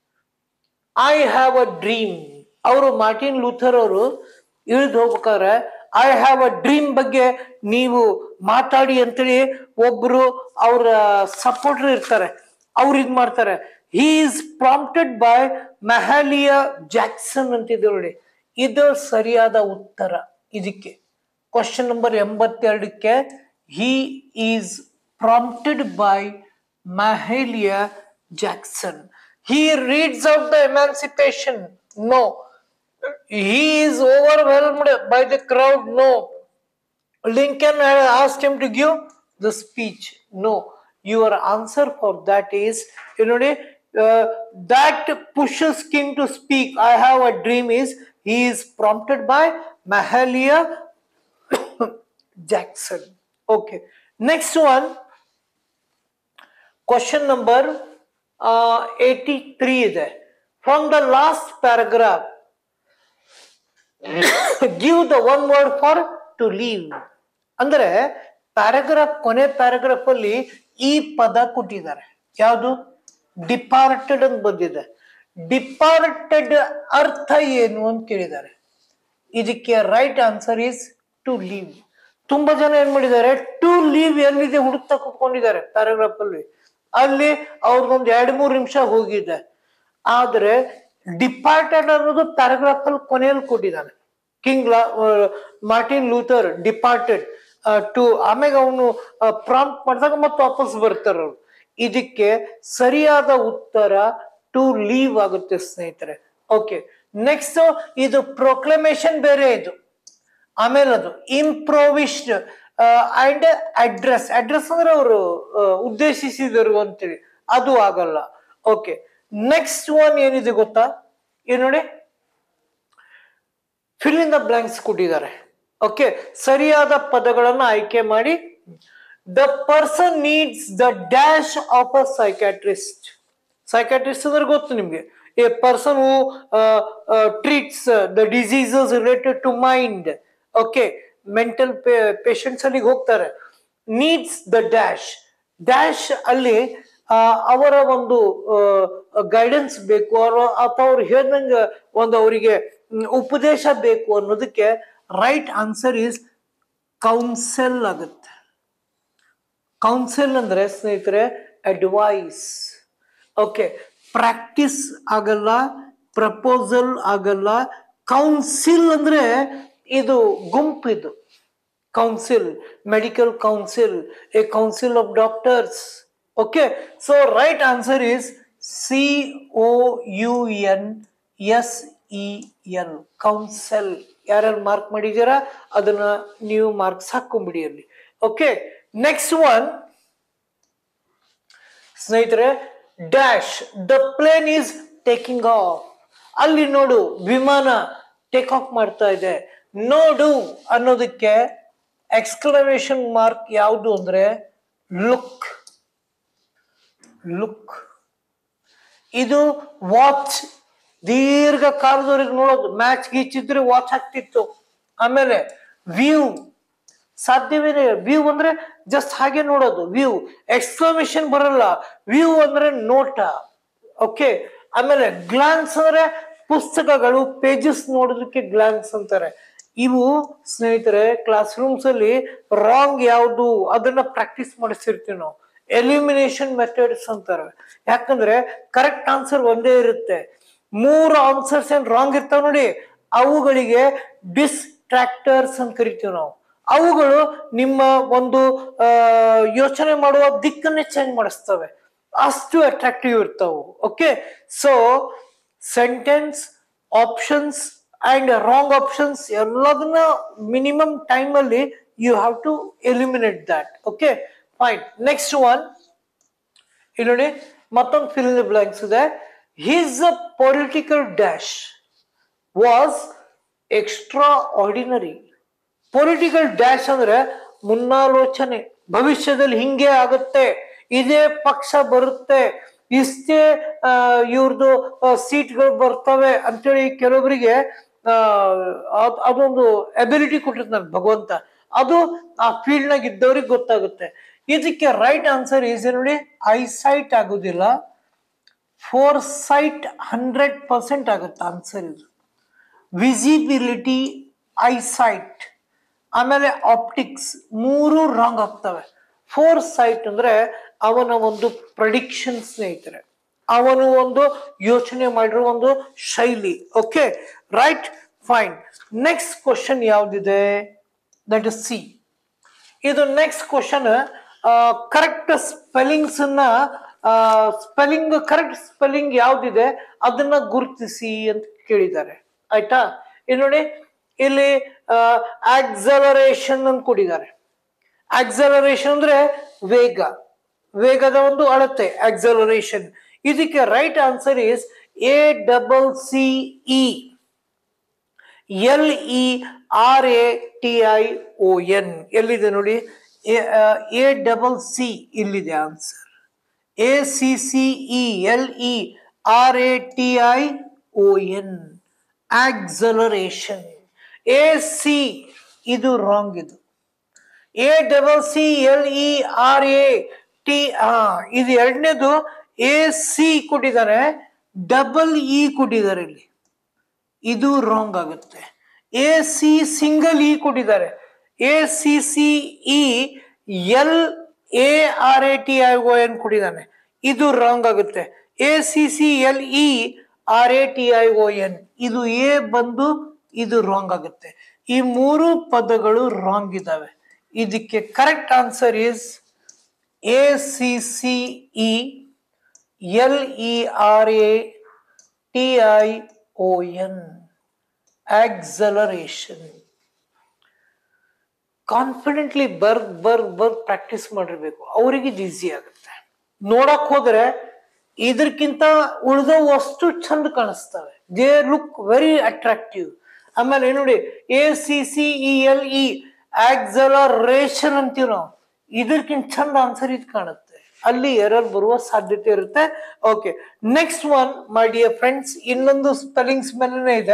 I have a dream ಅವರು Martin Luther ಅವರು ಇಳಿದು ಹೋಗ್ಬೇಕಾದ್ರೆ I have a dream ಬಗ್ಗೆ ನೀವು ಮಾತಾಡಿ ಅಂತೇಳಿ ಒಬ್ರು ಅವರ ಸಪೋರ್ಟರ್ ಇರ್ತಾರೆ ಅವ್ರು ಇದ್ ಮಾಡ್ತಾರೆ he is prompted by Mahalia Jackson ಅಂತಿದೆ ನೋಡಿ ಇದು ಸರಿಯಾದ ಉತ್ತರ ಇದಕ್ಕೆ ಕ್ವಶನ್ ನಂಬರ್ ಎಂಬತ್ತೆರಡಕ್ಕೆ he is prompted by Mahalia Jackson. He reads out the emancipation. No. He is overwhelmed by the crowd. No. Lincoln had asked him to give the speech. No. Your answer for that is, you know, uh, that pushes King to speak. I have a dream is he is prompted by Mahalia Jackson. Okay. Next one. Question number eighty three ಇದೆ from the last paragraph give the one word for to leave ಅಂದ್ರೆ paragraph ಕೊನೆ paragraph ಅಲ್ಲಿ ಈ ಪದ ಕೊಟ್ಟಿದ್ದಾರೆ ಯಾವುದು departed ಅಂತ ಬಂದಿದೆ ಡಿಪಾರ್ಟೆಡ್ ಅರ್ಥ ಏನು ಅಂತ ಕೇಳಿದ್ದಾರೆ ಇದಕ್ಕೆ right answer is to leave ತುಂಬಾ ಜನ ಏನ್ ಮಾಡಿದ್ದಾರೆ ಟು ಲೀವ್ ಎಲ್ಲಿದೆ ಹುಡುಕ್ತಾ ಕುತ್ಕೊಂಡಿದ್ದಾರೆ ಪ್ಯಾರಾಗ್ರಾಫ್ ಅಲ್ಲಿ ಅಲ್ಲಿ ಅವ್ರದೊಂದು ಎರಡ್ ಮೂರು ನಿಮಿಷ ಹೋಗಿದೆ ಆದ್ರೆ ಡಿಪಾರ್ಟೆಡ್ ಅನ್ನೋದು ಪ್ಯಾರಾಗ್ರಾಫ್ ಅಲ್ಲಿ ಕೊನೆಯಲ್ಲಿ ಕೊಟ್ಟಿದ್ದಾನೆ King Martin Luther departed to ಆಮೇಲೆ ಅವನು ಪ್ರಾಂಪ್ಟ್ ಮಾಡಿದಾಗ ಮತ್ತೆ ವಾಪಸ್ ಬರ್ತಾರ ಅವ್ರು ಇದಕ್ಕೆ ಸರಿಯಾದ ಉತ್ತರ ಟು ಲೀವ್ ಆಗುತ್ತೆ ಸ್ನೇಹಿತರೆ ಓಕೆ ನೆಕ್ಸ್ಟ್ ಇದು ಪ್ರೊಕ್ಲಮೇಶನ್ ಬೇರೆ ಇದು ಆಮೇಲೆ ಅದು ಇಂಪ್ರೋವಿಸ್ಡ್ ಅಂಡ್ ಅಡ್ರೆಸ್ ಅಡ್ರೆಸ್ ಅಂದ್ರೆ ಅವರು ಉದ್ದೇಶಿಸಿದರು ಅಂತೇಳಿ ಅದು ಆಗಲ್ಲ ಓಕೆ ನೆಕ್ಸ್ಟ್ ಒನ್ ಏನಿದೆ ಗೊತ್ತಾ ಏನ್ ನೋಡಿ ಫಿಲ್ ಇನ್ ದ ಬ್ಲಾಂಕ್ಸ್ ಕೊಟ್ಟಿದ್ದಾರೆ ಓಕೆ ಸರಿಯಾದ ಪದಗಳನ್ನು ಆಯ್ಕೆ ಮಾಡಿ the person needs the dash of a psychiatrist psychiatrist ಅಂದ್ರೆ ಗೊತ್ತು ನಿಮ್ಗೆ a person who treats the diseases related to mind okay mental patients ಅಲ್ಲಿಗೆ ಹೋಗ್ತಾರೆ ನೀಡ್ಸ್ ದ ಡ್ಯಾಶ್ ಡ್ಯಾಶ್ ಅಲ್ಲಿ ಆ, ಅವರ ಒಂದು ಗೈಡೆನ್ಸ್ ಬೇಕು ಅವ್ರ ಅಥವಾ ಅವ್ರು ಹೇಳ್ದಂಗ ಒಂದು ಅವರಿಗೆ ಉಪದೇಶ ಬೇಕು ಅನ್ನೋದಕ್ಕೆ ರೈಟ್ ಆನ್ಸರ್ ಈಸ್ ಕೌನ್ಸೆಲ್ ಆಗುತ್ತೆ ಕೌನ್ಸಿಲ್ ಅಂದ್ರೆ ಸ್ನೇಹಿತರೆ ಅಡ್ವೈಸ್ ಓಕೆ ಪ್ರಾಕ್ಟೀಸ್ ಆಗಲ್ಲ ಪ್ರಪೋಸಲ್ ಆಗಲ್ಲ ಕೌನ್ಸಿಲ್ ಅಂದ್ರೆ ಇದು ಗುಂಪಿದು council medical council a council of doctors okay so right answer is C O U N S E L counsel ಯಾರ್ಯಾರು ಮಾರ್ಕ್ ಮಾಡಿದ್ದೀರಾ ಅದನ್ನ ನೀವು ಮಾರ್ಕ್ಸ್ ಹಾಕೊಂಬಿಡಿ ಅಲ್ಲಿ ಓಕೆ ನೆಕ್ಸ್ಟ್ ಒನ್ ಸ್ನೇಹಿತರೆ dash the plane is taking off ಅಲ್ಲಿ ನೋಡು ವಿಮಾನ ಟೇಕ್ ಆಫ್ ಮಾಡ್ತಾ ಇದೆ ನೋಡು ಅನ್ನೋದಕ್ಕೆ ಎಕ್ಸ್ಕ್ಲಮೇಷನ್ ಮಾರ್ಕ್ ಯಾವುದು ಅಂದ್ರೆ ಲುಕ್ ಲುಕ್ ಇದು ವಾಚ್ ದೀರ್ಘ ಕಾಲದವರೆಗೆ ನೋಡೋದು ಮ್ಯಾಚ್ ಗೀಚ್ ಇದ್ರೆ ವಾಚ್ ಆಗ್ತಿತ್ತು ಆಮೇಲೆ ವ್ಯೂ ಸಾಧ್ಯವೇನೆ ವ್ಯೂ ಅಂದ್ರೆ ಜಸ್ಟ್ ಹಾಗೆ ನೋಡೋದು ವ್ಯೂ ಎಕ್ಸ್ಕ್ಲಮೇಷನ್ ಬರಲ್ಲ ವ್ಯೂ ಅಂದ್ರೆ ನೋಟ ಓಕೆ ಆಮೇಲೆ ಗ್ಲಾನ್ಸ್ ಅಂದ್ರೆ ಪುಸ್ತಕಗಳು ಪೇಜಸ್ ನೋಡೋದಕ್ಕೆ ಗ್ಲಾನ್ಸ್ ಅಂತಾರೆ ಇವು ಸ್ನೇಹಿತರೆ ಕ್ಲಾಸ್ ರೂಮ್ಸ್ ಅಲ್ಲಿ ರಾಂಗ್ ಯಾವುದು ಅದನ್ನ ಪ್ರಾಕ್ಟೀಸ್ ಮಾಡಿಸಿರ್ತೀವಿ ನಾವು ಎಲಿಮಿನೇಷನ್ ಮೆಥಡ್ಸ್ ಅಂತಾರೆ ಯಾಕಂದ್ರೆ ಕರೆಕ್ಟ್ ಆನ್ಸರ್ ಒಂದೇ ಇರುತ್ತೆ ಮೂರು ಆನ್ಸರ್ಸ್ ಏನ್ ರಾಂಗ್ ಇರ್ತಾವ ನೋಡಿ ಅವುಗಳಿಗೆ ಡಿಸ್ಟ್ರಾಕ್ಟರ್ಸ್ ಅಂತ ಕರಿತೀವಿ ನಾವು ಅವುಗಳು ನಿಮ್ಮ ಒಂದು ಆ, ಯೋಚನೆ ಮಾಡುವ ದಿಕ್ಕನ್ನೇ ಚೇಂಜ್ ಮಾಡಿಸ್ತವೆ ಅಷ್ಟು ಅಟ್ರಾಕ್ಟಿವ್ ಇರ್ತಾವು okay so sentence options and wrong options ಎಲ್ಲದನ್ನ ಮಿನಿಮಮ್ ಟೈಮ್ ಅಲ್ಲಿ you have to eliminate that okay fine next one ಇಲ್ಲಿ ನೋಡಿ ಮತ್ತೊಂದು ಫಿಲ್ ಇನ್ ಬ್ಲಾಂಕ್ಸ್ ಇದೆ his political dash was extraordinary political dash ಅಂದ್ರೆ ಮುನ್ನಾಲೋಚನೆ ಭವಿಷ್ಯದಲ್ಲಿ ಹಿಂಗೆ ಆಗುತ್ತೆ ಇದೇ ಪಕ್ಷ ಬರುತ್ತೆ ಇಷ್ಟೇ ಇವ್ರದ್ದು ಸೀಟ್ಗಳು ಬರ್ತವೆ ಅಂತೇಳಿ ಕೆಲವೊಬ್ಬರಿಗೆ ಆ, ಅದ್- ಅದೊಂದು ಅಬಿಲಿಟಿ ಕೊಟ್ಟಿರ್ತಾನೆ ಭಗವಂತ ಅದು ಆ ಫೀಲ್ಡ್ ನಾಗ ಇದ್ದವ್ರಿಗೆ ಗೊತ್ತಾಗುತ್ತೆ ಇದಕ್ಕೆ ರೈಟ್ ಆನ್ಸರ್ ಈಸ್ ನೋಡಿ ಐಸೈಟ್ ಆಗುದಿಲ್ಲ ಫೋರ್ ಸೈಟ್ ಹಂಡ್ರೆಡ್ ಪರ್ಸೆಂಟ್ ಆಗುತ್ತೆ ಆನ್ಸರ್ ಇದು ವಿಸಿಬಿಲಿಟಿ ಐಸೈಟ್ ಆಮೇಲೆ ಆಪ್ಟಿಕ್ಸ್ ಮೂರು ರಾಂಗ್ ಆಗ್ತವೆ ಫೋರ್ ಸೈಟ್ ಅಂದ್ರೆ ಅವನ ಒಂದು ಪ್ರಡಿಕ್ಷನ್ ಸ್ನೇಹಿತರೆ ಅವನು ಒಂದು ಯೋಚನೆ ಮಾಡಿರೋ ಒಂದು ಶೈಲಿ okay right fine next question ಯಾವ್ದಿದೆ ದಟ್ ಇಸ್ ಸಿ ಇದು ನೆಕ್ಸ್ಟ್ ಕ್ವಶನ್ ಕರೆಕ್ಟ್ ಸ್ಪೆಲ್ಲಿಂಗ್ಸ್ ಅನ್ನ ಸ್ಪೆಲ್ಲಿಂಗ್ ಕರೆಕ್ಟ್ ಸ್ಪೆಲ್ಲಿಂಗ್ ಯಾವ್ದಿದೆ ಅದನ್ನ ಗುರುತಿಸಿ ಅಂತ ಕೇಳಿದ್ದಾರೆ ಆಯ್ತಾ ಇಲ್ಲಿ ನೋಡಿ ಇಲ್ಲಿ ಆಕ್ಸಲರೇಷನ್ ಅಂತ ಕೊಟ್ಟಿದ್ದಾರೆ ಆಕ್ಸಲರೇಷನ್ ಅಂದ್ರೆ ವೇಗ ವೇಗದ ಒಂದು ಅಳತೆ ಆಕ್ಸಲರೇಷನ್ ಇದಕ್ಕೆ right answer is A double C E L E R A T I O N ಎಲ್ಲಿದೆ ನೋಡಿ ಎ ಡಬಲ್ ಸಿ ಇಲ್ಲಿದೆ answer A C C E L E R A T I O N acceleration A C ಇದು wrong ಇದು A double C L E R A T ಇದು ಎರಡನೇದು A C ಕೊಟ್ಟಿದ್ದಾರೆ double E ಕೊಟ್ಟಿದ್ದಾರೆ ಇಲ್ಲಿ ಇದು wrong ಆಗುತ್ತೆ ಎ ಸಿ ಸಿಂಗಲ್ ಇ ಕೊಟ್ಟಿದ್ದಾರೆ A C C E L A R A T I O N ಕೊಟ್ಟಿದ್ದಾನೆ ಇದು ರಾಂಗ್ ಆಗುತ್ತೆ A C C L E R A T I O N ಇದು A ಬಂದು ಇದು ರಾಂಗ್ ಆಗುತ್ತೆ ಈ ಮೂರು ಪದಗಳು ರಾಂಗ್ ಇದಾವೆ ಇದಕ್ಕೆ correct answer is A C C E L E R A T I O N acceleration confidently ಬರ್ ಬರ್ ಬರ್ ಪ್ರಾಕ್ಟೀಸ್ ಮಾಡಿರ್ಬೇಕು ಅವರಿಗೆ ಇದು ಈಸಿ ಆಗುತ್ತೆ ನೋಡಕ್ ಹೋದ್ರೆ ಇದಕ್ಕಿಂತ ಉಳಿದವು ಅಷ್ಟು ಚಂದ ಕಾಣಿಸ್ತವೆ ದೇ ಲುಕ್ ವೆರಿ ಅಟ್ರಾಕ್ಟಿವ್ ಆಮೇಲೆ ಏನ್ ನೋಡಿ A C C E L E acceleration ಅಂತೀವಿ ನಾವು ಇದಕ್ಕಿಂತ ಚಂದ ಆನ್ಸರ್ ಇದು ಕಾಣುತ್ತೆ ಅಲ್ಲಿ ಎರರ್ ಬರುವ ಸಾಧ್ಯತೆ ಇರುತ್ತೆ okay next one my dear friends ಇನ್ನೊಂದು ಸ್ಪೆಲ್ಲಿಂಗ್ಸ್ ಮೇಲೆನೇ ಇದೆ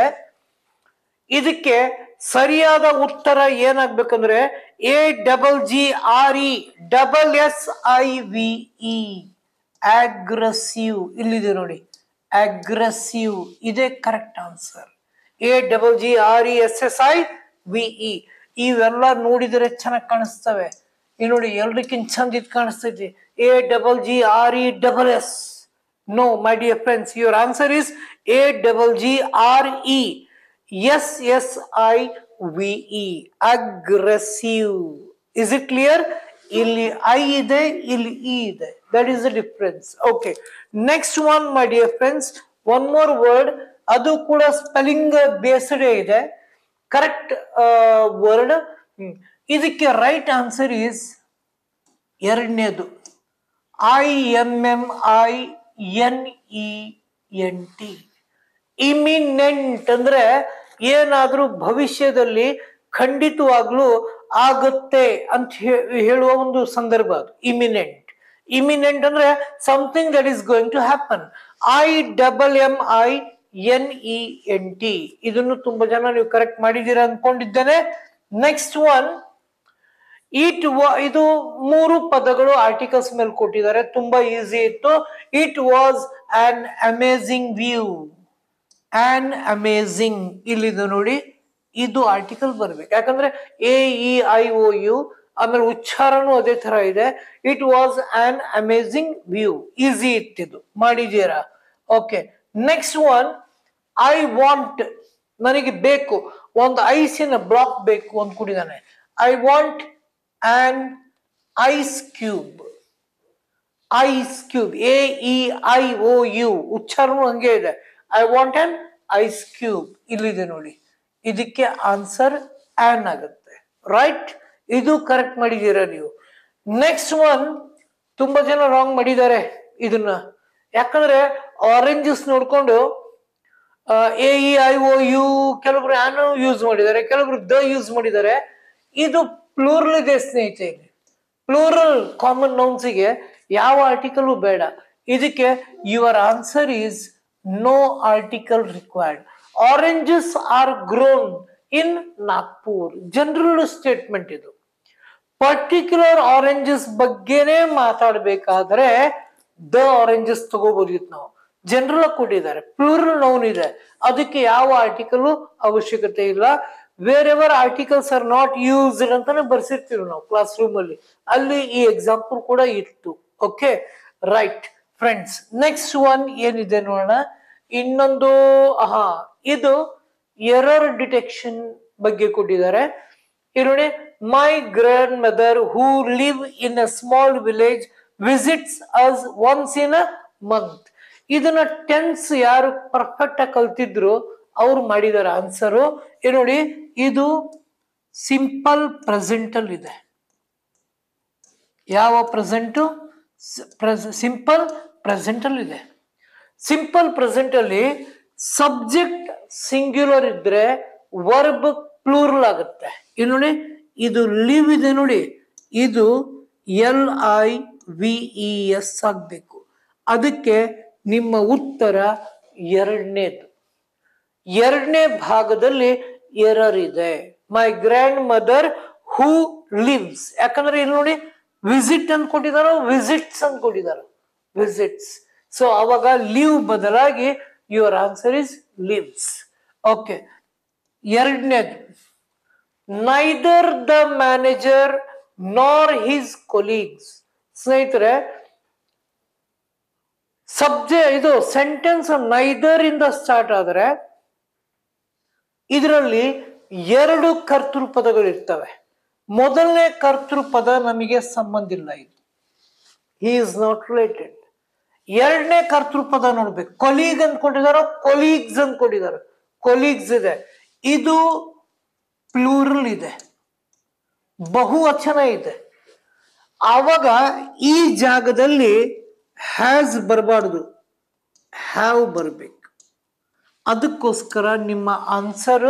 ಇದಕ್ಕೆ ಸರಿಯಾದ ಉತ್ತರ ಏನಾಗ್ಬೇಕಂದ್ರೆ A double G R E double S I V E aggressive ಇಲ್ಲಿದೆ ನೋಡಿ ಅಗ್ರೆಸಿವ್ ಇದೇ correct answer A double G R E S S I V E ಇವೆಲ್ಲ ನೋಡಿದರೆ ಚೆನ್ನಾಗಿ ಕಾಣಿಸ್ತವೆ ಈ ನೋಡಿ ಎಲ್ರಿಗಿಂತ ಚಂದ ಇದು ಕಾಣಿಸ್ತೈತಿ A double G R E double S no my dear friends your answer is A double G R E S S I V E aggressive is it clear ಇಲ್ಲಿ ಐ ಇದೆ ಇಲ್ಲಿ ಇ ಇದೆ that is the difference okay next one my dear friends one more word ಅದು ಕೂಡ spelling based ಇದೆ correct word ಇದಕ್ಕೆ right answer is ಎರಡನೇದು I M M I N E N T imminent ಅಂದ್ರೆ ಏನಾದ್ರೂ ಭವಿಷ್ಯದಲ್ಲಿ ಖಂಡಿತವಾಗ್ಲೂ ಆಗುತ್ತೆ ಅಂತ ಹೇ- ಹೇಳುವ ಒಂದು ಸಂದರ್ಭ ಅದು ಇಮಿನೆಂಟ್ ಇಮಿನೆಂಟ್ ಅಂದ್ರೆ something that is going to happen I double M I N E N T ಇದನ್ನು ತುಂಬಾ ಜನ ನೀವು ಕರೆಕ್ಟ್ ಮಾಡಿದ್ದೀರಾ ಅನ್ಕೊಂಡಿದ್ದೇನೆ ನೆಕ್ಸ್ಟ್ ಒನ್ ಇಟ್ ಇದು ಮೂರು ಪದಗಳು ಆರ್ಟಿಕಲ್ಸ್ ಮೇಲೆ ಕೊಟ್ಟಿದ್ದಾರೆ ತುಂಬಾ ಈಸಿ ಇತ್ತು it was an amazing view an amazing ಇಲ್ಲಿದೆ ನೋಡಿ ಇದು ಆರ್ಟಿಕಲ್ ಬರ್ಬೇಕು ಯಾಕಂದ್ರೆ A E I O U ಆಮೇಲೆ ಉಚ್ಚಾರನೂ ಅದೇ ತರ ಇದೆ it was an amazing view easy ಇತ್ತಿದು ಮಾಡಿದೀರಾ okay next one I want ನನಗೆ ಬೇಕು ಒಂದು ಐಸಿನ ಬ್ಲಾಕ್ ಬೇಕು ಅಂತ ಕುಡಿದಾನೆ I want an ice cube ice cube A E I O U ಉಚ್ಚಾರನೂ ಹಂಗೆ ಇದೆ I want an ice cube ಇಲ್ಲಿದೆ ನೋಡಿ ಇದಕ್ಕೆ ಆನ್ಸರ್ ಆನ್ ಆಗುತ್ತೆ ರೈಟ್ ಇದು ಕರೆಕ್ಟ್ ಮಾಡಿದ್ದೀರಾ ನೀವು ನೆಕ್ಸ್ಟ್ ಒನ್ ತುಂಬಾ ಜನ ರಾಂಗ್ ಮಾಡಿದ್ದಾರೆ ಇದನ್ನ ಯಾಕಂದ್ರೆ ಆರೆಂಜಸ್ ನೋಡ್ಕೊಂಡು A E I O U ಕೆಲವೊಬ್ರು ಆನ್ ಯೂಸ್ ಮಾಡಿದ್ದಾರೆ ಕೆಲವೊಬ್ರು ದ ಯೂಸ್ ಮಾಡಿದ್ದಾರೆ ಇದು ಪ್ಲೂರಲ್ ಇದೆ ಸ್ನೇಹಿತರೆ ಪ್ಲೂರಲ್ ಕಾಮನ್ ನೌನ್ಸಿಗೆ ಯಾವ ಆರ್ಟಿಕಲ್ ಬೇಡ ಇದಕ್ಕೆ your answer is no article required oranges are grown in Nagpur general statement ಇದು ಪರ್ಟಿಕ್ಯುಲರ್ ಆರೆಂಜಸ್ ಬಗ್ಗೆನೇ ಮಾತಾಡ್ಬೇಕಾದ್ರೆ ದ ಆರೆಂಜಸ್ ತಗೋಬೋದಿತ್ತು ನಾವು ಜನರಲ್ ಕೊಟ್ಟಿದ್ದಾರೆ ಪ್ಲೂರಲ್ ನೌನ್ ಇದೆ ಅದಕ್ಕೆ ಯಾವ ಆರ್ಟಿಕಲ್ ಅವಶ್ಯಕತೆ ಇಲ್ಲ wherever articles are not used ಅಂತಾನೆ ಬರ್ಸಿರ್ತೀವಿ ನಾವು ಕ್ಲಾಸ್ ರೂಮ್ ಅಲ್ಲಿ ಅಲ್ಲಿ ಈ ಎಕ್ಸಾಂಪಲ್ ಕೂಡ ಇತ್ತು okay right friends next one ಏನಿದೆ ನೋಡೋಣ ಇನ್ನೊಂದು ಹಾ ಇದು ಎರರ್ ಡಿಟೆಕ್ಷನ್ ಬಗ್ಗೆ ಕೊಟ್ಟಿದ್ದಾರೆ ಇಲ್ಲಿ ನೋಡಿ my grandmother who live in a small village visits us once in a month ಇದನ್ನ ಟೆನ್ಸ್ ಯಾರು ಪರ್ಫೆಕ್ಟ್ ಆಗಿ ಕಲ್ತಿದ್ರು ಅವ್ರು ಮಾಡಿದಾರೆ ಆನ್ಸರು ಇಲ್ಲಿ ನೋಡಿ ಇದು ಸಿಂಪಲ್ ಪ್ರೆಸೆಂಟ್ ಅಲ್ಲಿ ಇದೆ ಯಾವ ಪ್ರೆಸೆಂಟು ಸಿಂಪಲ್ ಪ್ರೆಸೆಂಟ್ ಅಲ್ಲಿ ಇದೆ ಸಿಂಪಲ್ ಪ್ರೆಸೆಂಟ್ ಅಲ್ಲಿ ಸಬ್ಜೆಕ್ಟ್ ಸಿಂಗ್ಯುಲರ್ ಇದ್ರೆ ವರ್ಬ್ ಪ್ಲೂರಲ್ ಆಗುತ್ತೆ ಇಲ್ಲಿ ನೋಡಿ ಇದು ಲಿವ್ ಇದೆ ನೋಡಿ ಇದು L I V E S ಆಗ್ಬೇಕು ಅದಕ್ಕೆ ನಿಮ್ಮ ಉತ್ತರ ಎರಡನೇದು ಎರಡನೇ ಭಾಗದಲ್ಲಿ ಎರರ್ ಇದೆ my grandmother who lives ಯಾಕಂದ್ರೆ ಇಲ್ಲಿ ನೋಡಿ ವಿಸಿಟ್ ಅಂತ ಕೊಟ್ಟಿದಾರೋ ವಿಸಿಟ್ಸ್ ಅಂತ ಕೊಟ್ಟಿದಾರೋ ವಿಸಿಟ್ಸ್ ಸೊ ಅವಾಗ ಲೀವ್ ಬದಲಾಗಿ your answer is lives okay ಎರಡನೇದು neither the manager nor his colleagues ಸ್ನೇಹಿತರೆ ಸಬ್ಜೆ ಇದು ಸೆಂಟೆನ್ಸ್ ನೈದರ್ ಇಂದ ಸ್ಟಾರ್ಟ್ ಆದ್ರೆ ಇದರಲ್ಲಿ ಎರಡು ಕರ್ತೃ ಪದಗಳು ಇರ್ತವೆ ಮೊದಲನೇ ಕರ್ತೃ ಪದ ನಮಗೆ ಸಂಬಂಧ ಇಲ್ಲ ಇದು ಹಿ ಇಸ್ ನಾಟ್ ರಿಲೇಟೆಡ್ ಎರಡನೇ ಕರ್ತೃ ಪದ ನೋಡ್ಬೇಕು ಕೊಲೀಗ್ ಅಂತ ಕೊಟ್ಟಿದಾರ ಕೊಲೀಗ್ಸ್ ಅಂತ ಕೊಟ್ಟಿದ್ದಾರೆ ಕೊಲೀಗ್ಸ್ ಇದೆ ಇದು ಪ್ಲೂರಲ್ ಇದೆ ಬಹುವಚನ ಇದೆ ಆವಾಗ ಈ ಜಾಗದಲ್ಲಿ ಹ್ಯಾಸ್ ಬರಬಾರ್ದು ಹ್ಯಾವ್ ಬರ್ಬೇಕು ಅದಕ್ಕೋಸ್ಕರ ನಿಮ್ಮ ಆನ್ಸರ್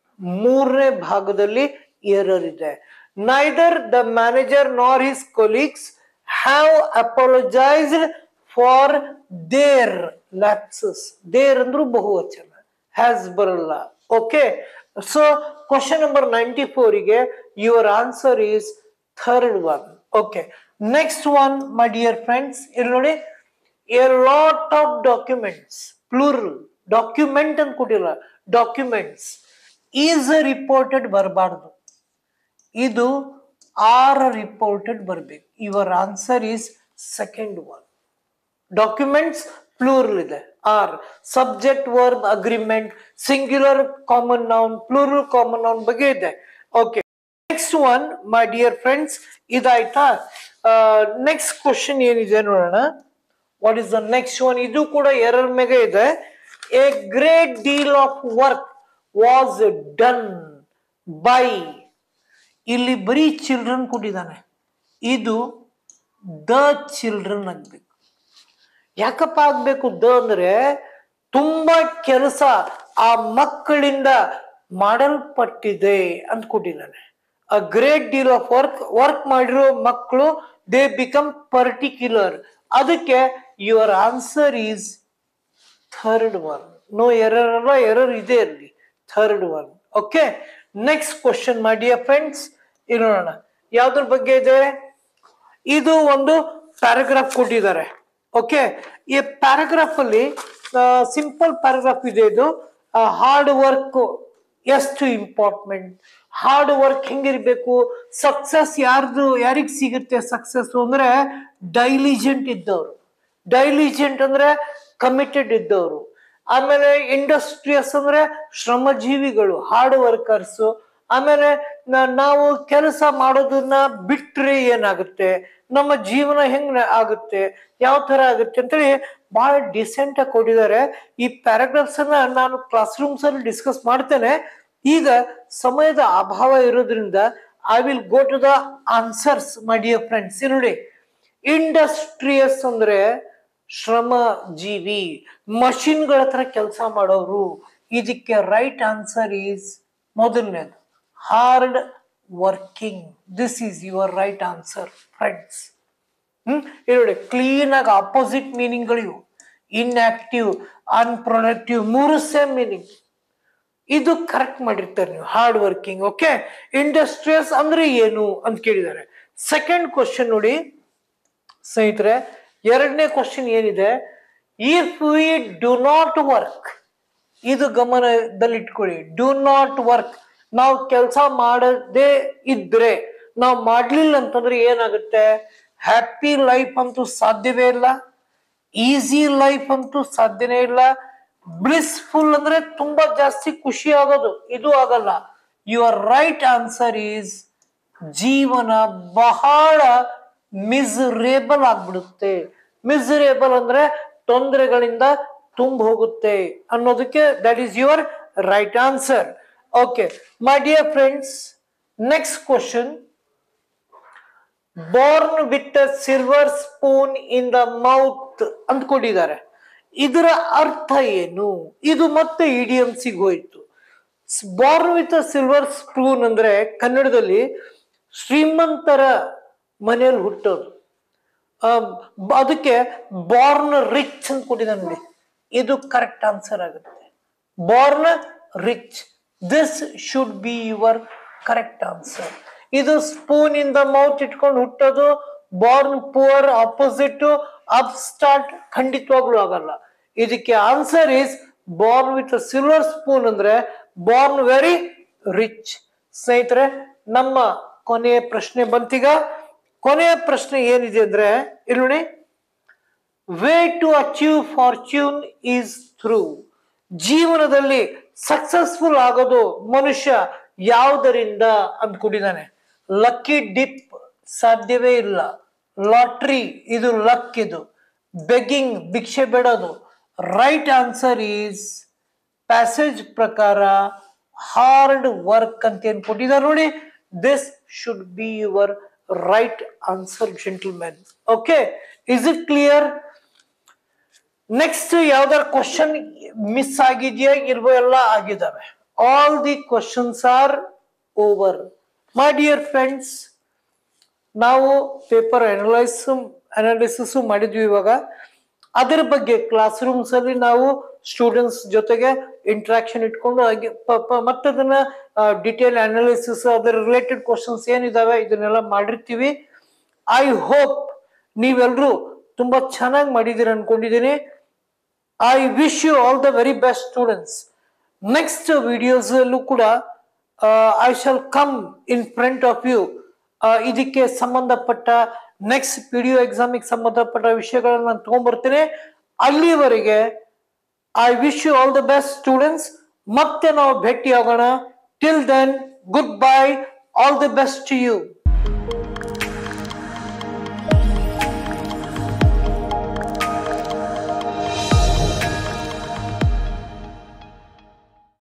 ಮೂರನೇ ಭಾಗದಲ್ಲಿ ಎರರ್ ಇದೆ neither the manager nor his colleagues have apologised for their lapses their ಅಂದ್ರೂ ಬಹುವಚನ ಹ್ಯಾಸ್ ಬರಲ್ಲ okay so question number ninety ಫೋರಿಗೆ your answer is third one okay next one my dear friends ಇಲ್ಲಿ ನೋಡಿ a lot of documents plural document ಅಂತ ಕೊಟ್ಟಿಲ್ಲ documents is reported ಬರಬಾರ್ದು ಇದು ಆರ್ ರಿಪೋರ್ಟೆಡ್ ಬರ್ಬೇಕು your answer is second one documents plural ಇದೆ are subject verb agreement singular common noun plural common noun ಬಗ್ಗೆ ಇದೆ okay next one my dear friends ಇದಾಯ್ತಾ next question ಏನಿದೆ ನೋಡೋಣ what is the next one ಇದು ಕೂಡ error ಮೇಲೆ ಇದೆ a great deal of work was done by ಇಲ್ಲಿ ಬರೀ ಚಿಲ್ಡ್ರನ್ ಕೊಟ್ಟಿದ್ದಾನೆ ಇದು ದ ಚಿಲ್ಡ್ರನ್ ಆಗ್ಬೇಕು ಯಾಕಪ್ಪ ಆಗ್ಬೇಕು ದ ಅಂದ್ರೆ ತುಂಬಾ ಕೆಲಸ ಆ ಮಕ್ಕಳಿಂದ ಮಾಡಲ್ಪಟ್ಟಿದೆ ಅಂತ ಕೊಟ್ಟಿದ್ದಾನೆ a great deal of work work ಮಾಡಿರೋ ಮಕ್ಕಳು ದೇ ಬಿಕಮ್ ಪರ್ಟಿಕ್ಯುಲರ್ ಅದಕ್ಕೆ your answer is third one no error ಅಲ್ಲ ಎರರ್ ಇದೆ ಅಲ್ಲಿ third one okay next question ಮಾಡಿ ಫ್ರೆಂಡ್ಸ್ ಇಲ್ಲಿ ನೋಡೋಣ ಯಾವ್ದ್ರ ಬಗ್ಗೆ ಇದೆ ಇದು ಒಂದು ಪ್ಯಾರಾಗ್ರಾಫ್ ಕೊಟ್ಟಿದ್ದಾರೆ ಓಕೆ ಈ ಪ್ಯಾರಾಗ್ರಾಫ್ ಅಲ್ಲಿ ಸಿಂಪಲ್ ಪ್ಯಾರಾಗ್ರಾಫ್ ಇದೆ ಇದು ಹಾರ್ಡ್ ವರ್ಕ್ ಎಷ್ಟು ಇಂಪಾರ್ಟೆಂಟ್ ಹಾರ್ಡ್ ವರ್ಕ್ ಹೆಂಗಿರ್ಬೇಕು ಸಕ್ಸಸ್ ಯಾರ್ದು ಯಾರಿಗ್ ಸಿಗುತ್ತೆ ಸಕ್ಸಸ್ ಅಂದ್ರೆ ಡೈಲಿಜೆಂಟ್ ಇದ್ದವರು ಡೈಲಿಜೆಂಟ್ ಅಂದ್ರೆ ಕಮಿಟೆಡ್ ಇದ್ದವರು ಆಮೇಲೆ ಇಂಡಸ್ಟ್ರಿಯಸ್ ಅಂದ್ರೆ ಶ್ರಮಜೀವಿಗಳು ಹಾರ್ಡ್ ವರ್ಕರ್ಸ್ ಆಮೇಲೆ ನ- ನಾವು ಕೆಲಸ ಮಾಡೋದನ್ನ ಬಿಟ್ರೆ ಏನಾಗುತ್ತೆ ನಮ್ಮ ಜೀವನ ಹೆಂಗ್ ನ- ಆಗುತ್ತೆ ಯಾವ ತರ ಆಗುತ್ತೆ ಅಂತೇಳಿ ಬಹಳ ಡಿಸೆಂಟ್ ಆಗಿ ಕೊಟ್ಟಿದ್ದಾರೆ ಈ ಪ್ಯಾರಾಗ್ರಾಫ್ಸ್ ಅನ್ನ ನಾನು ಕ್ಲಾಸ್ ರೂಮ್ಸ್ ಅಲ್ಲಿ ಡಿಸ್ಕಸ್ ಮಾಡ್ತೇನೆ ಈಗ ಸಮಯದ ಅಭಾವ ಇರೋದ್ರಿಂದ I will go to the answers my dear friends ನೋಡಿ ಇಂಡಸ್ಟ್ರಿಯಸ್ ಅಂದ್ರೆ ಶ್ರಮ ಜೀವಿ ಮಷಿನ್ಗಳ ಹತ್ರ ಕೆಲಸ ಮಾಡೋರು ಇದಕ್ಕೆ ರೈಟ್ ಆನ್ಸರ್ ಈಸ್ ಮೊದಲನೇದು hard working this is your right answer friends hmm ಇಲ್ಲಿ ನೋಡಿ ಕ್ಲೀನ್ ಆಗಿ ಆಪೋಸಿಟ್ ಮೀನಿಂಗ್ಗಳಿವು ಇನ್ಆಕ್ಟಿವ್ ಅನ್ಪ್ರೊಡಕ್ಟಿವ್ ಮೂರು ಸೇಮ್ ಮೀನಿಂಗ್ ಇದು ಕರೆಕ್ಟ್ ಮಾಡಿರ್ತಾರೆ ನೀವು ಹಾರ್ಡ್ ವರ್ಕಿಂಗ್ ಓಕೆ ಇಂಡಸ್ಟ್ರಿಯಸ್ ಅಂದ್ರೆ ಏನು ಅಂತ ಕೇಳಿದ್ದಾರೆ ಸೆಕೆಂಡ್ ಕ್ವಶನ್ ನೋಡಿ ಸ್ನೇಹಿತರೆ ಎರಡನೇ ಕ್ವಶನ್ ಏನಿದೆ if we do not work ಇದು ಗಮನದಲ್ಲಿ ಇಟ್ಕೊಳ್ಳಿ ಡು ನಾಟ್ ವರ್ಕ್ ನಾವು ಕೆಲಸ ಮಾಡದೇ ಇದ್ರೆ ನಾವು ಮಾಡ್ಲಿಲ್ಲ ಅಂತಂದ್ರೆ ಏನಾಗುತ್ತೆ ಹ್ಯಾಪಿ ಲೈಫ್ ಅಂತೂ ಸಾಧ್ಯವೇ ಇಲ್ಲ ಈಸಿ ಲೈಫ್ ಅಂತೂ ಸಾಧ್ಯನೇ ಇಲ್ಲ ಬ್ಲಿಸ್ಫುಲ್ ಅಂದ್ರೆ ತುಂಬಾ ಜಾಸ್ತಿ ಖುಷಿ ಆಗೋದು ಇದು ಆಗಲ್ಲ ಯುವರ್ ರೈಟ್ ಆನ್ಸರ್ ಈಸ್ ಜೀವನ ಬಹಳ ಮಿಸರೇಬಲ್ ಆಗ್ಬಿಡುತ್ತೆ ಮಿಸರೇಬಲ್ ಅಂದ್ರೆ ತೊಂದರೆಗಳಿಂದ ತುಂಬ ಹೋಗುತ್ತೆ ಅನ್ನೋದಕ್ಕೆ that is your right answer okay my dear friends next question born with a silver spoon in the mouth ಅಂತ ಕೊಟ್ಟಿದ್ದಾರೆ ಇದರ ಅರ್ಥ ಏನು ಇದು ಮತ್ತೆ ಇಡಿಯಮ್ಸಿಗೆ ಹೋಯ್ತು born with a silver spoon ಅಂದ್ರೆ ಕನ್ನಡದಲ್ಲಿ ಶ್ರೀಮಂತರ ಮನೆಯಲ್ಲಿ ಹುಟ್ಟೋದು ಆ, ಬ- ಅದಕ್ಕೆ ಬಾರ್ನ್ ರಿಚ್ ಅಂತ ಕೊಟ್ಟಿದ್ದಾನೆ ನೋಡಿ ಇದು ಕರೆಕ್ಟ್ ಆನ್ಸರ್ ಆಗುತ್ತೆ born rich this should be your correct answer ಇದು ಸ್ಪೂನ್ ಇನ್ ದ ಮೌತ್ ಇಟ್ಕೊಂಡು ಹುಟ್ಟೋದು ಬಾರ್ನ್ ಪುವರ್ ಆಪೋಸಿಟ್ ಅಪ್ಸ್ಟಾರ್ಟ್ ಖಂಡಿತವಾಗ್ಲೂ ಆಗಲ್ಲ ಇದಕ್ಕೆ answer is born with silver spoon ಅಂದ್ರೆ ಬಾರ್ನ್ ವೆರಿ ರಿಚ್ ಸ್ನೇಹಿತರೆ ನಮ್ಮ ಕೊನೆಯ ಪ್ರಶ್ನೆ ಬಂತೀಗ ಕೊನೆಯ ಪ್ರಶ್ನೆ ಏನಿದೆ ಅಂದ್ರೆ ಇಲ್ಲಿ ನೋಡಿ way to achieve fortune is through ಜೀವನದಲ್ಲಿ ಸಕ್ಸಸ್ಫುಲ್ ಆಗೋದು ಮನುಷ್ಯ ಯಾವುದರಿಂದ ಅಂದ್ಕೊಂಡಿದ್ದಾನೆ ಲಕ್ಕಿ ಡಿಪ್ ಸಾಧ್ಯವೇ ಇಲ್ಲ ಲಾಟ್ರಿ ಇದು ಲಕ್ ಇದು ಬೆಗ್ಗಿಂಗ್ ಭಿಕ್ಷೆ ಬೇಡೋದು ರೈಟ್ ಆನ್ಸರ್ ಈಸ್ ಪ್ಯಾಸೇಜ್ ಪ್ರಕಾರ ಹಾರ್ಡ್ ವರ್ಕ್ ಅಂತ ಏನ್ ಕೊಟ್ಟಿದ್ದಾರೆ ನೋಡಿ this should be your right answer gentlemen okay is it clear next ಯಾವ್ದಾರ ಕ್ವಶನ್ ಮಿಸ್ ಆಗಿದೆಯಾ ಇಲ್ವೋ ಎಲ್ಲ ಆಗಿದಾವೆ all the questions are over my dear friends ನಾವು ಪೇಪರ್ ಅನಲೈಸ್ ಅನಾಲಿಸಿಸ್ ಮಾಡಿದ್ವಿ ಇವಾಗ ಅದರ ಬಗ್ಗೆ ಕ್ಲಾಸ್ ರೂಮ್ಸ್ ಅಲ್ಲಿ ನಾವು ಸ್ಟೂಡೆಂಟ್ಸ್ ಜೊತೆಗೆ ಇಂಟ್ರಾಕ್ಷನ್ ಇಟ್ಕೊಂಡು ಹಾಗೆ ಪ- ಪ- ಮತ್ತೆ ಅದನ್ನ ಡಿಟೇಲ್ ಅನಾಲಿಸಿಸ್ ಅದರ ರಿಲೇಟೆಡ್ ಕ್ವಶನ್ಸ್ ಏನಿದಾವೆ ಇದನ್ನೆಲ್ಲ ಮಾಡಿರ್ತೀವಿ ಐ ಹೋಪ್ ನೀವೆಲ್ಲರೂ ತುಂಬಾ ಚೆನ್ನಾಗಿ ಮಾಡಿದ್ದೀರಿ ಅನ್ಕೊಂಡಿದ್ದೀನಿ I wish you all the very best students next videos ಅಲ್ಲೂ ಕೂಡ I shall come in front of you ಇದಕ್ಕೆ ಸಂಬಂಧಪಟ್ಟ ನೆಕ್ಸ್ಟ್ ಪಿ ಡಿ ಎಕ್ಸಾಮಿಗೆ ಸಂಬಂಧಪಟ್ಟ ವಿಷಯಗಳನ್ನ ನಾನು ತಗೊಂಡ್ಬರ್ತೀನಿ ಅಲ್ಲಿವರೆಗೆ I wish you all the best students ಮತ್ತೆ ನಾವು ಭೇಟಿ ಆಗೋಣ till then good bye all the best to you